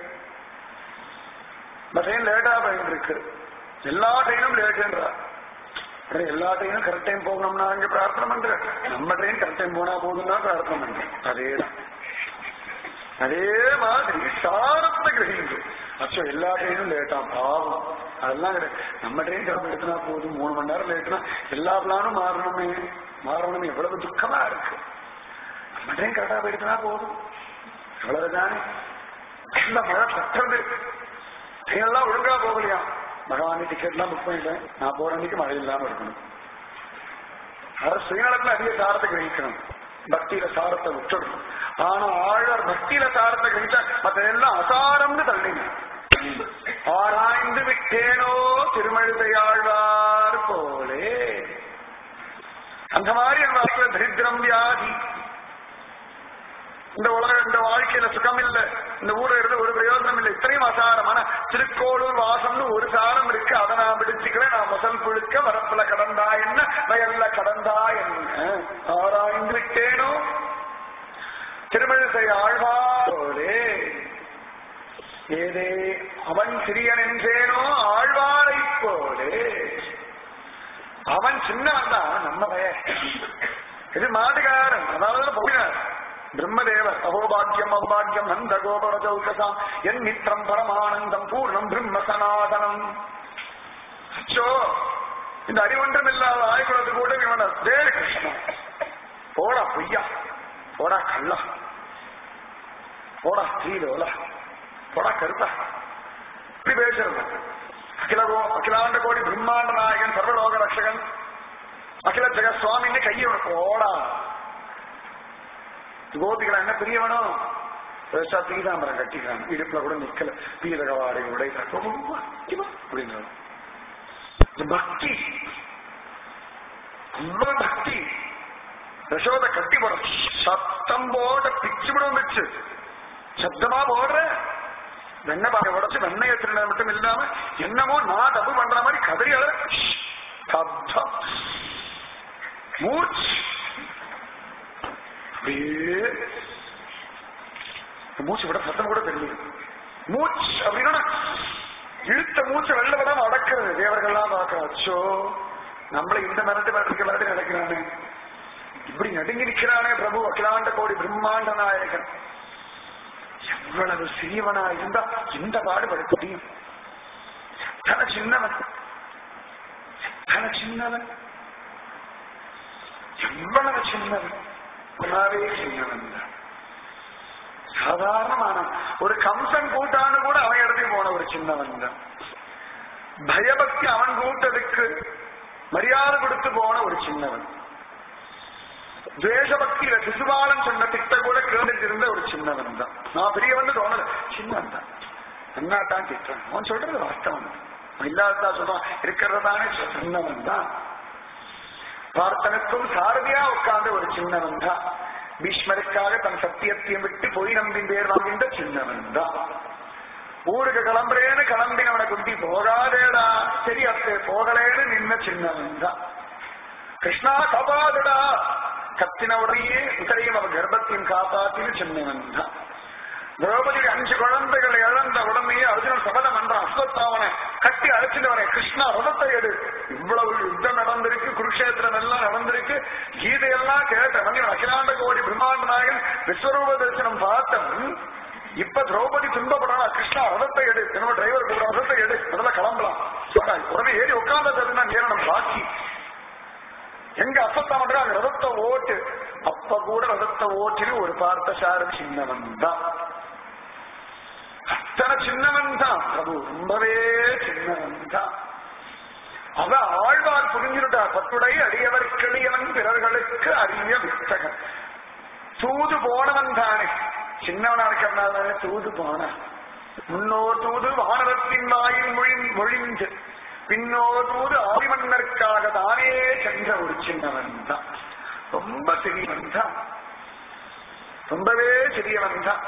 இந்த ட்ரெயின் லேட்டா போயிருக்கு எல்லா ட்ரெயினும் லேட்டுன்றார் அப்புறம் எல்லா ட்ரெயினும் கரெக்ட் டைம் போகணும்னா அங்க பிரார்த்தனை பண்றேன் நம்ம ட்ரெயின் கரெக்ட் டைம் போனா போதும்னா பிரார்த்தனை பண்றேன் அதேதான் அதே மாதிரி சாரத்தை கிரகிங்க அச்சோ எல்லா ட்ரெயினும் லேட்டா பாவம் அதெல்லாம் கிடையாது நம்ம ட்ரெயின் கிளம்ப எடுத்துனா போதும் மூணு மணி நேரம் லேட்டுனா எல்லா பிளானும் மாறணுமே மாறணும் எவ்வளவு துக்கமா இருக்கு நம்ம ட்ரெயின் கரெக்டா போயிடுச்சுனா போதும் அவ்வளவுதானே இந்த மழை பற்றது ட்ரெயின் எல்லாம் ஒழுங்கா போகலையா பகவானி டிக்கெட் எல்லாம் புக் பண்ணிட்டேன் நான் போற அன்னைக்கு மழை இல்லாம இருக்கணும் அரசு சுயநலத்துல அதிக சாரத்தை கிரகிக்கணும் பக்தியில சாரத்தை விட்டுடும் ஆனா ஆழ்வார் பக்தியில சாரத்தை கழிச்சா மத்தெல்லாம் அசாரம்னு தள்ளிங்க ஆராய்ந்து விட்டேனோ திருமழுதையாழ்வார் போலே அந்த மாதிரி என் வாழ்க்கையில தரித்திரம் வியாதி இந்த உலக இந்த வாழ்க்கையில சுகம் இல்ல இந்த ஊர்ல இருந்து ஒரு பிரயோஜனம் இல்லை இத்தனையும் அசாரமான திருக்கோளூர் வாசம்னு ஒரு சாரம் இருக்கு அதை நான் பிடிச்சுக்கிறேன் நான் முதல் புழுக்க வரப்புல கடந்தா என்ன வயல்ல கடந்தா என்ன ஆராய்ந்து விட்டேனோ திருமழிசை ஆழ்வாரோரே ஏதே அவன் சிறியன் என்றேனோ ஆழ்வாரை போலே அவன் சின்னவன் தான் நம்ம பையன் இது மாட்டுக்காரன் அதாவது போயினார் பிரம்மதேவர் அகோபாக்கியம் அகோபாக்கியம் நந்த கோபர சௌகசாம் என் மித்திரம் பரமானந்தம் பூர்ணம் பிரம்ம சனாதனம் அச்சோ இந்த அறிவொன்றும் இல்லாத ஆய்குலத்து கூட இவன தே கிருஷ்ணன் போடா பொய்யா போடா கள்ளா போடா ஸ்ரீலோல போடா கருத்தா இப்படி பேசுறது அகில கோ- அகிலாண்ட கோடி பிரம்மாண்ட நாயகன் சர்வலோக ரட்சகன் அகில ஜெக சுவாமின்னு கையை போடா கோபிகள் என்ன பெரியவனோ பெருசா பீதாம்பரம் கட்டிக்கிறான் இடுப்புல கூட நிக்கல பீதக வாடகை உடை அப்படின்னு இது பக்தி ரொம்ப பக்தி யசோத கட்டி போற சத்தம் போட பிச்சு விட வந்துச்சு சத்தமா போடுற வெண்ணெய் பாக்க உடச்சு வெண்ணெய் திருநது மட்டும் இல்லாம என்னமோ நான் தப்பு பண்ற மாதிரி கதறி அழ சத்தம் மூச்சு அப்படியே இந்த மூச்சு விட சத்தம் கூட தெரியல மூச்சு அப்படின்னா இழுத்த மூச்சை வெள்ள விடாம அடக்கிறது தேவர்கள்லாம் பார்க்க அச்சோ நம்மளை இந்த மரத்து மரத்துக்கு விளையாட்டு நடக்கிறானே இப்படி நடுங்கி நிற்கிறானே பிரபு அகிலாண்ட கோடி பிரம்மாண்ட நாயகன் எவ்வளவு சிறியவனா இருந்தா இந்த பாடுபடுத்த முடியும் எத்தனை சின்னவன் எத்தனை சின்னவன் எவ்வளவு சின்னவன் உணவே சின்னவன் தான் சாதாரணமான ஒரு கம்சன் கூட்டான்னு கூட அவன் இடத்துக்கு போன ஒரு சின்னவன் தான் பயபக்தி அவன் கூட்டத்துக்கு மரியாதை கொடுத்து போன ஒரு சின்னவன் துவேஷபக்தியில சிசுபாலன் சொன்ன திட்ட கூட கேட்டுட்டு இருந்த ஒரு சின்னவன் தான் நான் பெரியவன் தோணல சின்னவன் தான் என்னத்தான் திட்டம் அவன் சொல்றது வாஸ்தவம் அவன் இல்லாததா சொல்றான் இருக்கிறதானே சின்னவன் தான் பார்த்தனுக்கும் சாரதியா உட்கார்ந்த ஒரு சின்னவன் தான் பீஷ்மருக்காக தன் சத்தியத்தையும் விட்டு போய் நம்பின் பேர் வாங்கின்ற சின்னவன் தான் ஊருக்கு கிளம்புறேன்னு கிளம்பினவனை குட்டி போகாதேடா சரி அத்தை போகலேன்னு நின்ன சின்னவன் தான் கிருஷ்ணா காப்பாதுடா கத்தின உடனே உத்தரையும் அவன் கர்ப்பத்தையும் காப்பாத்தின்னு சின்னவன் தான் திரௌபதி அஞ்சு குழந்தைகள் இழந்த உடனே அர்ஜுனன் சபதம் என்றான் அஸ்வத்தாவனை கட்டி அழைச்சிட்டவனை கிருஷ்ணா ரதத்தை எடு இவ்வளவு யுத்தம் நடந்திருக்கு குருஷேத்திரம் எல்லாம் நடந்திருக்கு கீதையெல்லாம் கேட்டவன் இவன் அகிலாண்ட கோடி பிரம்மாண்ட நாயகன் விஸ்வரூப தரிசனம் பார்த்தவன் இப்ப திரௌபதி துன்பப்படலாம் கிருஷ்ணா ரதத்தை எடு என்னோட டிரைவர் கூட ரதத்தை எடு முதல்ல கிளம்பலாம் சொல்றாங்க. உடனே ஏறி உட்கார்ந்தது நான் நேரம் பாக்கி எங்க அசத்தாமன்ற அங்க ரதத்தை ஓட்டு அப்ப கூட ரதத்தை ஓட்டினு ஒரு பார்த்த சாரம் சின்னவன் தான் அத்தனை சின்னவன் தான் பிரபு ரொம்பவே சின்னவன் தான் அவ ஆழ்வார் புரிஞ்சுட்டார் பத்துடை அடியவர் கிளியவன் பிறர்களுக்கு அரிய வித்தகன் தூது போனவன் தானே சின்னவனா இருக்கிறனால தானே தூது போனான் முன்னோர் தூது வானரத்தின் வாயில் மொழி மொழிந்து பின்னோர் தூது ஆதிமன்னருக்காக தானே சென்ற ஒரு சின்னவன் தான் ரொம்ப சிறியவன் தான் ரொம்பவே சிறியவன் தான்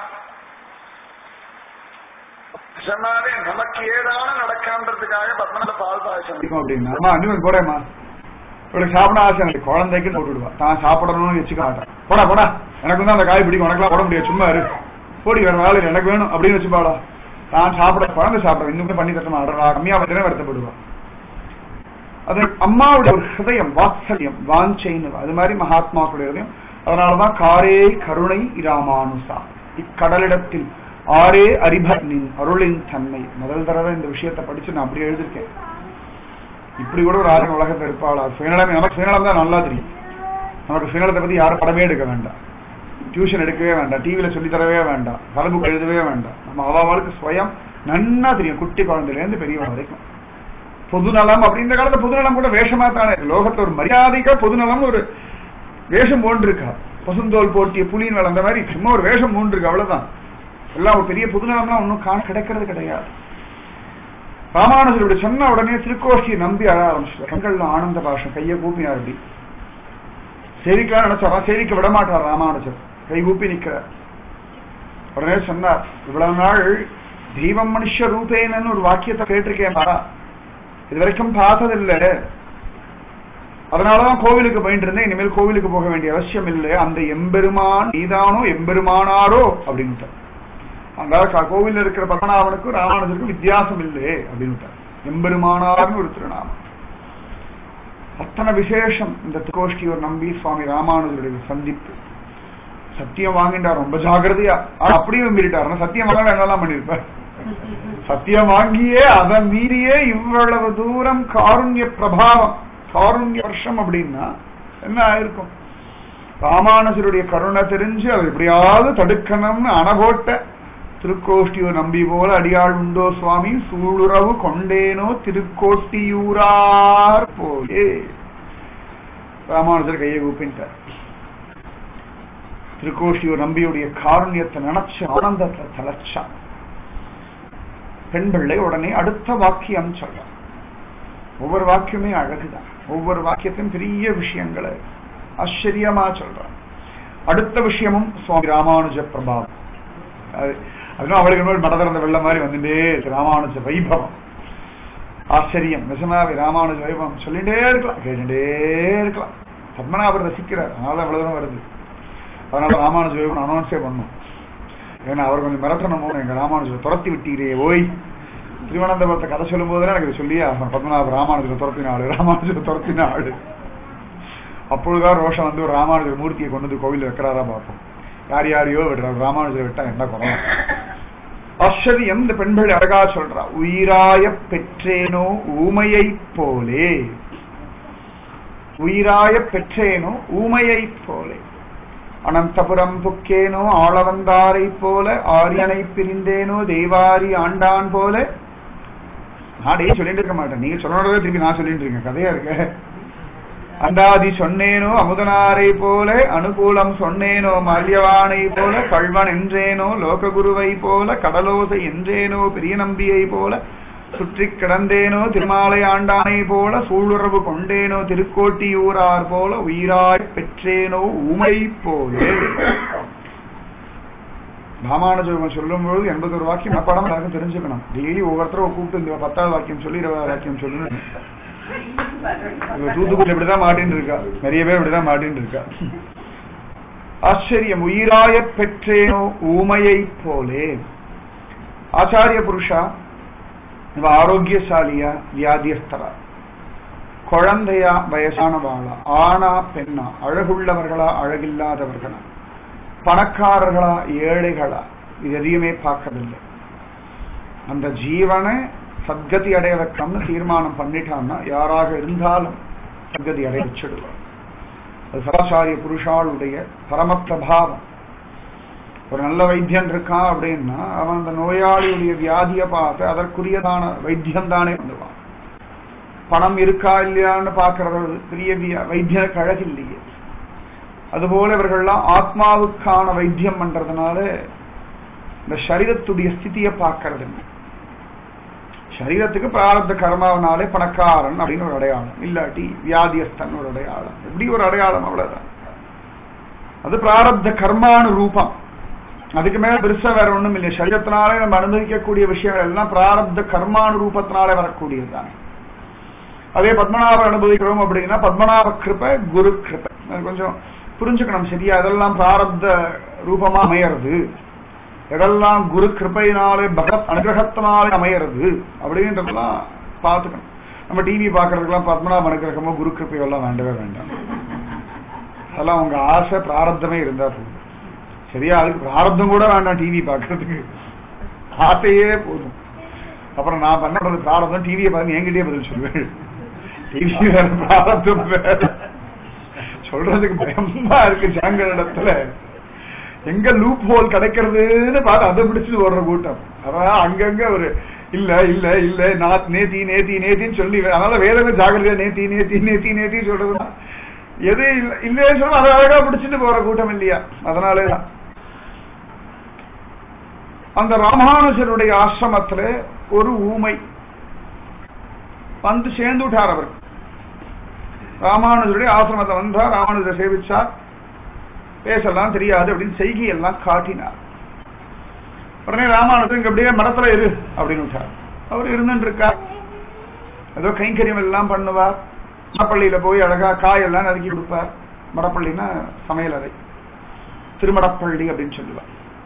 சொன்னாலே நமக்கு ஏதான நடக்கான்றதுக்காக பத்மநாத பால் பாயசம் பிடிக்கும் அப்படின்னா அம்மா அன்னிமன் போறேம்மா இவளுக்கு சாப்பிட ஆசை எனக்கு குழந்தைக்கு போட்டு விடுவா தான் சாப்பிடணும்னு வச்சுக்க மாட்டேன் போடா போடா எனக்கு வந்து அந்த காய் பிடிக்கும் உனக்குலாம் போட முடியாது சும்மா இரு போடி வேற வேலை இல்லை, எனக்கு வேணும் அப்படின்னு வச்சுப்பாடா நான் சாப்பிட குழந்தை சாப்பிட இன்னும் பண்ணி தட்ட மாட்டேன் கம்மியா பார்த்தே வருத்தப்படுவா அது அம்மாவுடைய ஒரு ஹிருதயம் வாத்சல்யம் வாஞ்சைன்னு அது மாதிரி மகாத்மாக்களுடைய ஹிருதயம் அதனாலதான் காரே கருணை இராமானுசா இக்கடலிடத்தில் ஆரே அறிபர் நின் அருளின் தன்மை முதல் தடவை இந்த விஷயத்தை படிச்சு நான் அப்படி எழுதிருக்கேன் இப்படி கூட ஒரு ஆறு உலகத்துல இருப்பாளா சுயநலம் நமக்கு சுயநலம் தான் நல்லா தெரியும் நமக்கு சுயநலத்தை பத்தி யாரும் படமே எடுக்க வேண்டாம் டியூஷன் எடுக்கவே வேண்டாம் டிவியில சொல்லி தரவே வேண்டாம் கலபுக் எழுதவே வேண்டாம் நம்ம அவாவாளுக்கு சுயம் நன்னா தெரியும் குட்டி குழந்தையில இருந்து பெரியவன் வரைக்கும் பொதுநலம் அப்படி இந்த காலத்துல பொதுநலம் கூட வேஷமா தானே இருக்கு. லோகத்துல ஒரு மரியாதைக்கா பொதுநலம்னு ஒரு வேஷம் போன்றிருக்கா பசுந்தோல் போட்டிய புலியின் வேலை அந்த மாதிரி சும்மா ஒரு வேஷம் மூன்று இருக்கு அவ்வளவுதான் எல்லாம் ஒரு பெரிய புதுநலம்லாம் ஒன்றும் காண கிடைக்கிறது கிடையாது ராமானுஜர் இப்படி சொன்ன உடனே திருக்கோஷ்டியை நம்பி அழ ஆரம்பிச்சிட்டார் கண்கள்ல ஆனந்த பாஷம் கையை கூப்பினார் அப்படி சேவிக்கலாம் நினைச்சாரா சேவிக்க விட மாட்டார் ராமானுஜர் கை கூப்பி நிக்கிறார் உடனே சொன்னார் இவ்வளவு நாள் தெய்வம் மனுஷ ரூபேனன்னு ஒரு வாக்கியத்தை கேட்டிருக்கேன் பாரா இது வரைக்கும் பார்த்ததில்லை அதனாலதான் கோவிலுக்கு போயிட்டு இருந்தேன் இனிமேல் கோவிலுக்கு போக வேண்டிய அவசியம் இல்லை அந்த எம்பெருமான் நீதானோ எம்பெருமானாரோ அப்படின்ட்டு அந்த கோவில்ல இருக்கிற பத்மநாபனுக்கும் ராமானுஜருக்கும் வித்தியாசம் இல்லை அப்படின்ட்டு எம்பெருமானார்னு ஒரு திருநாமம் அத்தனை விசேஷம் இந்த திருக்கோஷ்டியூர் நம்பி சுவாமி ராமானுஜருடைய சந்திப்பு சத்தியம் வாங்கிட்டார் ரொம்ப ஜாகிரதையா ஆனா அப்படியும் மீறிட்டார் சத்தியம் வாங்க என்னெல்லாம் பண்ணிருப்பார் சத்தியம் வாங்கியே அதன் மீறியே இவ்வளவு தூரம் காருண்ய பிரபாவம் காருண்ய வருஷம் அப்படின்னா என்ன ஆயிருக்கும் ராமானுஜருடைய கருணை தெரிஞ்சு அவர் எப்படியாவது தடுக்கணும்னு அணபோட்ட திருக்கோஷ்டியூர் நம்பி போல அடியாள் உண்டோ சுவாமி சூளுறவு கொண்டேனோ திருக்கோட்டியூரார் போலே ராமானுஜர் கையை கூப்பிட்டார் திருக்கோஷ்டியூர் நம்பியுடைய காருண்யத்தை நினைச்சு ஆனந்தத்தை தலைச்சா பெண் பிள்ளை உடனே அடுத்த வாக்கியம் சொல்றான் ஒவ்வொரு வாக்கியமே அழகுதான் ஒவ்வொரு வாக்கியத்தையும் பெரிய விஷயங்களை ஆச்சரியமா சொல்றான் அடுத்த விஷயமும் சுவாமி ராமானுஜ பிரபாவம் அது அதுவும் அவளுக்கு மேல் மடதிறந்த வெள்ள மாதிரி வந்துட்டே இருக்கு ராமானுஜ வைபவம் ஆச்சரியம் நிஜமாவே ராமானுஜ வைபவம் சொல்லிட்டே இருக்கலாம் கேட்டுட்டே இருக்கலாம் பத்மநாபர் ரசிக்கிறார் அதனால அவ்வளவு தூரம் வருது அதனால ராமானுஜ வைபவம் அனௌன்ஸே பண்ணும் ஏன்னா அவர் கொஞ்சம் மிரட்டணும் எங்க ராமானுஜரை துரத்தி விட்டீரே ஓய் திருவனந்தபுரத்தை கதை சொல்லும் போதுதான் எனக்கு சொல்லியே ஆகணும் பத்மநாப ராமானுஜரை துரத்தின ஆளு ராமானுஜரை துரத்தின ஆளு அப்பொழுதுதான் ரோஷம் வந்து ஒரு ராமானுஜர் மூர்த்தியை கொண்டு வந்து கோவில் வைக்கிறாரா பார்ப்போம் யார் யாரையோ விடுறாரு ராமானுஜரை விட்டா என்ன குறம் ஆச்சரியம் இந்த பெண்கள் அழகா சொல்றா உயிராய பெற்றேனோ ஊமையை போலே உயிராய பெற்றேனோ ஊமையை போலே அனந்தபுரம் புக்கேனோ ஆளவந்தாரை போல ஆரியனை பிரிந்தேனோ தெய்வாரி ஆண்டான் போல நாடே சொல்லிட்டு இருக்க மாட்டேன் நீங்க சொன்னதே திருப்பி நான் சொல்லிட்டு இருக்கேன் கதையா இருக்க அந்தாதி சொன்னேனோ அமுதனாரை போல அனுகூலம் சொன்னேனோ மல்யவானை போல கல்வன் என்றேனோ லோககுருவை போல கடலோசை என்றேனோ பெரிய நம்பியை போல சுற்றி கிடந்தேனோ திருமாலை ஆண்டானை போல சூளுறவு கொண்டேனோ திருக்கோட்டியூரார் போல உயிராய் பெற்றேனோ உமை போல ராமானுஜம் சொல்லும் பொழுது எண்பது ஒரு வாக்கியம் மனப்பாடம் எல்லாருக்கும் தெரிஞ்சுக்கணும் டெய்லி ஒவ்வொருத்தரும் கூப்பிட்டு இந்த பத்தாவது வாக்கியம் சொல்லி இருபதாவது வாக்கியம் சொல்லணும் தூத்துக்குடி இப்படிதான் மாட்டின்னு இருக்கா நிறைய பேர் இப்படிதான் மாட்டின்னு இருக்கா ஆச்சரியம் உயிராய பெற்றேனோ ஊமையை போலே ஆச்சாரிய புருஷா இவ ஆரோக்கியசாலியா வியாதியஸ்தரா குழந்தையா வயசானவாளா ஆனா பெண்ணா அழகுள்ளவர்களா அழகில்லாதவர்களா பணக்காரர்களா ஏழைகளா இது எதையுமே பார்க்கவில்லை அந்த ஜீவனை சத்கதி அடைய வைக்கணும்னு தீர்மானம் பண்ணிட்டான்னா யாராக இருந்தாலும் சத்கதி அடைய வச்சிடுவார் அது சராச்சாரிய புருஷாளுடைய பரம பிரபாவம் ஒரு நல்ல வைத்தியன் இருக்கான் அப்படின்னா அவன் அந்த நோயாளியுடைய வியாதியை பார்த்து அதற்குரியதான வைத்தியம் தானே பண்ணுவான் பணம் இருக்கா இல்லையான்னு பார்க்கறது பெரிய வைத்தியனுக்கு அழகு இல்லையே அதுபோல இவர்கள்லாம் ஆத்மாவுக்கான வைத்தியம் பண்றதுனால இந்த சரீரத்துடைய ஸ்திதியை பார்க்கறது இல்லை சரீரத்துக்கு பிராரப்த கர்மாவனாலே பணக்காரன் அப்படின்னு ஒரு அடையாளம் இல்லாட்டி வியாதியஸ்தன் ஒரு அடையாளம் எப்படி ஒரு அடையாளம் அவ்வளவுதான் அது பிராரப்த கர்மானு ரூபம் அதுக்கு மேல பெருசா வேற ஒண்ணும் இல்லை சரீரத்தினாலே நம்ம அனுபவிக்கக்கூடிய விஷயங்கள் எல்லாம் பிராரப்த கர்மானு ரூபத்தினாலே வரக்கூடியதுதான் அதே பத்மநாபம் அனுபவிக்கிறோம் அப்படின்னா பத்மநாப கிருப்ப குரு கிருப்ப அது கொஞ்சம் புரிஞ்சுக்கணும் சரியா அதெல்லாம் பிராரப்த ரூபமா அமையறது எதெல்லாம் குரு கிருப்பையினாலே பகவத் அனுகிரகத்தினாலே அமையறது அப்படின்றதெல்லாம் பார்த்துக்கணும் நம்ம டிவி பார்க்கறதுக்கெல்லாம் பத்மநாப அனுகிரகமோ குரு கிருப்பையோ எல்லாம் வேண்டவே வேண்டாம் அதெல்லாம் உங்க ஆசை பிராரப்தமே இருந்தா போதும் சரியா அதுக்கு பிராரப்தம் கூட வேண்டாம் டிவி பார்க்கறதுக்கு ஆசையே போதும் அப்புறம் நான் பண்ணது பிராரப்தம் டிவியை பார்த்து என்கிட்டயே பதில் சொல்லுவேன் டிவி வேற பிராரப்தம் வேற சொல்றதுக்கு பயமா இருக்கு ஜனங்களிடத்துல எங்க லூப் ஹோல் கிடைக்கிறதுன்னு பார்த்து அதை பிடிச்சு ஓடுற கூட்டம் அதான் அங்கங்க ஒரு இல்ல இல்ல இல்ல நான் நேத்தி நேத்தி நேத்தின்னு சொல்லி அதனால வேதமே ஜாகிரதையா நேத்தி நேத்தி நேத்தி நேத்தி சொல்றதுன்னா எது இல்ல- இல்லையே சொல்ல அதை அழகா பிடிச்சிட்டு போற கூட்டம் இல்லையா அதனாலே தான் அந்த ராமானுஜருடைய ஆசிரமத்துல ஒரு ஊமை வந்து சேர்ந்து விட்டார் அவர் ராமானுஜருடைய ஆசிரமத்தை வந்தா ராமானுஜரை சேவிச்சார் பேசலாம் தெரியாது அப்படின்னு செய்கையெல்லாம் காட்டினார் உடனே ராமானுஜர் இங்க அப்படியே மடத்துல இரு அப்படின்னு விட்டார் அவர் இருந்துட்டு இருக்கார் ஏதோ கைங்கரியம் எல்லாம் பண்ணுவார் மடப்பள்ளியில போய் அழகா காயெல்லாம் நறுக்கி கொடுப்பார் மடப்பள்ளினா சமையல் அறை திருமடப்பள்ளி அப்படின்னு சொல்லுவார்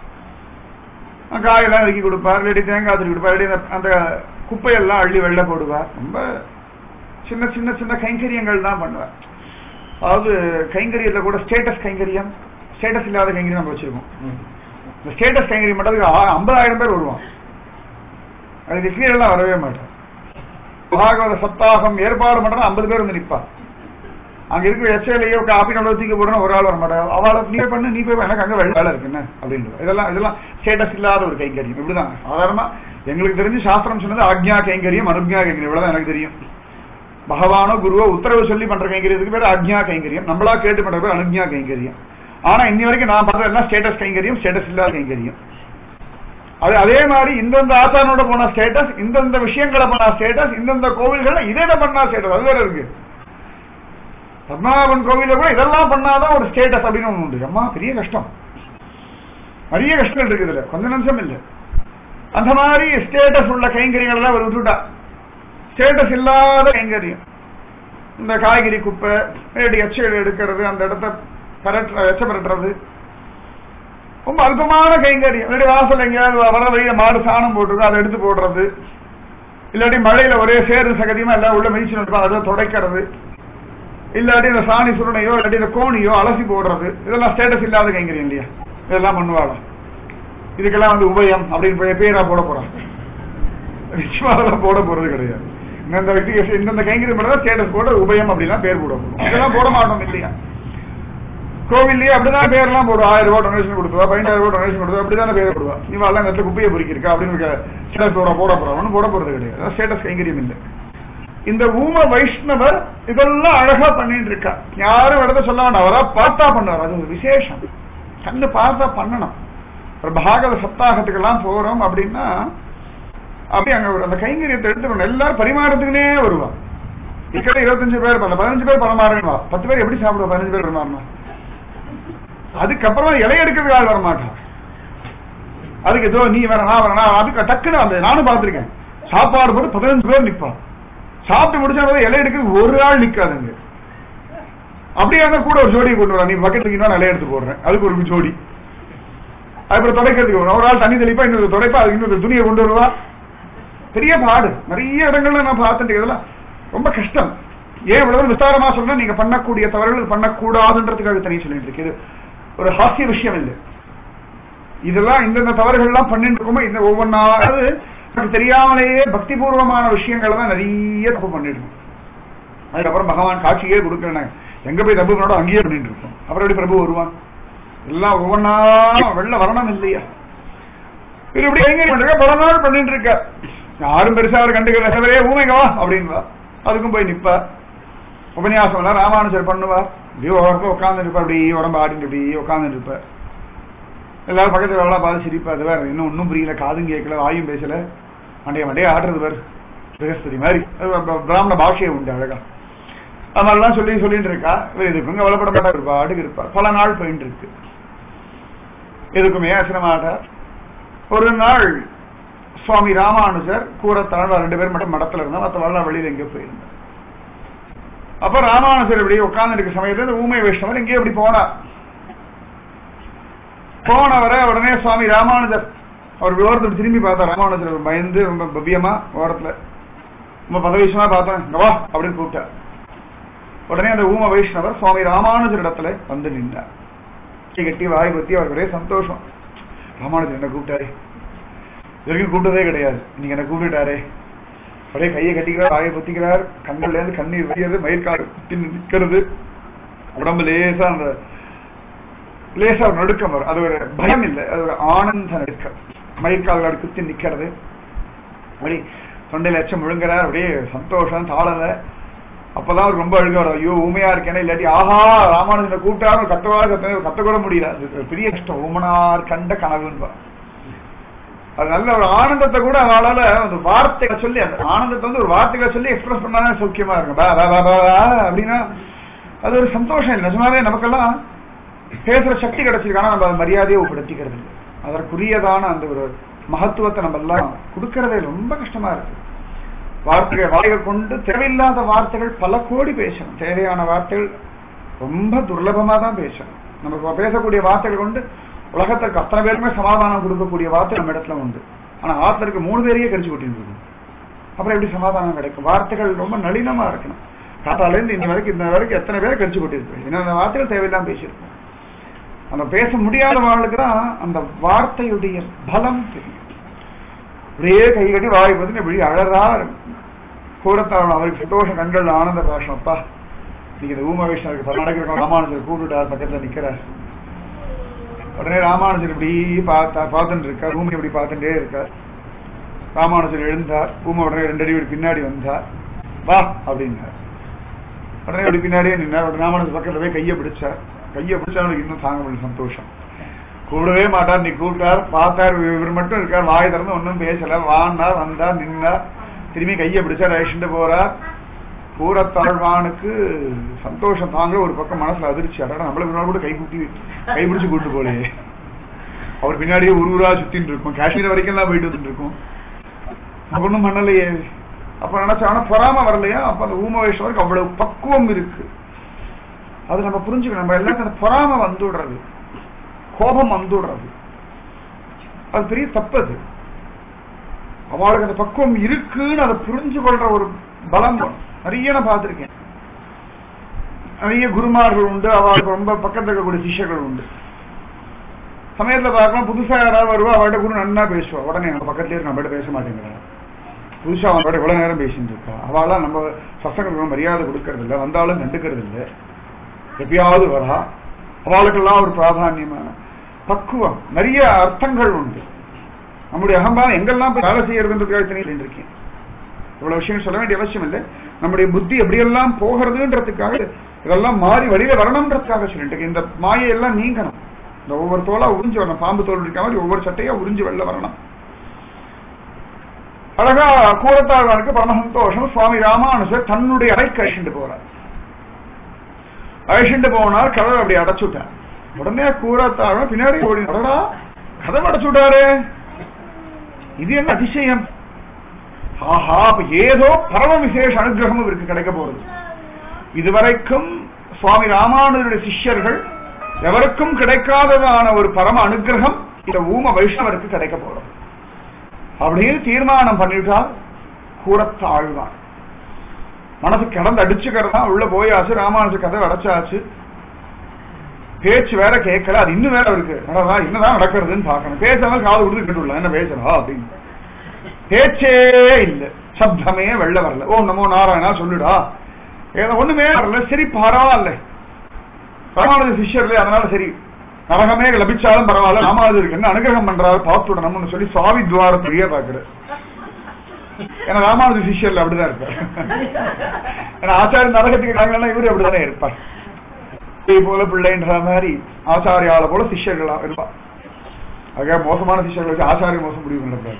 அஹ் காயெல்லாம் நறுக்கி கொடுப்பார் இல்லாட்டி தேங்காய் திருக்கி கொடுப்பார் இல்லாட்டி அந்த- அந்த குப்பையெல்லாம் அள்ளி வெள்ள போடுவார் ரொம்ப சின்ன சின்ன சின்ன கைங்கரியங்கள் தான் பண்ணுவார் அதாவது கைங்கரியத்துல கூட ஸ்டேட்டஸ் கைங்கரியம் ஸ்டேட்டஸ் இல்லாத கைங்கரியம் நம்ம வச்சிருக்கோம் இந்த ஸ்டேட்டஸ் கைங்கரியம் மட்டும் ஐம்பதாயிரம் பேர் வருவான் அதுக்கு கீழெல்லாம் வரவே மாட்டான் பாகவத சப்தாகம் ஏற்பாடு பண்றா ஐம்பது பேர் வந்து நிப்பா அங்க இருக்கிற எச்ஐலையோ காப்பி நோட தூக்கி போடணும் ஒரு ஆள் வர மாட்டாங்க அவளை நீ போய் பண்ணு நீ போய் எனக்கு அங்க வேலை இருக்கு என்ன அப்படின்னு இதெல்லாம் இதெல்லாம் ஸ்டேட்டஸ் இல்லாத ஒரு கைங்கரியம் இப்படிதான் சாதாரணமா எங்களுக்கு தெரிஞ்சு சாஸ்திரம் சொன்னது ஆக்ஞா கைங்கரியம் அனுக்ஞா கைங்கரியம் இவ்வளவுதான் எனக்கு தெரியும் பகவானோ குருவோ உத்தரவு சொல்லி பண்ற கைங்கரியத்துக்கு பேர் ஆக்ஞா கைங்கரியம் நம்மளா கேட்டு பண்ற பேர் அனுக்ஞா கைங்கரியம் ஆனா இன்னி வரைக்கும் நான் பார்த்தது எல்லாம் ஸ்டேட்டஸ் கைங்கரியம் ஸ்டேட்டஸ் இல்லாத கைங்கரியம் அது அதே மாதிரி இந்தந்த ஆசானோட போன ஸ்டேட்டஸ் இந்தந்த விஷயங்களை பண்ணா ஸ்டேட்டஸ் இந்தந்த கோவில்கள் இதை பண்ணா ஸ்டேட்டஸ் அது வேற இருக்கு பத்மநாபன் கோவில கூட இதெல்லாம் பண்ணாதான் ஒரு ஸ்டேட்டஸ் அப்படின்னு ஒண்ணு உண்டு அம்மா பெரிய கஷ்டம் நிறைய கஷ்டங்கள் இருக்குது இதுல கொஞ்ச நிமிஷம் இல்ல அந்த மாதிரி ஸ்டேட்டஸ் உள்ள கைங்கரியங்கள் எல்லாம் அவர் விட்டுட்டா ஸ்டேட்டஸ் இல்லாத கைங்கரியம் இந்த காய்கறி குப்பை நேரடி எச்சல் எடுக்கிறது அந்த இடத்த பரட்டுற எச்ச பரட்டுறது ரொம்ப அல்பமான கைங்கரியம் இல்லாட்டி வாசல் எங்கேயாவது வர வழியில மாடு சாணம் போட்டுருக்கு அதை எடுத்து போடுறது இல்லாட்டி மழையில ஒரே சேறு சகதியமா எல்லாம் உள்ள மிதிச்சு நிற்பாங்க அதை துடைக்கிறது இல்லாட்டி இந்த சாணி சுருணையோ இல்லாட்டி இந்த கோணியோ அலசி போடுறது இதெல்லாம் ஸ்டேட்டஸ் இல்லாத கைங்கரியம் இல்லையா இதெல்லாம் பண்ணுவாளா இதுக்கெல்லாம் வந்து உபயம் அப்படின்னு போய் பேரா போட போறான் நிச்சயமா அதெல்லாம் போட போறது கிடையாது இந்த వ్యక్తికి இந்தந்த கைங்கரியம் பண்ணா ஸ்டேட்டஸ் போட உபயம் அப்படிலாம் பேர் போட போறோம் இதெல்லாம் போட மாட்டோம் இல்லையா கோவில்லயே அப்படிதான் பேர்லாம் போடுவா ஆயிரம் ரூபாய் டொனேஷன் கொடுத்துவா பதினாயிரம் ரூபாய் டொனேஷன் கொடுத்துவா அப்படிதான் பேர் போடுவா நீ எல்லாம் இந்த இடத்துல குப்பையை பொறுக்கிருக்கா அப்படின்னு ஸ்டேட்டஸ் போட போட போறோம் ஒன்றும் போட போறது கிடையாது ஸ்டேட்டஸ் கைங்கரியம் இல்லை இந்த ஊம வைஷ்ணவர் இதெல்லாம் அழகா பண்ணிட்டு இருக்கா யாரும் இடத்த சொல்ல வேண்டாம் அவரா பார்த்தா பண்ணுவார் அது ஒரு விசேஷம் கண்ணு பார்த்தா பண்ணணும் ஒரு பாகவத சப்தாகத்துக்கெல்லாம் போறோம் அப்படின்னா அப்படி அங்க ஒரு அந்த கைங்கரியத்தை எடுத்துக்கணும் எல்லாரும் பரிமாறத்துக்குனே வருவா இருக்கிற இருபத்தஞ்சு பேர் பண்ணல பதினஞ்சு பேர் பரமாறா பத்து பேர் எப்படி சாப்பிடுவா பதினஞ்சு பேர் பரமாறா அதுக்கப்புறம் இலை எடுக்கிறதுக்கு ஆள் வரமாட்டான் அதுக்கு ஏதோ நீ வேற நான் வரேன் நான் அதுக்கு டக்குன்னு அந்த நானும் பார்த்திருக்கேன் சாப்பாடு போட்டு பதினஞ்சு பேர் நிப்பான் சாப்பிட்டு முடிச்சா இலை எடுக்கிறது ஒரு ஆள் நிக்காதுங்க அப்படியே இருந்தா கூட ஒரு ஜோடியை கொண்டு வரா நீ பக்கெட் நான் இலைய எடுத்து போடுறேன் அதுக்கு ஒரு ஜோடி அதுக்கப்புறம் துடைக்கிறதுக்கு வரும் ஒரு ஆள் தண்ணி தெளிப்பா இன்னொரு துடைப்பா அதுக்கு இன்னொரு துணியை கொண்டு வருவா பெரிய பாடு நிறைய இடங்கள்ல நான் பார்த்துட்டு இதெல்லாம் ரொம்ப கஷ்டம் ஏன் இவ்வளவு விஸ்தாரமா சொன்னா நீங்க பண்ணக்கூடிய தவறுகள் பண்ணக்கூடாதுன்றதுக்காக தனி சொல்லிட்டு இருக்கு இது ஒரு ஹாஸ்ய விஷயம் இல்லை இதெல்லாம் இந்தந்த தவறுகள் எல்லாம் பண்ணிட்டு இருக்கோமோ இந்த ஒவ்வொன்னாவது நமக்கு தெரியாமலேயே பக்தி பூர்வமான விஷயங்களை தான் நிறைய தப்பு பண்ணிட்டு அதுக்கப்புறம் பகவான் காட்சியே கொடுக்கறேன் எங்க போய் தப்பு பண்ணோட அங்கேயே பண்ணிட்டு இருக்கோம் அப்புறம் எப்படி பிரபு வருவான் எல்லாம் ஒவ்வொன்னா வெள்ள வரணும் இல்லையா இது இப்படி எங்க பண்ற பல நாள் பண்ணிட்டு இருக்க யாரும் பெருசா அவர் கண்டுக்கிற சவரே ஊமைங்க வா அப்படின்வா அதுக்கும் போய் நிப்பா உபன்யாசம் எல்லாம் ராமானுஜர் பண்ணுவார் இப்படியே உடம்பு உட்கார்ந்து இருப்பார் அப்படி உடம்பு ஆடிட்டு இப்படி உட்கார்ந்து இருப்பார் எல்லாரும் பக்கத்துல எல்லாம் பார்த்து சிரிப்பா அது வேற இன்னும் ஒன்னும் புரியல காதும் கேட்கல வாயும் பேசல மண்டைய மண்டைய ஆடுறது பேர் பிரகஸ்பதி மாதிரி அது ப- பிராமண பாஷையை உண்டு அழகா அது மாதிரிலாம் சொல்லி சொல்லிட்டு இருக்கா இவர் இதுக்கும் கவலைப்பட மாட்டார் இருப்பா அடுக்கு இருப்பா பல நாள் போயிட்டு இருக்கு எதுக்குமே அசர மாட்டார் ஒரு நாள் சுவாமி ராமானுஜர் கூறத்தாழ் ரெண்டு பேர் மட்டும் மடத்துல இருந்தா மற்றவெல்லாம் வெளியில எங்கேயோ போயிருந்தார் அப்ப ராமானுஜர் இப்படி உட்கார்ந்து இருக்க சமயத்துல இந்த ஊமை வைஷ்ணவர் எங்கேயோ இப்படி போனார் போனவரை உடனே சுவாமி ராமானுஜர் அவர் ஓரத்தில் திரும்பி பார்த்தா ராமானுஜர் பயந்து ரொம்ப பவ்யமா ஓரத்துல ரொம்ப பதவிஷமா பார்த்தேன் இங்க வா அப்படின்னு கூப்பிட்டார் உடனே அந்த ஊம வைஷ்ணவர் சுவாமி ராமானுஜர் இடத்துல வந்து நின்றார் கை கட்டி வாய் பத்தி அவருக்கு ஒரே சந்தோஷம் ராமானுஜர் என்ன கூப்பிட்டாரு இது வரைக்கும் கூப்பிட்டதே கிடையாது நீங்க என்ன கூப்பிட்டுட்டாரே அப்படியே கையை கட்டிக்கிறார் வாயை பொத்திக்கிறார் கண்கள்ல இருந்து கண்ணீர் வடிகிறது மயிர்காடு குத்தி நிற்கிறது உடம்பு லேசா அந்த லேசா ஒரு நடுக்கம் வரும் அது ஒரு பயம் இல்லை அது ஒரு ஆனந்த நடுக்கம் மயிர்கால்கள் குத்தி நிக்கிறது அப்படி தொண்டையில எச்சம் முழுங்குறார் அப்படியே சந்தோஷம் தாளல அப்பதான் அவர் ரொம்ப அழுக வரும் ஐயோ ஊமையா இருக்கேனே இல்லாட்டி ஆஹா ராமானுஜனை கூப்பிட்டாரு கத்தவா கத்த கத்த கூட முடியல அது ஒரு பெரிய கஷ்டம் ஊமனார் கண்ட கனவுன்னு அது நல்ல ஒரு ஆனந்தத்தை கூட அவளால அந்த வார்த்தைகளை சொல்லி அந்த ஆனந்தத்தை வந்து ஒரு வார்த்தைகளை சொல்லி எக்ஸ்பிரஸ் பண்ணாலே சௌக்கியமா இருக்கும் பா, பா, பா, பா, பா, அப்படின்னா அது ஒரு சந்தோஷம் இல்லை நிஜமாவே நமக்கெல்லாம் பேசுற சக்தி கிடைச்சிருக்கு ஆனா நம்ம அதை மரியாதையை உட்படுத்திக்கிறது இல்லை அதற்குரியதான அந்த ஒரு மகத்துவத்தை நம்ம எல்லாம் கொடுக்கறதே ரொம்ப கஷ்டமா இருக்கு வார்த்தைகள் வாய்கள் கொண்டு தேவையில்லாத வார்த்தைகள் பல கோடி பேசணும் தேவையான வார்த்தைகள் ரொம்ப துர்லபமா தான் பேசணும் நமக்கு பேசக்கூடிய வார்த்தைகள் கொண்டு உலகத்திற்கு அத்தனை பேருமே சமாதானம் கொடுக்கக்கூடிய வார்த்தை நம்ம இடத்துல உண்டு ஆனா ஆத்தருக்கு மூணு பேரையே கடிச்சு கொட்டிட்டு இருக்கும் அப்புறம் எப்படி சமாதானம் கிடைக்கும் வார்த்தைகள் ரொம்ப நளினமா இருக்கணும் காத்தால இருந்து இன்ன வரைக்கும் இந்த வரைக்கும் எத்தனை பேரை கடிச்சு கொட்டிருக்கு ஏன்னா அந்த வார்த்தைகள் தேவையில்லாம பேசியிருக்கோம் அந்த பேச முடியாதவர்களுக்கு தான் அந்த வார்த்தையுடைய பலம் தெரியும் அப்படியே கை கட்டி வாய் பத்தி இப்படி அழறா கூறத்தாழ் அவருக்கு சந்தோஷ கண்கள் ஆனந்த பாஷம் அப்பா இன்னைக்கு இந்த ஊம வைஷ்ணவருக்கு கர்நாடக ராமானுஜர் கூப்பிட்டுட்டார் பக்கத்துல நிக்கிறார் உடனே ராமானுஜர் இப்படி பார்த்தா பார்த்துட்டு இருக்கார் ஊமை இப்படி பார்த்துட்டே இருக்கார் ராமானுஜர் எழுந்தார் ஊமை உடனே ரெண்டு அடி இப்படி பின்னாடி வந்தார் வா அப்படின்னார் உடனே இப்படி பின்னாடியே நின்னார் உடனே ராமானுஜர் பக்கத்துல போய் கையை பிடிச்சார் கையை பிடிச்சா அவனுக்கு இன்னும் தாங்க முடியல சந்தோஷம் கூடவே மாட்டார் நீ கூப்பிட்டார் பார்த்தார் இவர் மட்டும் இருக்கார் வாய் திறந்து ஒன்றும் பேசல வான்னார் வந்தார் நின்னார் திரும்பி கையை பிடிச்சார் அழிச்சுட்டு போறார் பூரத்தாழ்வானுக்கு சந்தோஷம் தாங்க ஒரு பக்கம் மனசுல அதிர்ச்சி அடடா நம்மள முன்னாடி கூட கை குட்டி கை பிடிச்சு கூட்டு போலே அவர் பின்னாடியே ஒரு ஊரா சுத்தின்னு இருக்கும் காஷ்மீர் வரைக்கும் எல்லாம் போயிட்டு வந்துட்டு இருக்கும் அப்ப ஒண்ணும் பண்ணலையே அப்ப நினைச்சா ஆனா பொறாம வரலையா அப்ப அந்த ஊம வயசுவருக்கு அவ்வளவு பக்குவம் இருக்கு அது நம்ம புரிஞ்சுக்கணும் நம்ம எல்லாத்தையும் அந்த பொறாம வந்துடுறது கோபம் வந்துடுறது அது பெரிய தப்பு அது அவளுக்கு அந்த பக்குவம் இருக்குன்னு அதை புரிஞ்சு கொள்ற ஒரு பலம் வேணும். நிறைய நான் பார்த்திருக்கேன் நிறைய குருமார்கள் உண்டு அவளுக்கு ரொம்ப பக்கத்துல இருக்கக்கூடிய சிஷ்யர்கள் உண்டு சமயத்துல பார்க்கலாம் புதுசா யாராவது வருவா அவள்கிட்ட குரு நன்னா பேசுவா உடனே நம்ம பக்கத்துலயே இருக்கு நம்மகிட்ட பேச மாட்டேங்கிறா புதுசா அவனோட இவ்வளவு நேரம் பேசிட்டு இருக்கா அவளாம் நம்ம சசங்களுக்கு மரியாதை கொடுக்கறது இல்ல வந்தாலும் கண்டுக்கிறது இல்ல எப்பயாவது வரா அவளுக்கெல்லாம் ஒரு பிராதானியமான பக்குவம் நிறைய அர்த்தங்கள் உண்டு நம்முடைய அகம்பாவம் எங்கெல்லாம் போய் வேலை செய்யறதுன்றதுக்காக தனியில் இருக்கேன் இவ்வளவு விஷயம் சொல்ல வேண்டிய அவசியம் இல்லை நம்முடைய புத்தி எப்படியெல்லாம் போகிறதுன்றதுக்காக இதெல்லாம் மாறி வழியில வரணும்ன்றதுக்காக சொல்லிட்டு இருக்கேன். இந்த மாயையெல்லாம் நீங்கணும் இந்த ஒவ்வொரு தோலா உறிஞ்சு வரணும் பாம்பு தோல் இருக்க மாதிரி ஒவ்வொரு சட்டையா உறிஞ்சு வெளில வரணும் அழகா கூரத்தாழ்வானுக்கு பரம சந்தோஷம் சுவாமி ராமானுஜர் தன்னுடைய அறைக்கு அழிச்சுட்டு போறார் அழிச்சுட்டு போனார் கதவை அப்படி அடைச்சுட்டார் உடனே கூரத்தாழ்வன் பின்னாடி ஓடி அடடா கதவை அடைச்சுட்டாரு இது என்ன அதிசயம் ஆஹா அப்ப ஏதோ பரம விசேஷ அனுகிரகம் இவருக்கு கிடைக்க போறது இதுவரைக்கும் சுவாமி ராமானுஜருடைய சிஷ்யர்கள் எவருக்கும் கிடைக்காததான ஒரு பரம அனுகிரகம் இந்த ஊம வைஷ்ணவருக்கு கிடைக்க போறது அப்படின்னு தீர்மானம் பண்ணிட்டார் கூறத்தாழ்வான் மனசு கிடந்து அடிச்சுக்கிறதா உள்ள போயாச்சு ராமானுஜ கதை அடைச்சாச்சு பேச்சு வேற கேட்கல அது இன்னும் வேற இருக்கு அடடா என்னதான் நடக்கிறதுன்னு பார்க்கணும் பேசாம காது கொடுத்து கேட்டுள்ள என்ன பேசுறா அப்படின்னு பேச்சே இல்ல சப்தமே வெள்ள வரல ஓ நமோ நாராயணா சொல்லுடா ஏதோ ஒண்ணுமே வரல சரி பரவாயில்ல ராமானுஜ சிஷ்யர்ல அதனால சரி நரகமே லபிச்சாலும் பரவாயில்ல ராமானுஜருக்கு என்ன அனுகிரகம் பண்றாரு பார்த்துடணும்னு சொல்லி சுவாமி துவாரத்தையே பாக்குறாரு ஏன்னா ராமானுஜ சிஷ்யர்ல அப்படிதான் இருப்பார் ஏன்னா ஆச்சாரிய நரகத்துக்கு காரணம் இவரு அப்படிதானே இருப்பார் இதே போல பிள்ளைன்ற மாதிரி ஆச்சாரியால போல சிஷ்யர்களா இருப்பா ஆக மோசமான சிஷ்யர்கள் வச்சு ஆச்சாரிய மோசம் முடிவு பண்ணக்கூடாது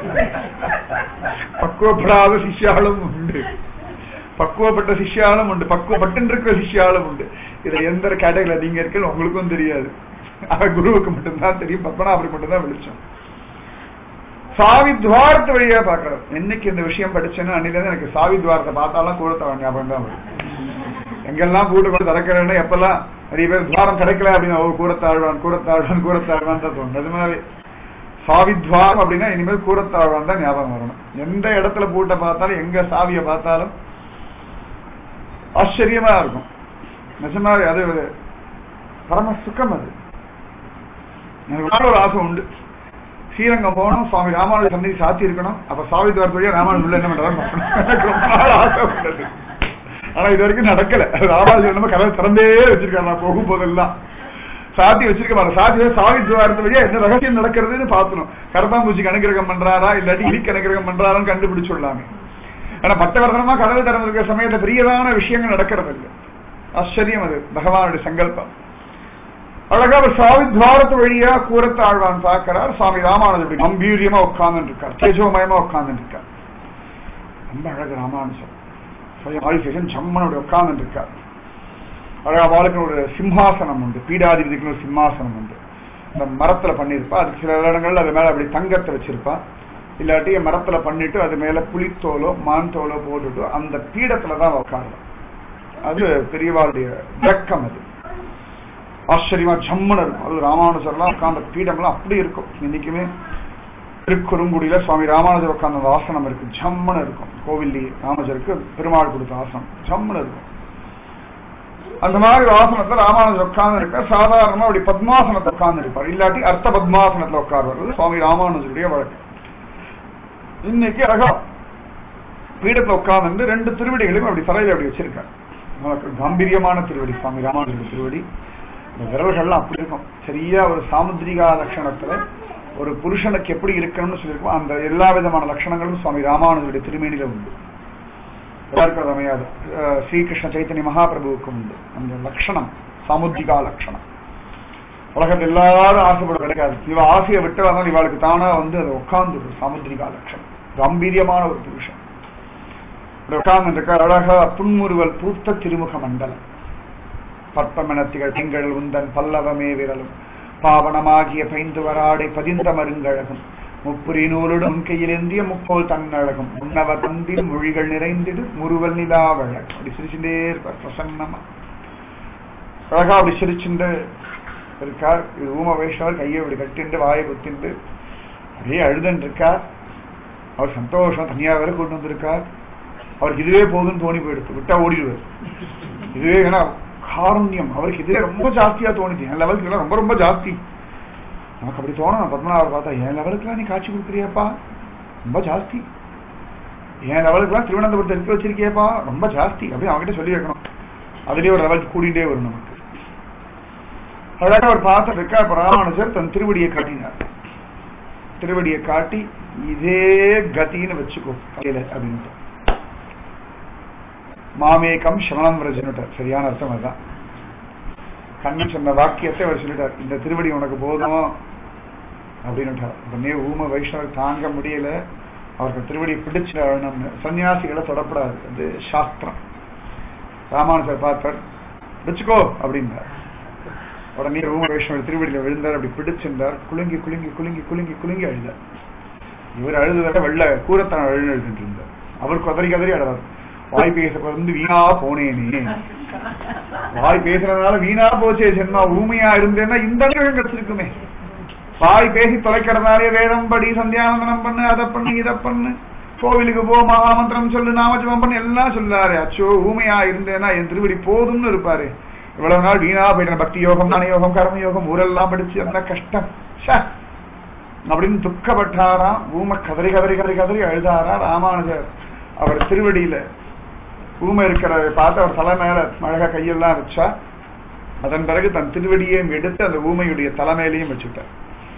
பக்குவப்படாத சிஷ்யாலும் உண்டு பக்குவப்பட்ட சிஷ்யாலும் உண்டு பக்குவப்பட்டு இருக்கிற சிஷ்யாலும் உண்டு இதுல எந்த கேட்டகரியில நீங்க இருக்கீங்க உங்களுக்கும் தெரியாது ஆக குருவுக்கு மட்டும்தான் தெரியும் பத்மநாபருக்கு மட்டும்தான் வெளிச்சம் சாவி துவாரத்து வழியா பாக்குறது என்னைக்கு இந்த விஷயம் படிச்சேன்னு அன்னில எனக்கு சாவி துவாரத்தை பார்த்தாலும் கூட ஞாபகம் தான் வரும் எங்கெல்லாம் கூட்டு கொண்டு திறக்கிறேன்னு எப்பெல்லாம் நிறைய பேர் துவாரம் கிடைக்கல அப்படின்னு அவர் கூறத்தாழ்வான் கூறத்தாழ்வான் கூறத்தாழ்வான் தான் தோணும் அது மாதிரி சாவித்வாரம் அப்படின்னா இனிமேல் கூறத்தாழ்வான் தான் ஞாபகம் வரணும் எந்த இடத்துல பூட்டை பார்த்தாலும் எங்க சாவியை பார்த்தாலும் ஆச்சரியமா இருக்கும் நிஜமாவே அது ஒரு பரம சுகம் அது எனக்கு ஒரு ஒரு ஆசை உண்டு ஸ்ரீரங்கம் போகணும் சுவாமி ராமானுஜ சந்தி சாத்தி இருக்கணும் அப்ப சாவி துவாரத்து வழியா ராமானுஜன் உள்ள என்ன பண்றாரு எனக்கு ரொம்ப நாள் ஆசை உள்ளது ஆனா இது வரைக்கும் நடக்கல ராமானுஜன் நம்ம கதை திறந்தே வச்சிருக்காரு நான் போகும் போதெல்லாம் சாத்தி வச்சிருக்க மாட்டேன் சாத்தி சாவி துவாரத்து வழியா என்ன ரகசியம் நடக்கிறதுன்னு பாத்தணும் கரப்பாம்பூச்சிக்கு அனுகிரகம் பண்றாரா இல்லாட்டி இலிக்கு அனுகிரகம் பண்றாரான்னு கண்டுபிடிச்சுடலாமே ஆனா பக்தவர்தனமா கதவு திறந்திருக்கிற சமயத்துல பெரியதான விஷயங்கள் நடக்கிறது இல்லை ஆச்சரியம் அது பகவானுடைய சங்கல்பம் அழகா அவர் சாவி துவாரத்து வழியா கூரத்து ஆழ்வான் பார்க்கிறார் சுவாமி ராமானுஜர் இப்படி கம்பீரியமா உட்கார்ந்து இருக்கார் தேஜோமயமா உட்கார்ந்து இருக்கார் ரொம்ப அழகு ராமானுஜர் ஆதிசேஷன் சம்மனோட உட்கார்ந்து இருக்கார் அழகா வாழ்க்கை ஒரு சிம்ஹாசனம் உண்டு பீடாதிபதிக்கு ஒரு சிம்மாசனம் உண்டு இந்த மரத்துல பண்ணியிருப்பா அதுக்கு சில இடங்கள்ல அது மேல அப்படி தங்கத்தை வச்சிருப்பா இல்லாட்டி மரத்துல பண்ணிட்டு அது மேல புலித்தோலோ மான் தோலோ போட்டுட்டு அந்த பீடத்துல தான் உட்காரலாம் அது பெரியவாளுடைய விளக்கம் அது ஆச்சரியமா ஜம்முன்னு இருக்கும் அது ராமானுஜர்லாம் உட்கார்ந்த பீடம்லாம் அப்படி இருக்கும் இன்னைக்குமே திருக்குறுங்குடியில சுவாமி ராமானுஜர் உட்கார்ந்த அந்த ஆசனம் இருக்கு ஜம்முன்னு இருக்கும் கோவில்லி ராமானுஜருக்கு பெருமாள் கொடுத்த ஆசனம் ஜம்முன்னு இருக்கும் அந்த மாதிரி ஒரு ஆசனத்துல ராமானுஜர் உட்கார்ந்து இருப்பார் சாதாரணமா அப்படி பத்மாசனத்தை உட்கார்ந்து இருப்பார் இல்லாட்டி அர்த்த பத்மாசனத்துல உட்கார்வது சுவாமி ராமானுஜருடைய வழக்கம் இன்னைக்கு அழகா பீடத்துல உட்கார்ந்து ரெண்டு திருவடிகளையும் அப்படி தலையில அப்படி வச்சிருக்காரு நமக்கு கம்பீரியமான திருவடி சுவாமி ராமானுஜருடைய திருவடி இந்த விரல்கள்லாம் அப்படி இருக்கும் சரியா ஒரு சாமுத்திரிகா லட்சணத்துல ஒரு புருஷனுக்கு எப்படி இருக்கணும்னு சொல்லியிருக்கோம் அந்த எல்லா விதமான லட்சணங்களும் சுவாமி ராமானுஜருடைய திருமேனில உண்டு எல்லாருக்கும் அது அமையாது அஹ் ஸ்ரீகிருஷ்ண சைத்தன்ய மகாபிரபுவுக்கும் உண்டு அந்த லட்சணம் சாமுத்திரிகா லட்சணம் உலகத்தில் எல்லாரும் ஆசைப்பட கிடைக்காது இவ ஆசையை விட்டவங்க இவளுக்கு தானா வந்து அது உட்கார்ந்து சாமுத்திரிகா லட்சணம் கம்பீரியமான ஒரு புருஷன் உட்கார்ந்து இருக்க அழகா புன்முறுவல் பூத்த திருமுக மண்டலம் பற்பமெனத்திகள் திங்கள் உந்தன் பல்லவமே விரலும் பாவனமாகிய பைந்து வராடை பதிந்த மருங்கழகும் முப்புரி நூலுடன் கையிலேந்திய முக்கோல் தன்னழகும் உன்னவர் தந்தில் மொழிகள் நிறைந்திடு முறுவல் நிலாவழக் அப்படி சிரிச்சுட்டே இருப்பார் பிரசன்னமா அழகா அப்படி சிரிச்சுண்டு இருக்கார் இது ஊம வைஷ்ணவர் கையை இப்படி கட்டிண்டு வாயை குத்திண்டு அப்படியே அழுதுன்னு இருக்கார் அவர் சந்தோஷம் தனியா வேற கொண்டு வந்திருக்கார் அவருக்கு இதுவே போதும்னு தோணி போயிடுச்சு விட்டா ஓடிடுவார் இதுவே ஏன்னா காருண்யம் அவருக்கு இதுவே ரொம்ப ஜாஸ்தியா தோணுது என் லெவலுக்கு இதெல்லாம் ரொம்ப ரொம்ப ஜாஸ்தி நமக்கு அப்படி தோணும் பத்மநாபர் பார்த்தா என் லெவலுக்குலாம் நீ காட்சி கொடுக்குறியாப்பா ரொம்ப ஜாஸ்தி என் லெவலுக்குலாம் திருவனந்தபுரத்தை எடுத்து வச்சிருக்கியப்பா ரொம்ப ஜாஸ்தி அப்படின்னு அவங்ககிட்ட சொல்லி வைக்கணும் அதுலயே ஒரு லெவலுக்கு கூடிட்டே வரும் நமக்கு அழகாக அவர் பார்த்துட்டு இருக்கா இப்ப ராமானுஜர் தன் திருவடியை காட்டினார் திருவடியை காட்டி இதே கத்தின்னு வச்சுக்கோ கையில அப்படின்ட்டு மாமேகம் சரணம் ரஜனுட்டார் சரியான அர்த்தம் அதுதான் கண்ணன் சொன்ன வாக்கியத்தை அவர் சொல்லிட்டார் இந்த திருவடி உனக்கு போதும் அப்படின்னுட்டார் உடனே ஊம வைஷ்ணவர் தாங்க முடியல அவருக்கு திருவடி பிடிச்சு அழணும்னு சன்னியாசிகளை தொடப்படாது அது சாஸ்திரம் ராமானுஜர் பார்த்தார் பிடிச்சுக்கோ அப்படின்னார் உடனே ஊம வைஷ்ணவர் திருவடியில விழுந்தார் அப்படி பிடிச்சிருந்தார் குலுங்கி குலுங்கி குலுங்கி குலுங்கி குலுங்கி அழுதார் இவர் அழுதுவரை வெள்ள கூரத்தான் அழுது எழுதிட்டு இருந்தார் அவர் கதறி கதறி அழுதார் வாய் பேச வந்து வீணா போனேனே வாய் பேசுறதுனால வீணா போச்சே ஜென்மா ஊமையா இருந்தேன்னா இந்த அனுகிரகம் கிடைச்சிருக்குமே வாய் பேசி தொலைக்கிறதுனாலே வேதம் படி சந்தியானந்தனம் பண்ணு அதை பண்ணு இதை பண்ணு கோவிலுக்கு போ மகாமந்திரம் சொல்லு நாமஜபம் பண்ணு எல்லாம் சொல்லாரு அச்சோ ஊமையா இருந்தேன்னா என் திருவடி போதும்னு இருப்பாரு இவ்வளவு நாள் வீணா போயிட்டேன் பக்தி யோகம் ஞான யோகம் கர்ம யோகம் ஊரெல்லாம் படிச்சு அந்த கஷ்டம் ச்சே. அப்படின்னு துக்கப்பட்டாராம் ஊமை கதறி கதறி கதறி கதறி அழுதாரா ராமானுஜர் அவர் திருவடியில ஊமை இருக்கிறத பார்த்து அவர் தலை மேல அழகா கையெல்லாம் வச்சா அதன் பிறகு தன் திருவடியையும் எடுத்து அந்த ஊமையுடைய தலைமையிலையும் வச்சுட்டார்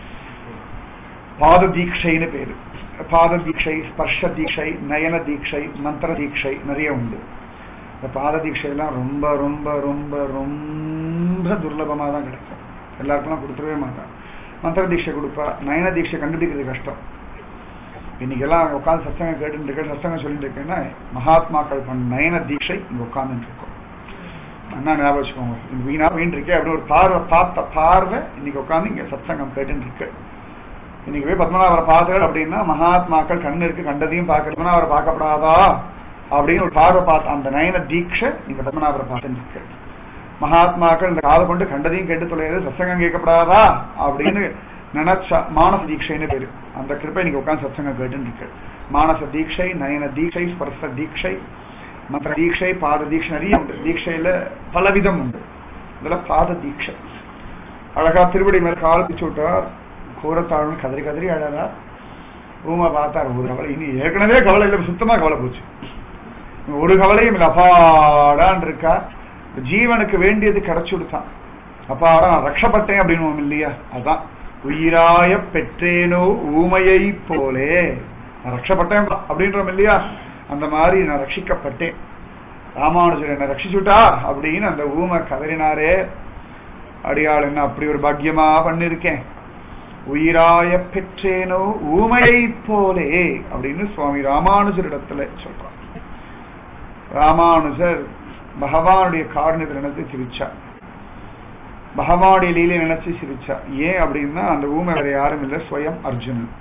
பாத தீட்சைன்னு பேரு பாத தீட்சை ஸ்பர்ஷ தீட்சை நயன தீட்சை மந்திர தீட்சை நிறைய உண்டு இந்த பாத தீட்சையெல்லாம் ரொம்ப ரொம்ப ரொம்ப ரொம்ப துர்லபமா தான் கிடைக்கும் எல்லாருக்கும் கொடுத்துடவே மாட்டான் மந்திர தீட்சை கொடுப்பா நயன தீட்சை கண்டுபிடிக்கிறது கஷ்டம் இன்னைக்கு எல்லாம் உட்காந்து சத்தங்க கேட்டு இருக்க சத்தங்க சொல்லிட்டு இருக்கேன்னா மகாத்மாக்கள் பண்ண நயன தீட்சை இங்க உட்கார்ந்துட்டு இருக்கோம் அண்ணா ஞாபகம் வச்சுக்கோங்க இந்த வீணா வீண் இருக்கே அப்படின்னு ஒரு பார்வை பார்த்த பார்வை இன்னைக்கு உட்காந்து இங்க சத்சங்கம் கேட்டுட்டு இருக்கு இன்னைக்கு போய் பத்மநாபரை பார்த்தாள் அப்படின்னா மகாத்மாக்கள் கண்ணு இருக்கு கண்டதையும் பார்க்க பத்மநாபரை பார்க்கப்படாதா அப்படின்னு ஒரு பார்வை பார்த்த அந்த நயன தீட்சை நீங்க பத்மநாபரை பார்த்துட்டு இருக்கு மகாத்மாக்கள் இந்த காதை கொண்டு கண்டதையும் கேட்டு தொலைறது சத்சங்கம் கேட்கப்படாதா அப்படின்னு நினைச்சா மானச தீட்சைன்னு பேரு அந்த கிருப்பை நீங்க உட்காந்து சத்சங்கம் கேட்டுன்னு இருக்கு மானச தீட்சை நயன தீட்சை ஸ்பர்ச தீட்சை மற்ற தீட்சை பாத தீட்சை நிறைய உண்டு தீட்சையில பலவிதம் உண்டு இதுல பாத தீட்சை அழகா திருவடி மேல கால் பிச்சு விட்டார் கூரத்தாழ்னு கதறி கதறி அழகா ரூமா பார்த்தார் ஒரு கவலை இனி ஏற்கனவே கவலை இல்லை சுத்தமா கவலை போச்சு ஒரு கவலையும் இல்லை அப்பாடான் இருக்கா ஜீவனுக்கு வேண்டியது கிடைச்சு கொடுத்தான் அப்பாடா நான் ரக்ஷப்பட்டேன் அப்படின்னு இல்லையா அதான் உயிராய பெற்றேனோ ஊமையை போலே நான் ரக்ஷப்பட்டேன் அப்படின்றோம் இல்லையா அந்த மாதிரி நான் ரட்சிக்கப்பட்டேன் ராமானுஜர் என்ன ரட்சிச்சுட்டா அப்படின்னு அந்த ஊமை கதறினாரே அடியாள் என்ன அப்படி ஒரு பாக்கியமா பண்ணிருக்கேன் உயிராய பெற்றேனோ ஊமையை போலே அப்படின்னு சுவாமி ராமானுஜரிடத்துல சொல்றார் ராமானுஜர் பகவானுடைய காரணத்தை நினைச்சு சிரிச்சார் பகவானுடைய லீலை நினைச்சு சிரிச்சார் ஏன் அப்படின்னா அந்த ஊமை வேற யாரும் இல்லை ஸ்வயம் அர்ஜுனன்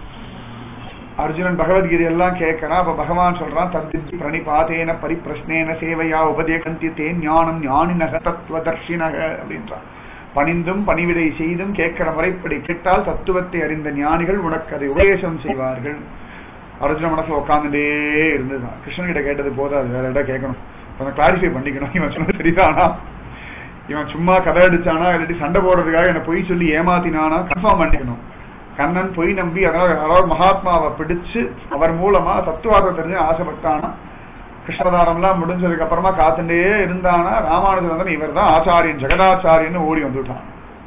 அர்ஜுனன் பகவத்கீதை எல்லாம் கேட்கறான் அப்ப பகவான் சொல்றான் தத்தித்தி பிரணிபாதேன பரிப்பிரஷ்னேன சேவையா உபதேகந்தி தே ஞானம் ஞானினக தத்துவதர்ஷினக அப்படின்றான் பணிந்தும் பணிவிடை செய்தும் கேட்கிற முறைப்படி கேட்டால் தத்துவத்தை அறிந்த ஞானிகள் உனக்கு அதை உபதேசம் செய்வார்கள் அர்ஜுன மனசுல உட்காந்துட்டே இருந்துதான் கிருஷ்ணன் கிட்ட கேட்டது போதாது வேற இடம் கேட்கணும் கொஞ்சம் கிளாரிஃபை பண்ணிக்கணும் இவன் சொன்னது சரிதானா இவன் சும்மா கதை அடிச்சானா இல்லாட்டி சண்டை போடுறதுக்காக என்ன பொய் சொல்லி ஏமாத்தினானா கன்ஃபார்ம் பண்ணிக்கணும் கண்ணன் பொய் நம்பி அதனால யாராவது மகாத்மாவை பிடிச்சு அவர் மூலமா தத்துவார்த்தம் தெரிஞ்சு ஆசைப்பட்டானா கிருஷ்ணதாரம்லாம் முடிஞ்சதுக்கு அப்புறமா காத்துட்டே இருந்தானா ராமானுஜன் இவர் தான் ஆச்சாரியன் ஜெகதாச்சாரியன்னு ஓடி வந்துட்டான்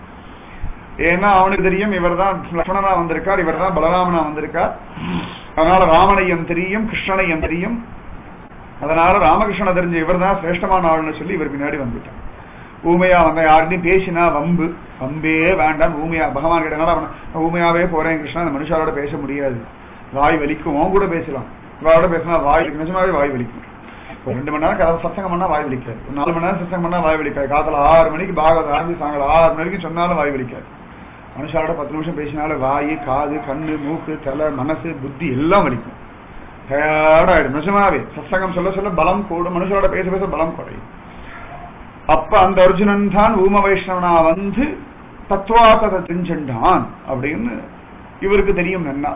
ஏன்னா அவனுக்கு தெரியும் இவர் தான் லக்ஷ்மணனா வந்திருக்கார் இவர் தான் பலராமனா வந்திருக்கார் அதனால ராமனையும் தெரியும் கிருஷ்ணனையும் தெரியும் அதனால ராமகிருஷ்ணனை தெரிஞ்ச இவர் தான் சிரேஷ்டமான ஆள்னு சொல்லி இவர் பின்னாடி வந்துட்டான் ஊமையா வந்த யார்கிட்டையும் பேசினா வம்பு வம்பே வேண்டாம் ஊமையா பகவான் கிட்ட என்னடா பண்ண? நான் ஊமையாவே போறேன் கிருஷ்ணா அந்த மனுஷாரோட பேச முடியாது வாய் வலிக்கும் உன் கூட பேசலாம் இவரோட பேசினா வாய் வலிக்கும் நிஜமாவே வாய் வலிக்கும் ஒரு ரெண்டு மணி நேரம் கதை சத்தங்கம் பண்ணா வாய் வலிக்காது ஒரு நாலு மணி நேரம் சத்தங்கம் பண்ணா வாய் வலிக்காது காத்துல ஆறு மணிக்கு பாகவத ஆரம்பி சாயங்காலம் ஆறு மணிக்கு சொன்னாலும் வாய் வலிக்காது மனுஷாரோட பத்து நிமிஷம் பேசினாலும் வாய் காது கண்ணு மூக்கு தலை மனசு புத்தி எல்லாம் வலிக்கும் டயர்டாயிடும் நிஜமாவே சத்சங்கம் சொல்ல சொல்ல பலம் கூடும் மனுஷரோட பேச பேச பலம் குறையும் அப்ப அந்த அர்ஜுனன் தான் ஊம வைஷ்ணவனா வந்து தத்துவார்த்தத்தை தெரிஞ்சுட்டான் அப்படின்னு இவருக்கு தெரியும் என்ன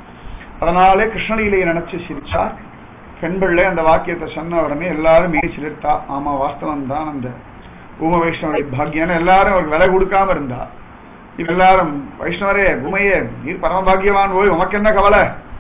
அதனாலே கிருஷ்ணலீலையை நினைச்சு சிரிச்சார் பெண்பிள்ளை அந்த வாக்கியத்தை சொன்ன உடனே எல்லாரும் மே சிலிர்த்தா ஆமா வாஸ்தவம் தான் அந்த ஊம வைஷ்ணவனுடைய பாக்கியம் எல்லாரும் அவருக்கு விலை கொடுக்காம இருந்தா இப்ப எல்லாரும் வைஷ்ணவரே உமையே நீர் பரமபாகியவான் போய் உமக்கு என்ன கவலை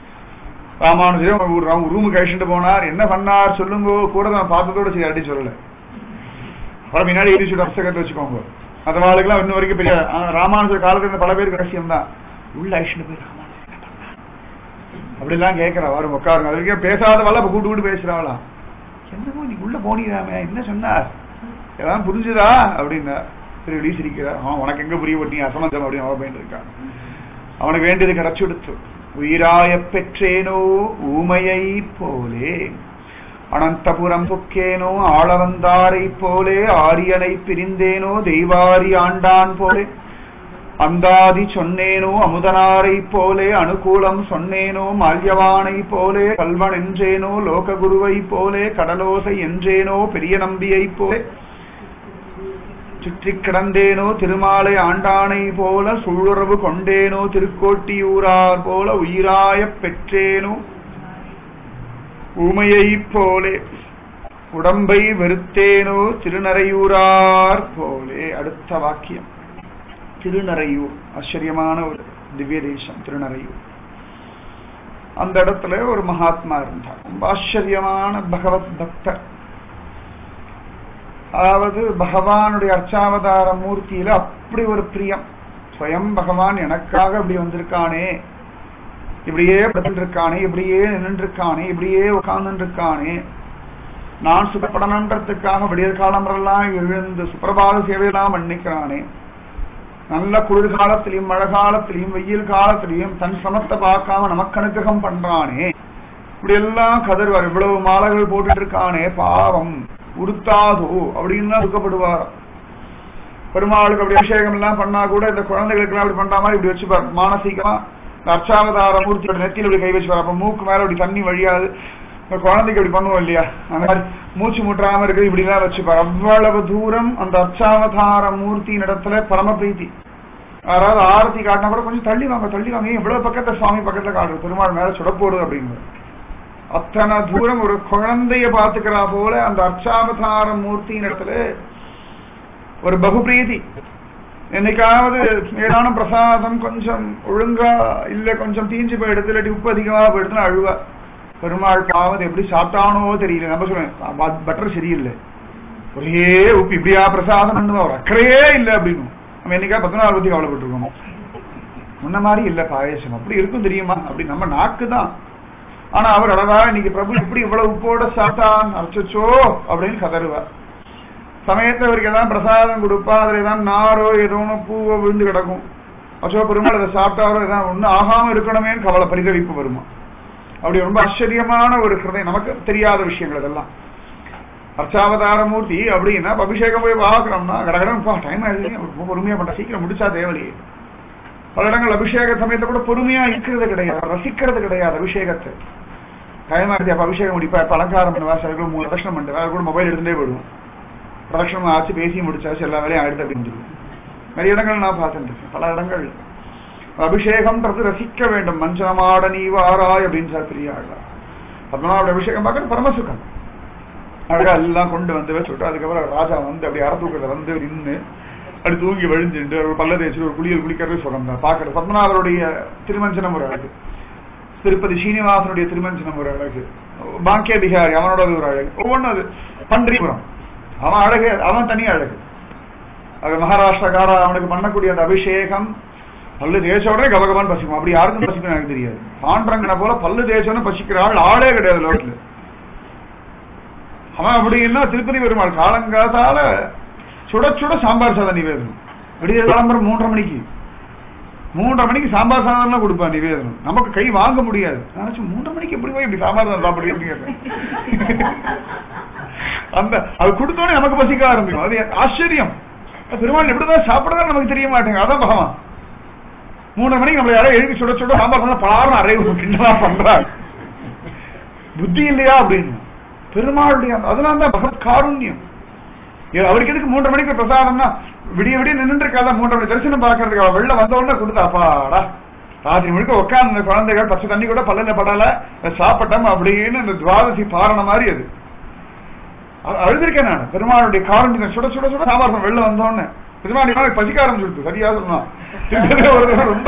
ராமானுஜரே ஒரு ரூமுக்கு அழிச்சுட்டு போனார் என்ன பண்ணார் சொல்லுங்க கூட நான் பார்த்ததோட சரி அடி சொல்லல அப்புறம் முன்னாடி எழுதி புஸ்தகத்தை வச்சுக்கோங்க அந்த வாழ்க்கெல்லாம் இன்னும் வரைக்கும் பெரிய ஆ, ராமானுஜர் காலத்துல இருந்த பல பேருக்கு ரகசியம் தான் உள்ள அழிச்சுட்டு போய் ராமானுஜர் என்ன பண்ணார்? அப்படிலாம் கேட்கிறா வரும் உட்காருங்க அது வரைக்கும் பேசாதவாள் அப்ப கூட்டு கூட்டு பேசுறாளா என்னமோ நீ உள்ள போனீராமே என்ன சொன்னார் ஏதாவது புரிஞ்சுதா அப்படின்னா சரி வெளியே சிரிக்கிறா அவன் உனக்கு எங்க புரிய போட்டீங்க அசமந்தம் அப்படின்னு அவன் போயிட்டு இருக்கான் அவனுக்கு வேண்டியது கிடைச்சு கொடுத்து உயிராய பெற்றேனோ ஊமையை போலே அனந்தபுரம் புக்கேனோ ஆளவந்தாரை போலே ஆரியனை பிரிந்தேனோ தெய்வாரி ஆண்டான் போலே அந்தாதி சொன்னேனோ அமுதனாரை போலே அனுகூலம் சொன்னேனோ மால்யவானை போலே கல்வன் என்றேனோ லோககுருவை போலே கடலோசை என்றேனோ பெரிய நம்பியை போலே சுற்றி கிடந்தேனோ திருமாலை ஆண்டானை போல சுழுறவு கொண்டேனோ திருக்கோட்டியூரார் போல உயிராயப் பெற்றேனோ ஊமையைப் போலே உடம்பை வெறுத்தேனோ திருநறையூரார் போலே அடுத்த வாக்கியம் திருநறையூர் ஆச்சரியமான ஒரு திவ்ய தேசம் திருநறையூர் அந்த இடத்துல ஒரு மகாத்மா இருந்தார் ரொம்ப ஆச்சரியமான பகவத் பக்தர் அதாவது பகவானுடைய அர்ச்சாவதார மூர்த்தியில அப்படி ஒரு பிரியம் ஸ்வயம் பகவான் எனக்காக இப்படி வந்திருக்கானே இப்படியே படுத்துட்டு இருக்கானே இப்படியே நின்று இருக்கானே இப்படியே உட்கார்ந்து இருக்கானே நான் சுகப்படணுன்றதுக்காக விடியற் காலமெல்லாம் எழுந்து சுப்பிரபாத சேவையெல்லாம் பண்ணிக்கிறானே நல்ல குளிர் காலத்திலையும் மழை காலத்திலையும் வெயில் காலத்திலையும் தன் சமத்தை பார்க்காம நமக்கு அனுகிரகம் பண்றானே இப்படி எல்லாம் கதறுவார் இவ்வளவு மாலைகள் போட்டுட்டு இருக்கானே பாவம் உடுத்தாதோ அப்படின்னு தான் துக்கப்படுவார் பெருமாளுக்கு அப்படி அபிஷேகம் எல்லாம் பண்ணா கூட இந்த குழந்தைகளுக்கு எல்லாம் அப்படி பண்ற மாதிரி இப்படி வச்சுப்பார் மானசீகமா இந்த அர்ச்சாவதார மூர்த்தியோட நெத்தியில் இப்படி கை வச்சுப்பார் அப்ப மூக்கு மேல இப்படி தண்ணி வழியாது இந்த குழந்தைக்கு இப்படி பண்ணுவோம் இல்லையா அந்த மாதிரி மூச்சு முட்டாம இருக்கு இப்படி எல்லாம் வச்சுப்பார் அவ்வளவு தூரம் அந்த அர்ச்சாவதார மூர்த்தியின் இடத்துல பரம பிரீத்தி யாராவது ஆரத்தி காட்டினா கூட கொஞ்சம் தள்ளி வாங்க தள்ளி வாங்க ஏன் இவ்வளவு பக்கத்துல சுவாமி பக்கத்துல காட்டுறது பெருமாள் மேல சுடப்போடு அப்படின்னு அத்தனை தூரம் ஒரு குழந்தைய பாத்துக்கிறா போல அந்த அர்ச்சாவதார மூர்த்தியின் இடத்துல ஒரு பகுபிரீதி என்னைக்காவது ஏதான பிரசாதம் கொஞ்சம் ஒழுங்கா இல்ல கொஞ்சம் தீஞ்சு போயிடுது இல்லாட்டி உப்பு அதிகமா போயிடுதுன்னு அழுவா பெருமாள் பாவது எப்படி சாப்பிட்டானோ தெரியல நம்ம சொல்லுவேன் பட்டர் சரியில்லை ஒரே உப்பு இப்படியா பிரசாதம் பண்ணுவா ஒரு அக்கறையே இல்லை அப்படின்னு நம்ம என்னைக்கா பத்து நாள் பத்தி கவலைப்பட்டிருக்கோம் முன்ன மாதிரி இல்ல பாயசம் அப்படி இருக்கும் தெரியுமா அப்படி நம்ம நாக்கு தான் ஆனா அவர் அழகா இன்னைக்கு பிரபு இப்படி இவ்வளவு உப்போட சாப்பிட்டான் அச்சோ அப்படின்னு கதறுவார் சமயத்துல அவருக்கு எல்லாம் பிரசாதம் கொடுப்பா அதுல ஏதாவது நாரோ ஏதோ ஒண்ணு பூவோ விழுந்து கிடக்கும் அச்சோ பெருமாள் அதை சாப்பிட்டாரோ ஏதாவது ஒண்ணு ஆகாம இருக்கணுமேன்னு கவலை பரிதவிப்பு வருமா அப்படி ரொம்ப ஆச்சரியமான ஒரு ஹிருதயம் நமக்கு தெரியாத விஷயங்கள் இதெல்லாம் அர்ச்சாவதாரமூர்த்தி அப்படின்னா இப்ப அபிஷேகம் போய் பார்க்கணும்னா கடகடம் டைம் ஆயிடுச்சு ரொம்ப பொறுமையா பண்ற சீக்கிரம் முடிச்சா தேவலையே பல இடங்கள் அபிஷேக சமயத்தை கூட பொறுமையா இருக்கிறது கிடையாது ரசிக்கிறது கிடையாது அபிஷேகத்தை டைம் ஆயிடுச்சு அப்ப அபிஷேகம் முடிப்பா இப்ப அலங்காரம் பண்ணுவா சில பேர் மூணு பிரதட்சணம் பண்ணுவா அது கூட மொபைல் எடுத்துட்டே போயிடுவோம் பிரதட்சணம் ஆச்சு பேசி முடிச்சாச்சு எல்லா வேலையும் ஆயிடுது அப்படின்னு சொல்லி நிறைய இடங்கள் நான் பார்த்துட்டு பல இடங்கள் அபிஷேகம்ன்றது ரசிக்க வேண்டும் மஞ்சனமாட நீ வாராய் அப்படின்னு சார் பெரிய ஆளா பத்மநாபோட அபிஷேகம் பார்க்க பரமசுகம் அழகா எல்லாம் கொண்டு வந்து வச்சுட்டு அதுக்கப்புறம் ராஜா வந்து அப்படி அறத்தூக்கல வந்து நின்று அப்படி தூங்கி வழிஞ்சுட்டு ஒரு பல்ல தேய்ச்சி ஒரு குளியல் குளிக்கிறது சுகம் தான் பாக்குறது பத்மநாபருடைய திருமஞ்சனம் ஒரு அழகு திருப்பதி ஸ்ரீனிவாசனுடைய திருமஞ்சனம் ஒரு அழகு பாக்கிய பிகாரி அவனோட ஒரு அழகு ஒவ்வொன்றும் அது பன்றிபுரம் அவன் அழகு அவன் தனி அழகு அது மகாராஷ்டிரக்கார அவனுக்கு பண்ணக்கூடிய அந்த அபிஷேகம் பல்லு தேய்ச்ச உடனே கபகபான் பசிக்கும் அப்படி யாருக்கும் பசிக்கும் எனக்கு தெரியாது பாண்டரங்கனை போல பல்லு தேய்ச்சோன்னு பசிக்கிற ஆள் ஆளே கிடையாது லோகத்துல அவன் அப்படின்னா திருப்பதி பெருமாள் காலங்காத்தால சுட சுட சாம்பார் சாதம் நிவேதனம் விடிய கிளம்புற மூன்றரை மணிக்கு மூன்றரை மணிக்கு சாம்பார் சாதம் கொடுப்பான் நிவேதனம் நமக்கு கை வாங்க முடியாது நினைச்சு மூன்றரை மணிக்கு எப்படி போய் இப்படி சாம்பார் சாதம் சாப்பிடுறீங்க அந்த அது கொடுத்தோடனே நமக்கு பசிக்க ஆரம்பிக்கும் அது ஆச்சரியம் பெருமாள் எப்படிதான் சாப்பிடுறதா நமக்கு தெரிய மாட்டேங்க அதான் பகவான் மூணு மணிக்கு நம்மள யாரோ எழுதி சுட சுட சாம்பார் பண்ண பலாரம் அரைவு கிண்டலா பண்றாங்க புத்தி இல்லையா அப்படின்னு பெருமாளுடைய அதனால தான் பகவத் காருண்யம் அவருக்கு எதுக்கு மூன்றரை மணிக்கு பிரசாதம்னா விடிய விடிய நின்று இருக்காத மூன்றரை மணி தரிசனம் பாக்குறதுக்கு அவ வெளில வந்த உடனே கொடுத்தாப்பாடா ராத்திரி முழுக்க உட்கார்ந்து குழந்தைகள் பச்சை தண்ணி கூட பல்லல படல சாப்பிட்டோம் அப்படின்னு அந்த துவாதசி பாரண மாதிரி அது அழுதிருக்கேன் நான் பெருமாளுடைய காரண்யம் சுட சுட சுட சாம்பார் வெளில வந்தோடனே பெருமாள் பசிக்க ஆரம்பிச்சுடுது சரியா சொல்லணும் ரொம்ப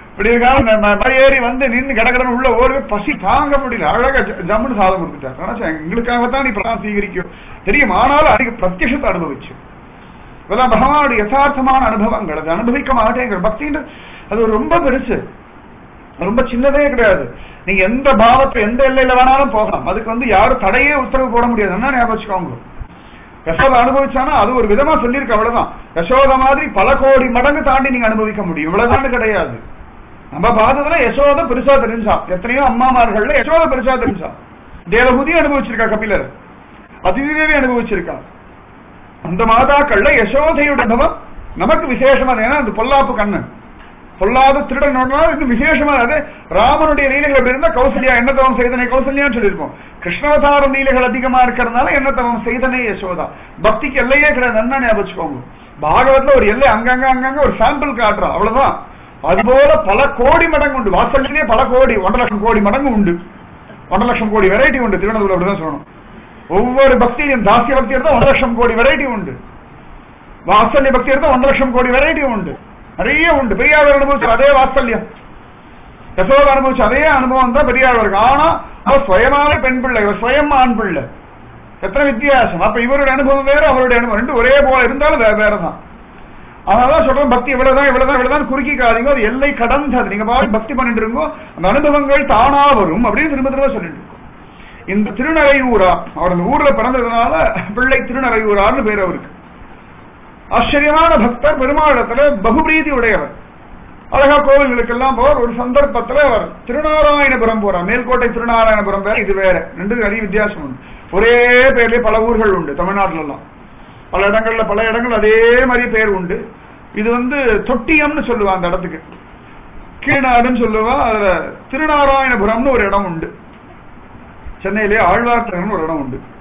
ஏறி வந்து நின்று கடகடன் உள்ள ஓடுவே பசி தாங்க முடியல அழகா ஜம்முன்னு சாதம் கொடுத்துட்டார் நினைச்சேன் எங்களுக்காகத்தான் நீ பிரதான் சீகரிக்கும் தெரியும் ஆனாலும் அதிக பிரத்யட்சத்தை அனுபவிச்சு இதெல்லாம் பகவானுடைய யதார்த்தமான அனுபவங்கள் அது அனுபவிக்க மாட்டேங்கிற பக்தின்ற அது ரொம்ப பெருசு ரொம்ப சின்னதே கிடையாது நீங்க எந்த பாவத்தை எந்த எல்லையில வேணாலும் போகலாம் அதுக்கு வந்து யாரும் தடையே உத்தரவு போட முடியாது என்ன ஞாபகம் வச்சுக்கோங்க யசோத அனுபவிச்சானா அது ஒரு விதமா சொல்லியிருக்கு அவ்வளவுதான் யசோத மாதிரி பல கோடி மடங்கு தாண்டி நீங்க அனுபவிக்க முடியும் இவ்வளவுதான் கிடையாது நம்ம பார்த்ததுல யசோத பெருசா தெரிஞ்சா எத்தனையோ அம்மாமார்கள்ல யசோத பெருசா தெரிஞ்சா தேவபூதி அனுபவிச்சிருக்கா கபிலர் அதிதேவி அனுபவிச்சிருக்கா அந்த மாதாக்கள்ல யசோதையோட அனுபவம் நமக்கு விசேஷமா ஏன்னா அந்த பொல்லாப்பு கண்ணன் பொல்லாத திருடன் இன்னும் விசேஷமா அது ராமனுடைய லீலைகள் எப்படி இருந்தா கௌசல்யா என்ன தவம் செய்தனை கௌசல்யான்னு சொல்லியிருக்கோம் கிருஷ்ணாவதாரம் லீலைகள் அதிகமா இருக்கிறதுனால என்ன தவம் செய்தனை யசோதா பக்திக்கு எல்லையே கிடையாது என்ன ஞாபகம் பாகவத்துல ஒரு எல்லை அங்கங்க அங்கங்க ஒரு சாம்பிள் காட்டுறோம் அவ்வளவுதான் அதுபோல பல கோடி மடங்கு உண்டு வாசல்லே பல கோடி ஒன்றரை லட்சம் கோடி மடங்கு உண்டு ஒன்றரை லட்சம் கோடி வெரைட்டி உண்டு திருவனந்தபுரம் அப்படிதான் சொல்லணும் ஒவ்வொரு பக்தியும் தாசிய பக்தி எடுத்தா ஒன்றரை லட்சம் கோடி வெரைட்டி உண்டு வாசல்ய பக்தி எடுத்தா ஒன்றரை லட்சம் கோடி வெரைட்டி உண்டு நிறைய உண்டு பெரியார் அனுபவிச்சு அதே வாத்சல்யம் யசோத அனுபவிச்சு அதே அனுபவம் தான் பெரியார் இருக்கு ஆனா அவர் சுயமாவே பெண் பிள்ளை இவர் சுயம் ஆண் பிள்ளை எத்தனை வித்தியாசம் அப்ப இவருடைய அனுபவம் வேற அவருடைய அனுபவம் ரெண்டு ஒரே போல இருந்தாலும் வேற வேறதான் அதனாலதான் சொல்றேன் பக்தி இவ்வளவுதான் இவ்வளவுதான் இவ்வளவுதான் குறுக்கிக்காதீங்க அது எல்லை கடந்தது நீங்க பாட்டு பக்தி பண்ணிட்டு இருக்கோ அந்த அனுபவங்கள் தானா வரும் அப்படின்னு திரும்ப திரும்ப சொல்லிட்டு இருக்கோம் இந்த திருநறையூரா அவர் அந்த ஊர்ல பிறந்ததுனால பிள்ளை திருநறையூரார்னு பேர் அவருக்கு ஆச்சரியமான பக்தர் பெருமாளத்துல பகுபிரீதி உடையவர் அழகா கோவில்களுக்கெல்லாம் போவார் ஒரு சந்தர்ப்பத்துல அவர் திருநாராயணபுரம் போறார் மேல்கோட்டை திருநாராயணபுரம் வேற இது வேற ரெண்டு நிறைய வித்தியாசம் உண்டு ஒரே பேர்லயே பல ஊர்கள் உண்டு தமிழ்நாட்டுல எல்லாம் பல இடங்கள்ல பல இடங்கள் அதே மாதிரி பேர் உண்டு இது வந்து தொட்டியம்னு சொல்லுவா அந்த இடத்துக்கு கீழ்நாடுன்னு சொல்லுவா அதுல திருநாராயணபுரம்னு ஒரு இடம் உண்டு சென்னையிலே ஆழ்வார்த்தகர்னு ஒரு இடம் உண்டு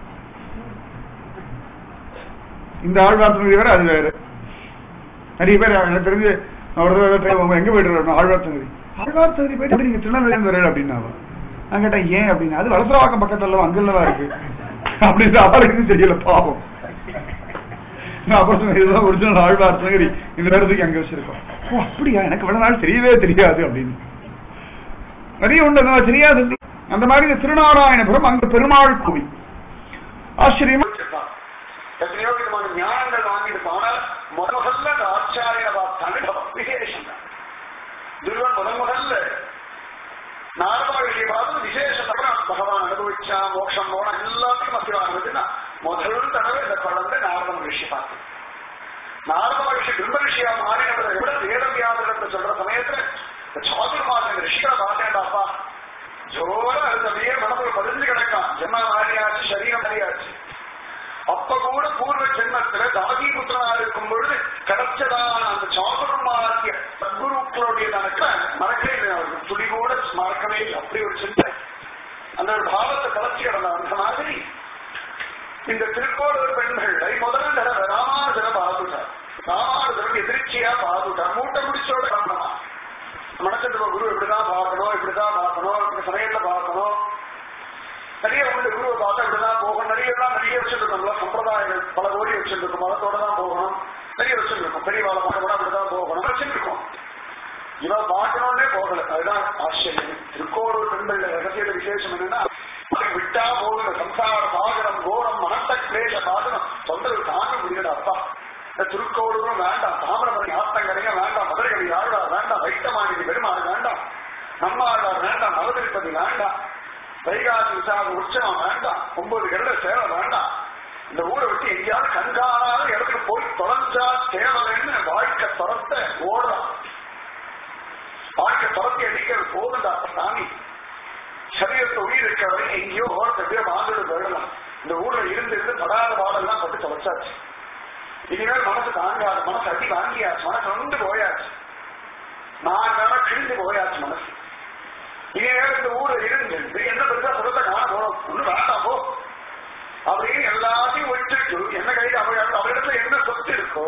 இந்த ஆழ்வார்த்தனகிரி வேற அது வேற நிறைய பேர் எனக்கு தெரிஞ்சு ஒரு தடவை எங்க போயிட்டு ஆழ்வார்த்தனகிரி ஆழ்வார்த்தனகிரி போயிட்டு நீங்க திருநெல்வேலி வரல அப்படின்னா நான் கேட்டேன் ஏன் அப்படின்னு அது வலசரவாக்கம் பக்கத்துல அங்கல்லவா இருக்கு அப்படின்னு அவளுக்கு தெரியல பாவம் அப்புறம் இதுதான் ஒரிஜினல் ஆழ்வார்த்தனகிரி இந்த நேரத்துக்கு அங்க வச்சிருக்கோம் ஓ அப்படியா எனக்கு இவ்வளவு நாள் தெரியவே தெரியாது அப்படின்னு நிறைய உண்டு அந்த மாதிரி தெரியாது அந்த மாதிரி இந்த திருநாராயணபுரம் அங்க பெருமாள் கோவில் ஆச்சரியமா எத்தனையோ விதமான ஞானங்கள் வாங்கிட்டு போனால் முதல்ல அந்த ஆச்சாரிய அனுபவம் விசேஷம் துருவன் முதல் முதல்ல நாரதா விஷயம் பார்த்து விசேஷம் அனுபவிச்சா மோட்சம் போனா எல்லாத்துக்கும் அசிவாகுதுன்னா முதல் தடவை இந்த குழந்தை நாரத மகிழ்ச்சி பார்த்து நாரத மகிழ்ச்சி பிரம்ம ரிஷியா மாறினவரை விட வேத வியாபகத்தை சொல்ற சமயத்துல இந்த சாதுர்மாசம் ரிஷியா பார்த்தேன்டாப்பா ஜோரா இருந்தவையே மனசுல பதிஞ்சு கிடக்கான் ஜென்ம மாறியாச்சு சரீரம் மாறியாச்சு அப்ப கூட பூர்வ ஜென்மத்துல தாகிபுத்திரனா இருக்கும் பொழுது கிடைச்சதான அந்த சாதுர்மாசிய சத்குருக்களுடைய தனக்க மறக்கவே இல்லை அவருக்கு துளி கூட மறக்கவே இல்லை அப்படி ஒரு சிந்தை அந்த ஒரு பாவத்தை கலச்சி கிடந்த அந்த மாதிரி இந்த திருக்கோளூர் பெண்களை முதல் தடவை ராமானுஜரை பாதுட்டார் ராமானுஜருக்கு எதிர்ச்சியா பாதுட்டார் மூட்டை முடிச்சோட காரணமா மனசத்துல குரு இப்படிதான் பார்க்கணும் இப்படிதான் பார்க்கணும் இந்த சமயத்தை பார்க்கணும் நிறைய வந்து குருவை பார்த்தா இப்படிதான் போகணும் நிறைய எல்லாம் நிறைய வச்சிருக்கோம்ல சம்பிரதாயங்கள் பல கோடி வச்சிருக்கோம் மதத்தோட தான் போகணும் நிறைய வச்சிருக்கோம் பெரியவாளை பார்க்க கூட அப்படிதான் போகணும் வச்சிருக்கோம் இவன் பார்க்கணும்னே போகல அதுதான் ஆச்சரியம் திருக்கோளூர் பெண்கள் ரகசியத விசேஷம் என்னன்னா அதை விட்டா போகல சம்சார சாகரம் கோரம் மனத்த கிளேச சாதனம் தொந்தரவு தாங்க முடியல அப்பா இந்த திருக்கோளூரும் வேண்டாம் தாமிரபரணி ஆத்தங்கரைங்க வேண்டாம் மதுரைகளை ஆழ்வார் வேண்டாம் வைத்தமாநிதி பெருமாள் வேண்டாம் நம்மாழ்வார் வேண்டாம் நவதிருப்பதி வேண்டாம் வைகாசி விசாக உற்சவம் வேண்டாம் ஒன்பது கருட சேவை வேண்டாம் இந்த ஊரை விட்டு எங்கேயாவது கண்காணாத இடத்துக்கு போய் தொலைஞ்சா தேவலைன்னு வாழ்க்கை துரத்த ஓடுறான் வாழ்க்கை துரத்தி அடிக்கிறது போதுண்டா சாமி சரீரத்தை உயிர் இருக்க வரைக்கும் எங்கேயோ ஓரத்தை எப்படியோ வாழ்ந்துட்டு போயிடலாம் இந்த ஊர்ல இருந்து இருந்து படாத பாடெல்லாம் பட்டு தொலைச்சாச்சு இனிமேல் மனசு தாங்காது மனசு அடி வாங்கியாச்சு மனசு வந்து போயாச்சு நான் வேணா கிழிந்து போயாச்சு மனசு இனிமேல் இந்த ஊர்ல இருந்து என்ன பெருசா சொல்றத காண போனோம் ஒண்ணு வேண்டாம் போ அப்படின்னு எல்லாத்தையும் விட்டுட்டு என்ன கையில் அவ அவரிடத்துல என்ன சொத்து இருக்கோ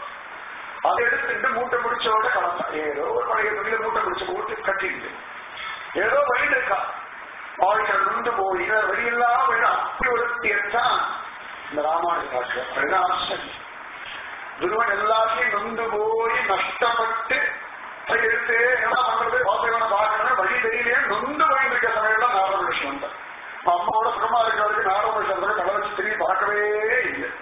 அதை எடுத்துட்டு மூட்டை முடிச்சோட கிளம்பா ஏதோ ஒரு பழைய துணியில மூட்டை முடிச்சு மூட்டு கட்டிட்டு ஏதோ வழியில் இருக்கா வாழ்க்கை நுண்டு போய் வெளியெல்லாம் விழா அப்படி ஒரு தான் இந்த ராமாயண காட்டு அதுதான் ஆச்சரியம் துருவன் எல்லாத்தையும் நொந்து போய் நஷ்டப்பட்டு அதை எடுத்து என்ன பண்றது வாசகனை பார்க்கணும் வழி தெரியலையே நொந்து போய் இருக்க சமயம் நாராயண விஷயம் வந்தார் அம்மாவோட சுகமா இருக்க வரைக்கும் நாராயண விஷயம் தலை வச்சு திரும்பி பார்க்கவே இல்லை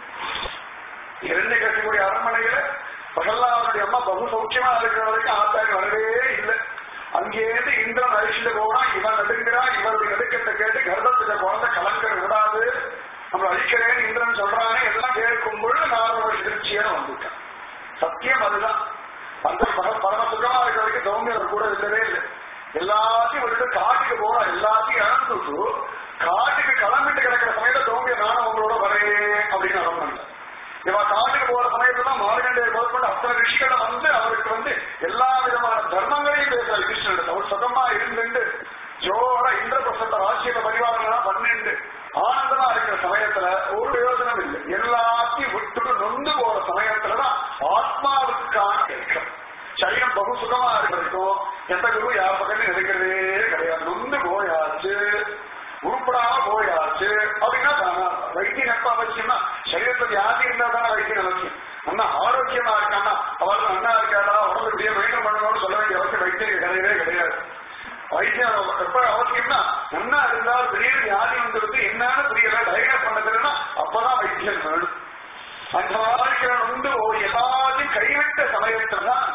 இரண்டு கட்டக்கூடிய அரண்மனையில பகல்லாவுடைய அம்மா பகு சௌக்கியமா இருக்கிற வரைக்கும் ஆத்தாரி வரவே இல்லை அங்கேருந்து இந்திரன் அழிச்சுட்டு போனா இவன் நடுங்கிறா இவருடைய நடுக்கத்தை கேட்டு கர்ப்பத்துல குழந்தை கலங்க விடாது நம்ம அழிக்கிறேன்னு இந்திரன் சொல்றானே எல்லாம் கேட்கும் பொழுது நாரத திருச்சியான வந்துட்டான் சத்தியம் அதுதான் அந்த பக- பரம சுகமா இருக்கிற வரைக்கும் சௌமியர் கூட இல்லவே இல்லை எல்லாத்தையும் விட்டு காட்டுக்கு போறா எல்லாத்தையும் இழந்துட்டு காட்டுக்கு கிளம்பிட்டு கிடக்கிற சமயத்துல சௌமியர் நானும் உங்களோட வரேன் அப்படின்னு அடம் இவ காட்டுக்கு போற சமயத்துல மார்கண்டைய முதற்கொண்டு அத்தனை ரிஷிகளை வந்து அவருக்கு வந்து எல்லா விதமான தர்மங்களையும் பேசுறாரு கிருஷ்ணன் அவர் சுகமா இருந்துட்டு ஜோர இந்திர பிரசந்த ராஜ்யத்தை பரிவாரங்களா பண்ணிண்டு ஆனந்தமா இருக்கிற சமயத்துல ஒரு பிரயோஜனம் இல்லை எல்லாத்தையும் விட்டுட்டு நொந்து போற சமயத்துலதான் ஆத்மாவுக்கான ஏற்றம் சரீரம் பகு சுகமா இருக்கிறதுக்கும் எந்த குரு யார் பக்கமும் நினைக்கிறதே கிடையாது நொந்து போயாச்சு உருப்படாம போயாச்சு அப்படின்னா தானா வைத்தியம் எப்ப அவசியம்னா சரீரத்துல வியாதி இருந்தா தானே வைத்தியம் அவசியம் அண்ணா ஆரோக்கியமா இருக்கானா அவள் அண்ணா இருக்காடா உடம்பு இப்படியே மெயின்டைன் பண்ணணும்னு சொல்ல வேண்டிய அவசியம் வைத்தியம் கிடையவே கிடையாது வைத்தியம் எப்ப அவசியம்னா நன்னா இருந்தால் திடீர்னு வியாதி வந்துருக்கு என்னன்னு புரியல டயக்னோஸ் பண்ண தெரியலன்னா அப்பதான் வைத்தியம் வேணும் அந்த வாழ்க்கை வந்து ஒரு எல்லாத்தையும் கைவிட்ட சமயத்துல தான்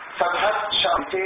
சதே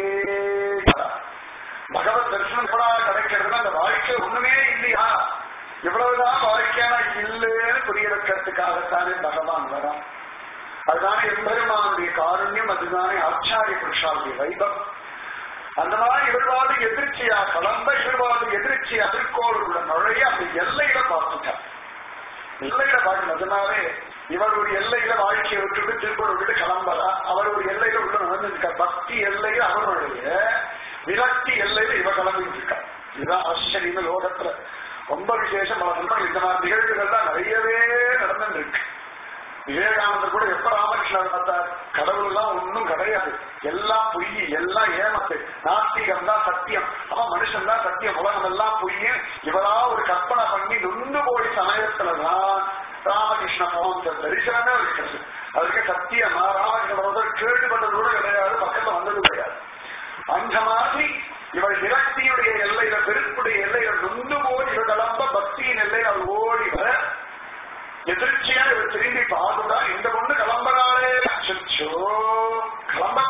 பகவத் தரிசனம் கூட கிடைக்கிறதுனா அந்த வாழ்க்கை ஒண்ணுமே இல்லையா இவ்வளவுதான் வாழ்க்கையான இல்லைன்னு புரிய வைக்கிறதுக்காகத்தானே பகவான் வரான் அதுதானே எம்பெருமானுடைய காருண்யம் அதுதானே ஆச்சாரிய புருஷாவுடைய வைபம் அந்த மாதிரி இவர்வாது எதிர்ச்சியா கலந்த இவர்வாது எதிர்ச்சியா திருக்கோளுக்குள்ள நுழைய அந்த எல்லையில பார்த்துட்டார் எல்லையில பார்த்து நிஜமாவே இவர் ஒரு எல்லையில வாழ்க்கையை விட்டுட்டு திருப்பூர் விட்டு கிளம்பலா அவர் ஒரு எல்லையில உள்ள நுழைஞ்சிருக்கார் பக்தி எல்லையில அவருடைய விரக்தி எல்லையில இவ கிளம்பிட்டு இருக்கார் இதுதான் ஆச்சரியம் லோகத்துல ரொம்ப விசேஷம் பல சொல்றாங்க இந்த மாதிரி நிகழ்வுகள் தான் நிறையவே நடந்துட்டு இருக்கு விவேகானந்தர் கூட எப்ப ராமகிருஷ்ணர் பார்த்தார் கடவுள் எல்லாம் ஒன்றும் கிடையாது எல்லாம் பொய் எல்லாம் ஏமாத்து நாஸ்திகம் தான் சத்தியம் அவன் மனுஷன் தான் சத்தியம் உலகம் எல்லாம் பொய் இவரா ஒரு கற்பனை பண்ணி நொந்து போய் சமயத்துலதான் ராமகிருஷ்ண பவன் தரிசனமே இருக்கிறது அதுக்கு சத்தியமா ராமகிருஷ்ண கேட்டுப்பட்டது கூட கிடையாது பக்கத்துல வந்தது கிடையாது அந்த மாதிரி இவள் விரக்தியுடைய எல்லையில வெறுப்புடைய எல்லையில நொந்து போய் இவள் கிளம்ப பக்தியின் எல்லையில் அவள் ஓடி வர எதிர்ச்சியா இவர் திரும்பி பார்த்துட்டா இந்த பொண்ணு கிளம்புறாளே அச்சோ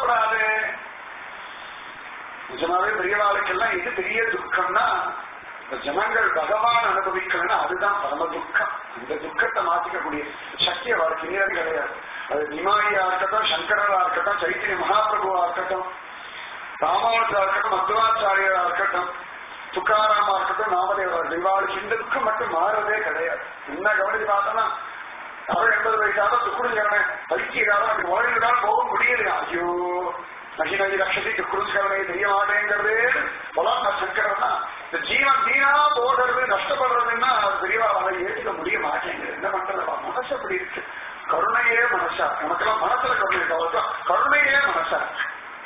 கிளம்பக்கூடாது நிஜமாவே பெரியவாளுக்கெல்லாம் இது பெரிய துக்கம்னா இந்த ஜனங்கள் பகவான் அனுபவிக்கணும்னா அதுதான் பரம துக்கம் அந்த துக்கத்தை மாத்திக்கக்கூடிய சக்தி அவருக்கு நேரம் கிடையாது அது நிமாயியா இருக்கட்டும் சங்கரரா இருக்கட்டும் சைத்தன்ய மகாபிரபுவா இருக்கட்டும் ராமானுஜா இருக்கட்டும் மத்வாச்சாரியரா இருக்கட்டும் துக்காராமா இருக்கட்டும் நாமதேவா இவாளுக்கு இந்த துக்கம் மட்டும் மாறதே கிடையாது என்ன கவனிச்சு பார்த்தோம்னா அவர் எண்பது வயசாக துக்குடுங்கிறவன் பைத்தியக்காரன் அப்படி வாழ்ந்துதான் போக முடியலையா ஐயோ நகினகி லட்சதி துக்குடுங்கிறவனை தெரிய மாட்டேங்கிறது பொலாம் சங்கரன்னா இந்த ஜீவன் வீணா போகிறது நஷ்டப்படுறதுன்னா அது பெரியவா அதை ஏற்றுக்க முடிய மாட்டேங்குது என்ன பண்றதுப்பா மனசு அப்படி இருக்கு கருணையே மனசா நமக்கெல்லாம் மனசுல கருணை இருக்கா கருணையே மனசா இருக்கு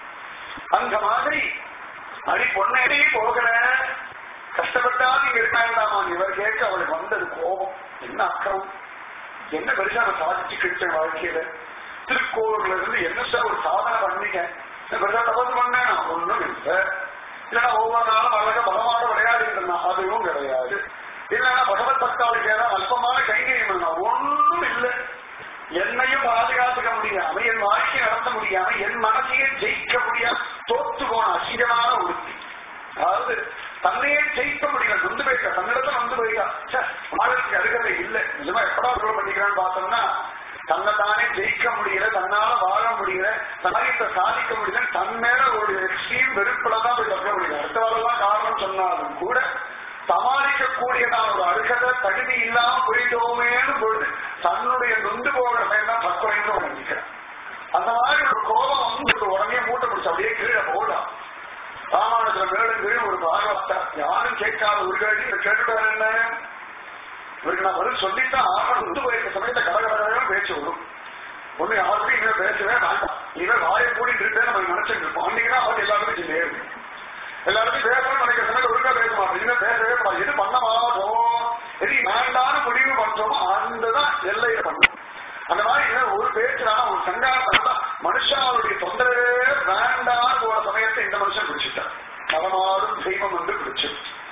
அந்த மாதிரி அடி பொன்னடி போகிற கஷ்டப்பட்டா நீங்க இருக்காங்களாமா இவர் கேட்க அவளுக்கு வந்தது கோபம் என்ன அக்கறம் என்ன பெருசா நான் சாதிச்சு கிடைச்சேன் வாழ்க்கையில திருக்கோவில இருந்து என்ன சார் ஒரு சாதனை பண்ணீங்க நான் பெருசா தபசு பண்ணேன் ஒண்ணும் இல்லை இல்லைன்னா ஒவ்வொரு நாளும் அழகா பலமான விளையாடிட்டு இருந்தான் அதுவும் கிடையாது இல்லைன்னா பகவத் பக்தாளுக்கு ஏதாவது அல்பமான கைங்கரியம் பண்ணா ஒண்ணும் இல்லை என்னையும் பாதுகாத்துக்க முடியாம என் வாழ்க்கையை நடத்த முடியாம என் மனசையே ஜெயிக்க முடியாம தோத்து போன அசிங்கமான உறுதி அதாவது தன்னையே ஜெயிக்க முடியல நொந்து போயிருக்கா தன்னிடத்துல நொந்து போயிருக்கா வாழ்க்கைக்கு அருகதை இல்லை நிஜமா எப்படா சொல்ல பண்ணிக்கிறான்னு பார்த்தோம்னா தன்னை தானே ஜெயிக்க முடியல தன்னால வாழ முடியல காரியத்தை சாதிக்க முடியல தன் மேல ஒரு எக்ஸ்ட்ரீம் வெறுப்புல தான் போய் சொல்ல முடியல அடுத்தவரெல்லாம் காரணம் சொன்னாலும் கூட சமாளிக்கக்கூடியதான ஒரு அருகதை தகுதி இல்லாம போயிட்டோமேனு பொழுது தன்னுடைய நொந்து போகிற தான் தற்கொலைன்னு நினைக்கிறேன் அந்த மாதிரி ஒரு கோபம் வந்து உடனே மூட்டை பிடிச்சு அப்படியே கீழே போடலாம் ராமானுஜன் மேலும் கீழும் ஒரு பாகவத்தா யாரும் கேட்காத ஒரு கேள்வி கேட்டுட்டாரு என்ன இவருக்கு நான் பதில் சொல்லித்தான் ஆகணும் வந்து போயிருக்க சமயத்தை கடகடகடம் பேச்சு வரும் ஒண்ணு யாருக்கும் இனிமே பேசவே வேண்டாம் இவன் வாயை கூடிட்டு இருக்கேன் நம்ம நினைச்சிட்டு இருப்போம் அன்னைக்குதான் அவர் எல்லாருக்கும் நேரும் எல்லாருக்கும் பேசணும்னு நினைக்கிற சமயத்தை ஒழுங்கா பேச மாட்டோம் இனிமே பேசவே கூடாது எது பண்ண மாட்டோம் எது வேண்டான்னு முடிவு பண்றோமோ அதுதான் எல்லையை பண்ணும் அந்த மாதிரி ஒரு பேச்சுனா ஒரு சங்காரத்தை மனுஷனுடைய தொந்தரவே வேண்டான்னு போற சமயத்தை இந்த மனுஷன் பிடிச்சிட்டார் நலமாடும் தெய்வம் வந்து பிடிச்சு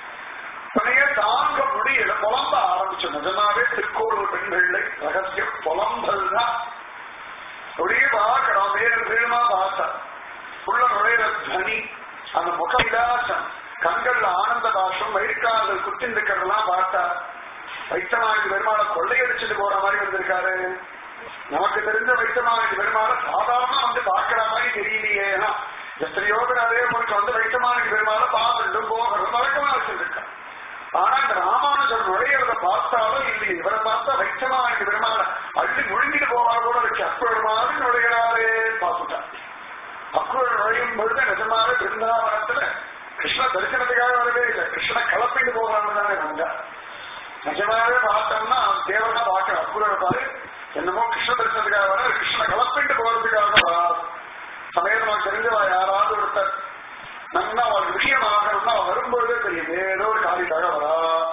உடனே தாங்க முடியல புலம்ப ஆரம்பிச்சு நிஜமாவே திருக்கோளூர் பெண்கள்ல ரகசியம் புலம்பல் தான் அப்படியே பார்க்கிறோம் வேறு வேணுமா பார்த்தா உள்ள நுழையிற தனி அந்த முக விலாசம் கண்கள்ல ஆனந்த பாஷம் வயிற்கால்கள் குத்தின் இருக்கிறதெல்லாம் பார்த்தா வைத்தமாகி பெருமாளை கொள்ளையடிச்சுட்டு போற மாதிரி வந்திருக்காரு நமக்கு தெரிஞ்ச வைத்தமாகி பெருமாளை சாதாரணமா வந்து பார்க்கிற மாதிரி தெரியலையே ஏன்னா எத்தனையோ பேர் அதே பொருட்கள் வந்து வைத்தமாகி பெருமாளை பார்த்துட்டு போகிறது வழக்கமா வச்சிருக்காங்க ஆனா இந்த ராமானுஜர் நுழையிறத பார்த்தாலும் இல்லையே இவரை பார்த்தா வைத்தமாகி பெருமாளை அள்ளி முழுங்கிட்டு போவார் கூட வச்சு அக்குவர் மாதிரி நுழைகிறாரே பார்த்துட்டான் அக்குவர் நுழையும் பொழுது நிஜமாவே பிருந்தாவனத்துல கிருஷ்ண தரிசனத்துக்காக வரவே இல்லை கிருஷ்ண கலப்பிட்டு போகலாம்னு தானே வந்தார் நிஜமாவே பார்த்தோம்னா தேவனா பார்க்க அக்குரரை பாரு என்னமோ கிருஷ்ண தரிசனத்துக்காக வர கிருஷ்ண கலப்பிட்டு போறதுக்காக வரா சமயம் நமக்கு தெரிஞ்சவா யாராவது ஒருத்தர் நல்லா அவளுக்கு விஷயம் ஆகணும்னா அவ வரும்பொழுதே தெரியும் ஏதோ ஒரு காரியக்காக வரா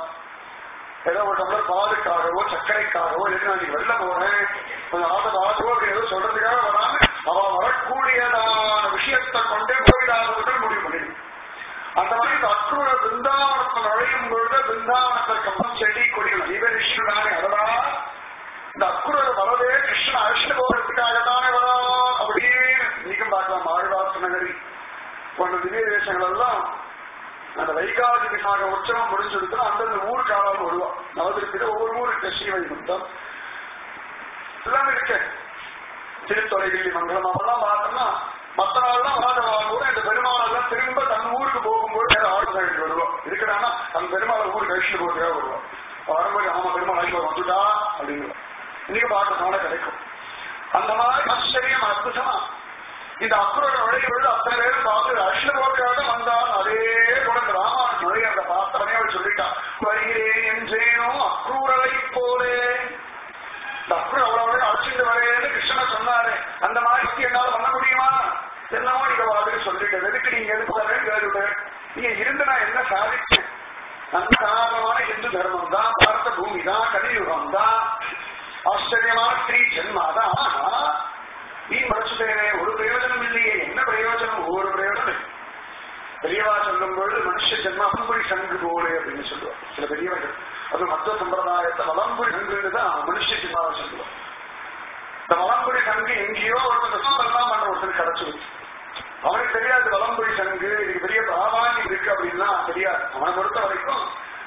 ஏதோ ஒரு டம்ளர் பாலுக்காகவோ சர்க்கரைக்காகவோ இல்லை நான் இன்னைக்கு வெளில போறேன் கொஞ்சம் ஆசை ஆசோ அப்படி ஏதோ சொல்றதுக்காக வராம அவ வரக்கூடியதான விஷயத்தை கொண்டே போயிடாதவர்கள் முடிவு பண்ணிடும் அந்த மாதிரி இந்த அக்ரூர பிருந்தாவனத்தில் நுழையும் பொழுது பிருந்தாவனத்தில் கம்பம் செடி கொடிகள் ஜீவனிஷ்ணனானே அதவா இந்த அக்ரூர வரவே கிருஷ்ணன் அழைச்சிட்டு போகிறதுக்காகத்தானே வரா அப்படியே நீக்கும் பார்க்கலாம் ஆழ்வாச நகரி போன்ற திவ்ய தேசங்கள் எல்லாம் அந்த வைகாதி விசாக உற்சவம் முடிஞ்சிருந்தா அந்தந்த ஊருக்காவது வருவா நவதிருப்பில ஒவ்வொரு ஊருக்கு ஸ்ரீவைகுண்டம் எல்லாம் இருக்கு திருத்தொலைகிரி மங்கலம் அவெல்லாம் பார்த்தோம்னா மற்ற நாள்லாம் வராதவா கூட இந்த பெருமாளெல்லாம் திரும்ப தன் ஊருக்கு போகும்போது வேற ஆளுநர்கள் வருவோம் இருக்கிறான்னா அந்த பெருமாளை ஊருக்கு கழிச்சுட்டு போகிறதுக்காக வருவோம் வரும்போது ஆமா பெருமாள் அழைப்பு வந்துட்டா அப்படிங்கிறோம் இன்னைக்கு பார்க்கறதுனால கிடைக்கும் அந்த மாதிரி ஆச்சரியம் அற்புதமா இந்த அக்ரூர நுழைவது அத்தனை பேரும் பார்த்து அஷ்டபோக்காக வந்தால் அதே கூட இந்த ராமான் நுழைய பார்த்தவனே அவர் சொல்லிட்டான் வருகிறேன் என்றேனோ அக்ரூரலை போலே இந்த அக்ரூர் அவ்வளவு அழைச்சிட்டு வரேன்னு கிருஷ்ணன் சொன்னாரு அந்த மாதிரி என்னால பண்ண முடியுமா என்னமோ நீங்க வாதுன்னு சொல்லிட்டு எதுக்கு நீங்க எதுக்கு வரேன்னு கேட்டு நீங்க இருந்து நான் என்ன சாதிச்சேன் அந்த காரணமான இந்து தர்மம் தான் பாரத பூமி தான் கலியுகம் தான் ஆச்சரியமான ஸ்ரீ ஜென்மா தான் ஆனா நீ மறைச்சுட்டேனே ஒரு பிரயோஜனம் இல்லையே என்ன பிரயோஜனம் ஒவ்வொரு பிரயோஜனம் பெரியவா சொல்லும் பொழுது மனுஷ ஜென்ம அம்புரி சங்கு போலே அப்படின்னு சொல்லுவார் சில பெரியவர்கள் அது மத்த சம்பிரதாயத்தை வளம்புரி சங்குன்னு தான் மனுஷ ஜென்மாவை சொல்லுவார் இந்த வளம்புரி சங்கு எங்கேயோ ஒருத்தர் எல்லாம் பண்ற ஒருத்தர் கிடைச்சிருக்கு அவனுக்கு தெரியாது வளம்புரி சங்கு இதுக்கு பெரிய பிராமானியம் இருக்கு அப்படின்னா தெரியாது அவனை பொறுத்த வரைக்கும்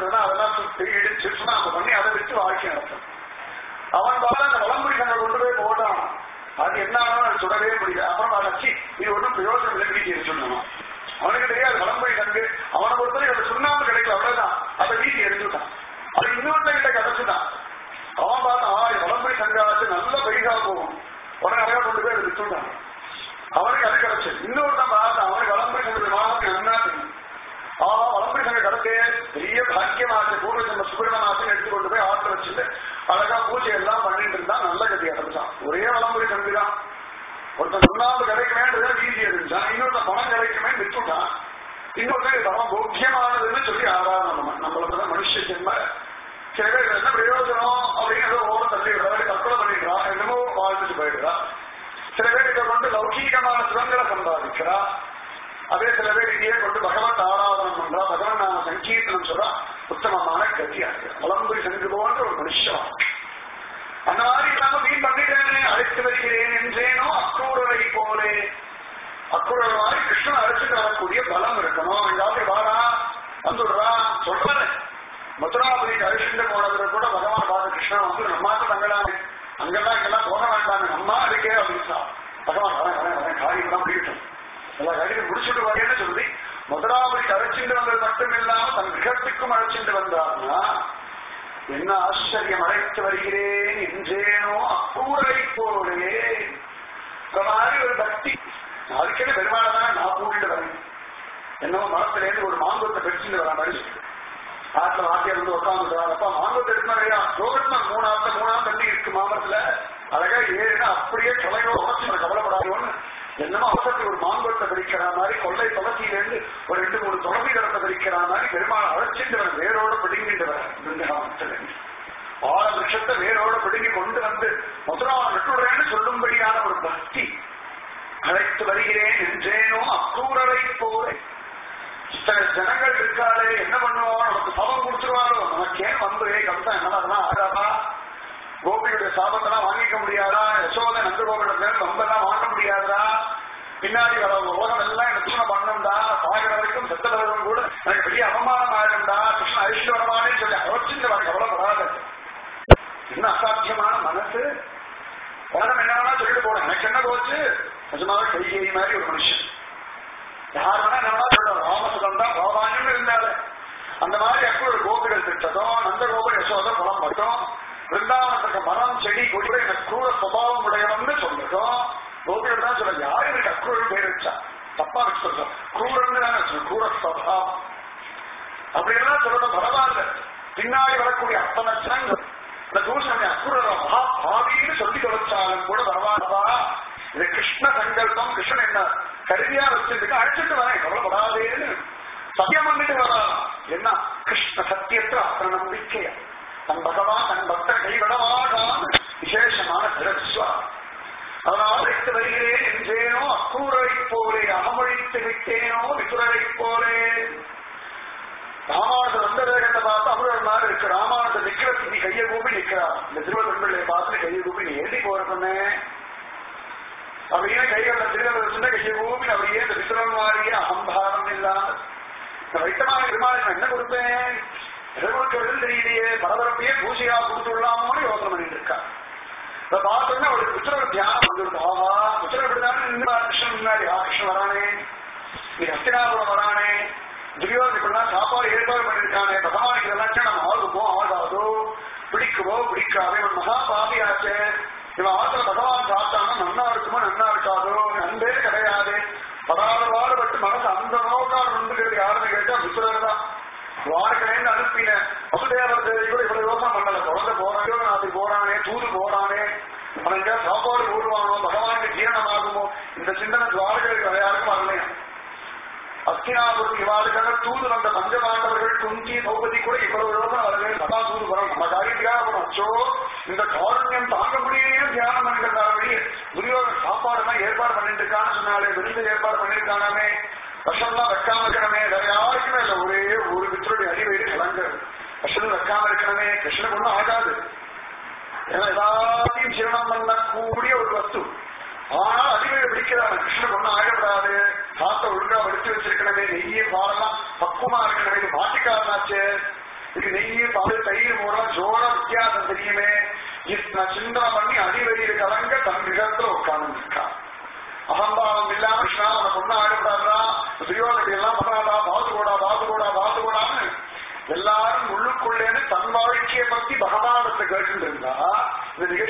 இருந்ததுன்னா அதெல்லாம் சுத்தி இடிச்சு சுண்ணாம்பு பண்ணி அதை வச்சு வாழ்க்கை நடத்தும் அவன் பாரு அந்த வளம்புரி சங்கை கொண்டு போய் போட்டான் அது என்ன ஆனாலும் அது சுடவே முடியல அப்புறம் அதை வச்சு இது ஒன்றும் பிரயோஜனம் இல்லை வீட்டி எரிச்சுடணும் அவனுக்கு தெரியாது வளம்புரி சங்கு அவனை பொறுத்தவரை அந்த சுண்ணாம்பு கிடைக்கல அவ்வளவுதான் அதை வீட்டி எரிஞ்சுட்டான் அது இன்னொருத்த கிட்ட கிடைச்சுட்டான் அவன் பார்த்தான் ஆ இது வளம்புரி சங்காச்சு நல்ல பைசா போகும் உடனே நிறைய கொண்டு போய் அதை விட்டுட்டான் அவனுக்கு அது கிடைச்சது இன்னொருத்தன் பார்த்தான் அவனுக்கு வளம்புரி சங்கு மாதத்துக்கு நன்னா தெரியும் ஆஹா வளம்புரி சங்க கடத்தே பெரிய பாக்கியமாச்சு பூர்வ ஜென்ம சுபிரமாசம் எடுத்து கொண்டு போய் ஆத்துல வச்சுட்டு அழகா பூஜை எல்லாம் பண்ணிட்டு இருந்தா நல்ல கதி அடைஞ்சான் ஒரே வளம்புரி சங்கு தான் ஒருத்தன் சுண்ணாம்பு கிடைக்குமேன்றத வீதி இருந்துச்சான் இன்னொருத்தன் பணம் கிடைக்குமே விட்டுட்டான் இன்னொருத்தன் பணம் போக்கியமானதுன்னு சொல்லி ஆராதனை பண்ண நம்மள மனுஷ ஜென்ம சில பேர் என்ன பிரயோஜனம் அப்படின்னு ஓரம் தள்ளி விடுறா கற்பனை பண்ணிடுறா என்னமோ வாழ்ந்துட்டு போயிடுறா சில பேர் இதை கொண்டு லௌகீகமான சுதந்திரம் சம்பாதிக்கிறா அதே சில பேர் இதையே கொண்டு பகவத் ஆராதனம் பண்றா பகவன் நாம சங்கீர்த்தனம் சொல்றா உத்தமமான கதியா இருக்கு வளம்புரி சென்று போன்ற ஒரு மனுஷன் அந்த மாதிரி இல்லாம வீண் பண்ணிட்டேனே அழைத்து வருகிறேன் என்றேனோ அக்கூரரை போலே அக்கூரர் மாதிரி கிருஷ்ணன் அழைச்சிட்டு வரக்கூடிய பலம் இருக்கணும் எங்காவது வாரா வந்துடுறா சொல்றேன் மதுராபுரிக்கு அழைச்சிட்டு போனதுல கூட பகவான் பார்த்து கிருஷ்ணன் வந்து நம்மாத்த தங்கலாமே அங்கெல்லாம் இங்கெல்லாம் போக வேண்டாம் நம்மா இருக்கே அப்படின்னு பகவான் வரேன் வரேன் வரேன் காரியம் தான் முடியட்டும் எல்லா காரியத்தையும் முடிச்சுட்டு வரேன்னு சொல்லி முதலாவதுக்கு அழைச்சிட்டு வந்தது மட்டும் இல்லாம தன் கிரகத்துக்கும் அழைச்சிட்டு வந்தார்னா என்ன ஆச்சரியம் அழைத்து வருகிறேன் என்றேனோ அக்கூரை போலே இந்த மாதிரி ஒரு பக்தி அதுக்கே பெருமாள் தான் நான் கூட்டிட்டு வரேன் என்னவோ மரத்துல இருந்து ஒரு மாங்கத்தை பெருச்சுட்டு வர மாதிரி ஆத்துல வாத்தியார் வந்து உட்காந்து அப்பா மாங்கத்தை எடுக்கணும் ரோகட்னா மூணாவது மூணாவது தண்ணி இருக்கு மாமரத்துல அழகா ஏறினா அப்படியே தொலைவோட உடச்சு கவலைப்படாதோன்னு என்னமோ அவசரத்தில் ஒரு மாங்கொட்டை பிரிக்கிற மாதிரி கொள்ளை துளசியிலேருந்து ஒரு ரெண்டு மூணு துளசி தரத்தை பிரிக்கிற மாதிரி பெருமாள் அழைச்சிட்டு வேரோட பிடுங்கிட்டு வர பிருந்தாவனத்துல ஆழ விஷத்தை வேரோட பிடுங்கி கொண்டு வந்து முதலாவது விட்டுடுறேன்னு சொல்லும்படியான ஒரு பக்தி அழைத்து வருகிறேன் என்றேனோ அக்கூரரை போல இத்தனை ஜனங்கள் இருக்காளே என்ன பண்ணுவோம் நமக்கு சபம் கொடுத்துருவாரோ நமக்கு ஏன் வந்து கம்சா என்ன அதெல்லாம் ஆகாதா கோபியுடைய சாபத்தெல்லாம் வாங்கிக்க முடியாதா யசோத நந்த கோபியோட ரொம்பலாம் வாங்க முடியாதா பின்னாடி வர உலகம் எல்லாம் எனக்கு தூண பண்ணணும்டா சாகிற வரைக்கும் செத்த வரைக்கும் கூட எனக்கு பெரிய அவமானம் ஆயிரும்டா கிருஷ்ண ஐஸ்வரமானே சொல்லி அவச்சிட்டு வர கவலைப்படாத என்ன அசாத்தியமான மனசு உலகம் என்ன வேணா சொல்லிட்டு போறேன் எனக்கு என்ன போச்சு நிஜமாவே கைகை மாதிரி ஒரு மனுஷன் யார் வேணா என்ன வேணா சொல்றோம் ராமசுதம் தான் பாபானியம் இருந்தாரு அந்த மாதிரி அக்கு ஒரு கோபிகள் திட்டதும் நந்த கோபுர யசோத குளம் மட்டும் பிருந்தாவனத்துக்கு மரம் செடி கொடி எனக்கு கூற சுபாவம் உடையவன்னு சொல்லிட்டோம் கோபிகள் தான் சொல்ல யாரு எனக்கு அக்ரூரன் பேர் வச்சா தப்பா வச்சு சொல்றோம் கூரன்னு தானே சொல்லு கூற சுபாவம் அப்படியெல்லாம் சொல்றது பரவாயில்ல பின்னாடி வரக்கூடிய அத்தனை ஜனங்கள் இந்த தூஷணை அக்குரர் மகா பாவின்னு சொல்லி தொலைச்சாலும் கூட பரவாயில்லவா இது கிருஷ்ண சங்கல்பம் கிருஷ்ணன் என்ன கருதியா வச்சிருக்கு அழைச்சிட்டு வரேன் கவலைப்படாதேன்னு சத்தியம் பண்ணிட்டு வரலாம் என்ன கிருஷ்ண சத்தியத்துல அத்தனை நம்பிக்கையா தன் பகவான் தன் பக்தர் கைவிடவாடான் விசேஷமான திரஸ்வா அதனால் அழைத்து வருகிறேன் என்றேனோ அக்கூரை போலே அகமழித்து விட்டேனோ விசுரரை போலே ராமானுஜர் வந்த வேகத்தை பார்த்து அமிர்தர் மாதிரி இருக்கு ராமானுஜர் நிக்கிறதுக்கு நீ கையை கூப்பி நிக்கிறா இந்த திருவள்ளுவர்களை பார்த்து கையை கூப்பி நீ ஏந்தி போற சொன்னே அப்படியே கைகளில் திருவள்ளுவர் சொன்ன கையை கூப்பி அப்படியே இந்த விசுரன் மாதிரியே அகம்பாரம் இல்லாம இந்த வைத்தமான பெருமாள் என்ன கொடுப்பேன் எதை கொடுக்கறதுன்னு தெரியலையே பரபரப்பையே பூஜையா கொடுத்துடலாமோன்னு யோசனை பண்ணிட்டு இருக்கா இதை பார்த்தோன்னா அவளுக்கு புத்திரர் தியானம் வந்துருக்கு ஆஹா புத்திரர் இப்படிதானே நின்று கிருஷ்ணன் முன்னாடி ஆ கிருஷ்ணன் வரானே நீ ஹஸ்தினாபுரம் வரானே துரியோதன் இப்படிலாம் சாப்பாடு ஏற்பாடு பண்ணிருக்கானே பகவானுக்கு இதெல்லாம் நம்ம ஆகுமோ ஆகாதோ பிடிக்குமோ பிடிக்காதோ இவன் மகா பாபியாச்சே இவன் ஆத்துல பகவான் சாப்பிட்டானா நன்னா இருக்குமோ நன்னா இருக்காதோ நன்பே கிடையாது படாத பாடுபட்டு மனசு அந்த நோக்கால் நுண்டுகிறது யாருன்னு கேட்டா புத்திரர் தான் வாரக்கிழமை அனுப்பின வசுதேவர் தேவி கூட இவ்வளவு யோசனை பண்ணல குழந்தை போறானோ நாட்டுக்கு போறானே தூது போறானே அவன் எங்கேயாவது சாப்பாடு போடுவானோ பகவானுக்கு ஜீரணமாகுமோ இந்த சிந்தனை துவாரகளுக்கு யாருக்கும் வரலையா அஸ்தினாபுரம் இவாளுக்காக தூது வந்த பஞ்சபாண்டவர்கள் குந்தி திரௌபதி கூட இவ்வளவு யோசனை வரவே சதா தூது வரும் நம்ம காரியத்துக்காக போனோம் அச்சோ இந்த காரண்யம் தாங்க முடியலையே தியானம் பண்ணிட்டு துரியோக சாப்பாடு எல்லாம் ஏற்பாடு பண்ணிட்டு இருக்கான்னு சொன்னாலே விருது ஏற்பாடு பண்ணிருக்கானாமே விஷம்லாம் வைக்காம இருக்கணுமே வேற யாருக்குமே இல்லை ஒரே ஒரு மித்திரோடைய அடிவயிறு கலங்கிறது விஷம் வைக்காம இருக்கணுமே கிருஷ்ணனுக்கு ஒன்றும் ஆகாது ஏன்னா எல்லாத்தையும் ஜீரணம் பண்ணக்கூடிய ஒரு வஸ்து ஆனா அடிவயிறு பிடிக்கிறாங்க கிருஷ்ணனுக்கு ஒன்றும் ஆகப்படாது காத்த ஒழுங்கா வடிச்சு வச்சிருக்கணுமே நெய்ய பாலெல்லாம் பக்குவமா இருக்கணுமே இது மாட்டிக்காரனாச்சு இது நெய் பால் தயிர் மூலம் ஜோர வித்தியாசம் தெரியுமே இத்தனை சிந்தனை பண்ணி அடிவயிறு கலங்க தன் இடத்துல உட்கார்ந்து இருக்கான் அகம்பாவம் இல்லாம கிருஷ்ணா உனக்கு ஒன்னும் ஆயிடக்கூடாதா சுயோகத்தை எல்லாம் பண்ணாதா பாத்துக்கூடா பாத்துக்கூடா பாத்துக்கூடான்னு எல்லாரும் உள்ளுக்குள்ளேன்னு தன் வாழ்க்கையை பத்தி பகவானத்தை கேட்டு இருந்தா இந்த நிகழ்ச்சி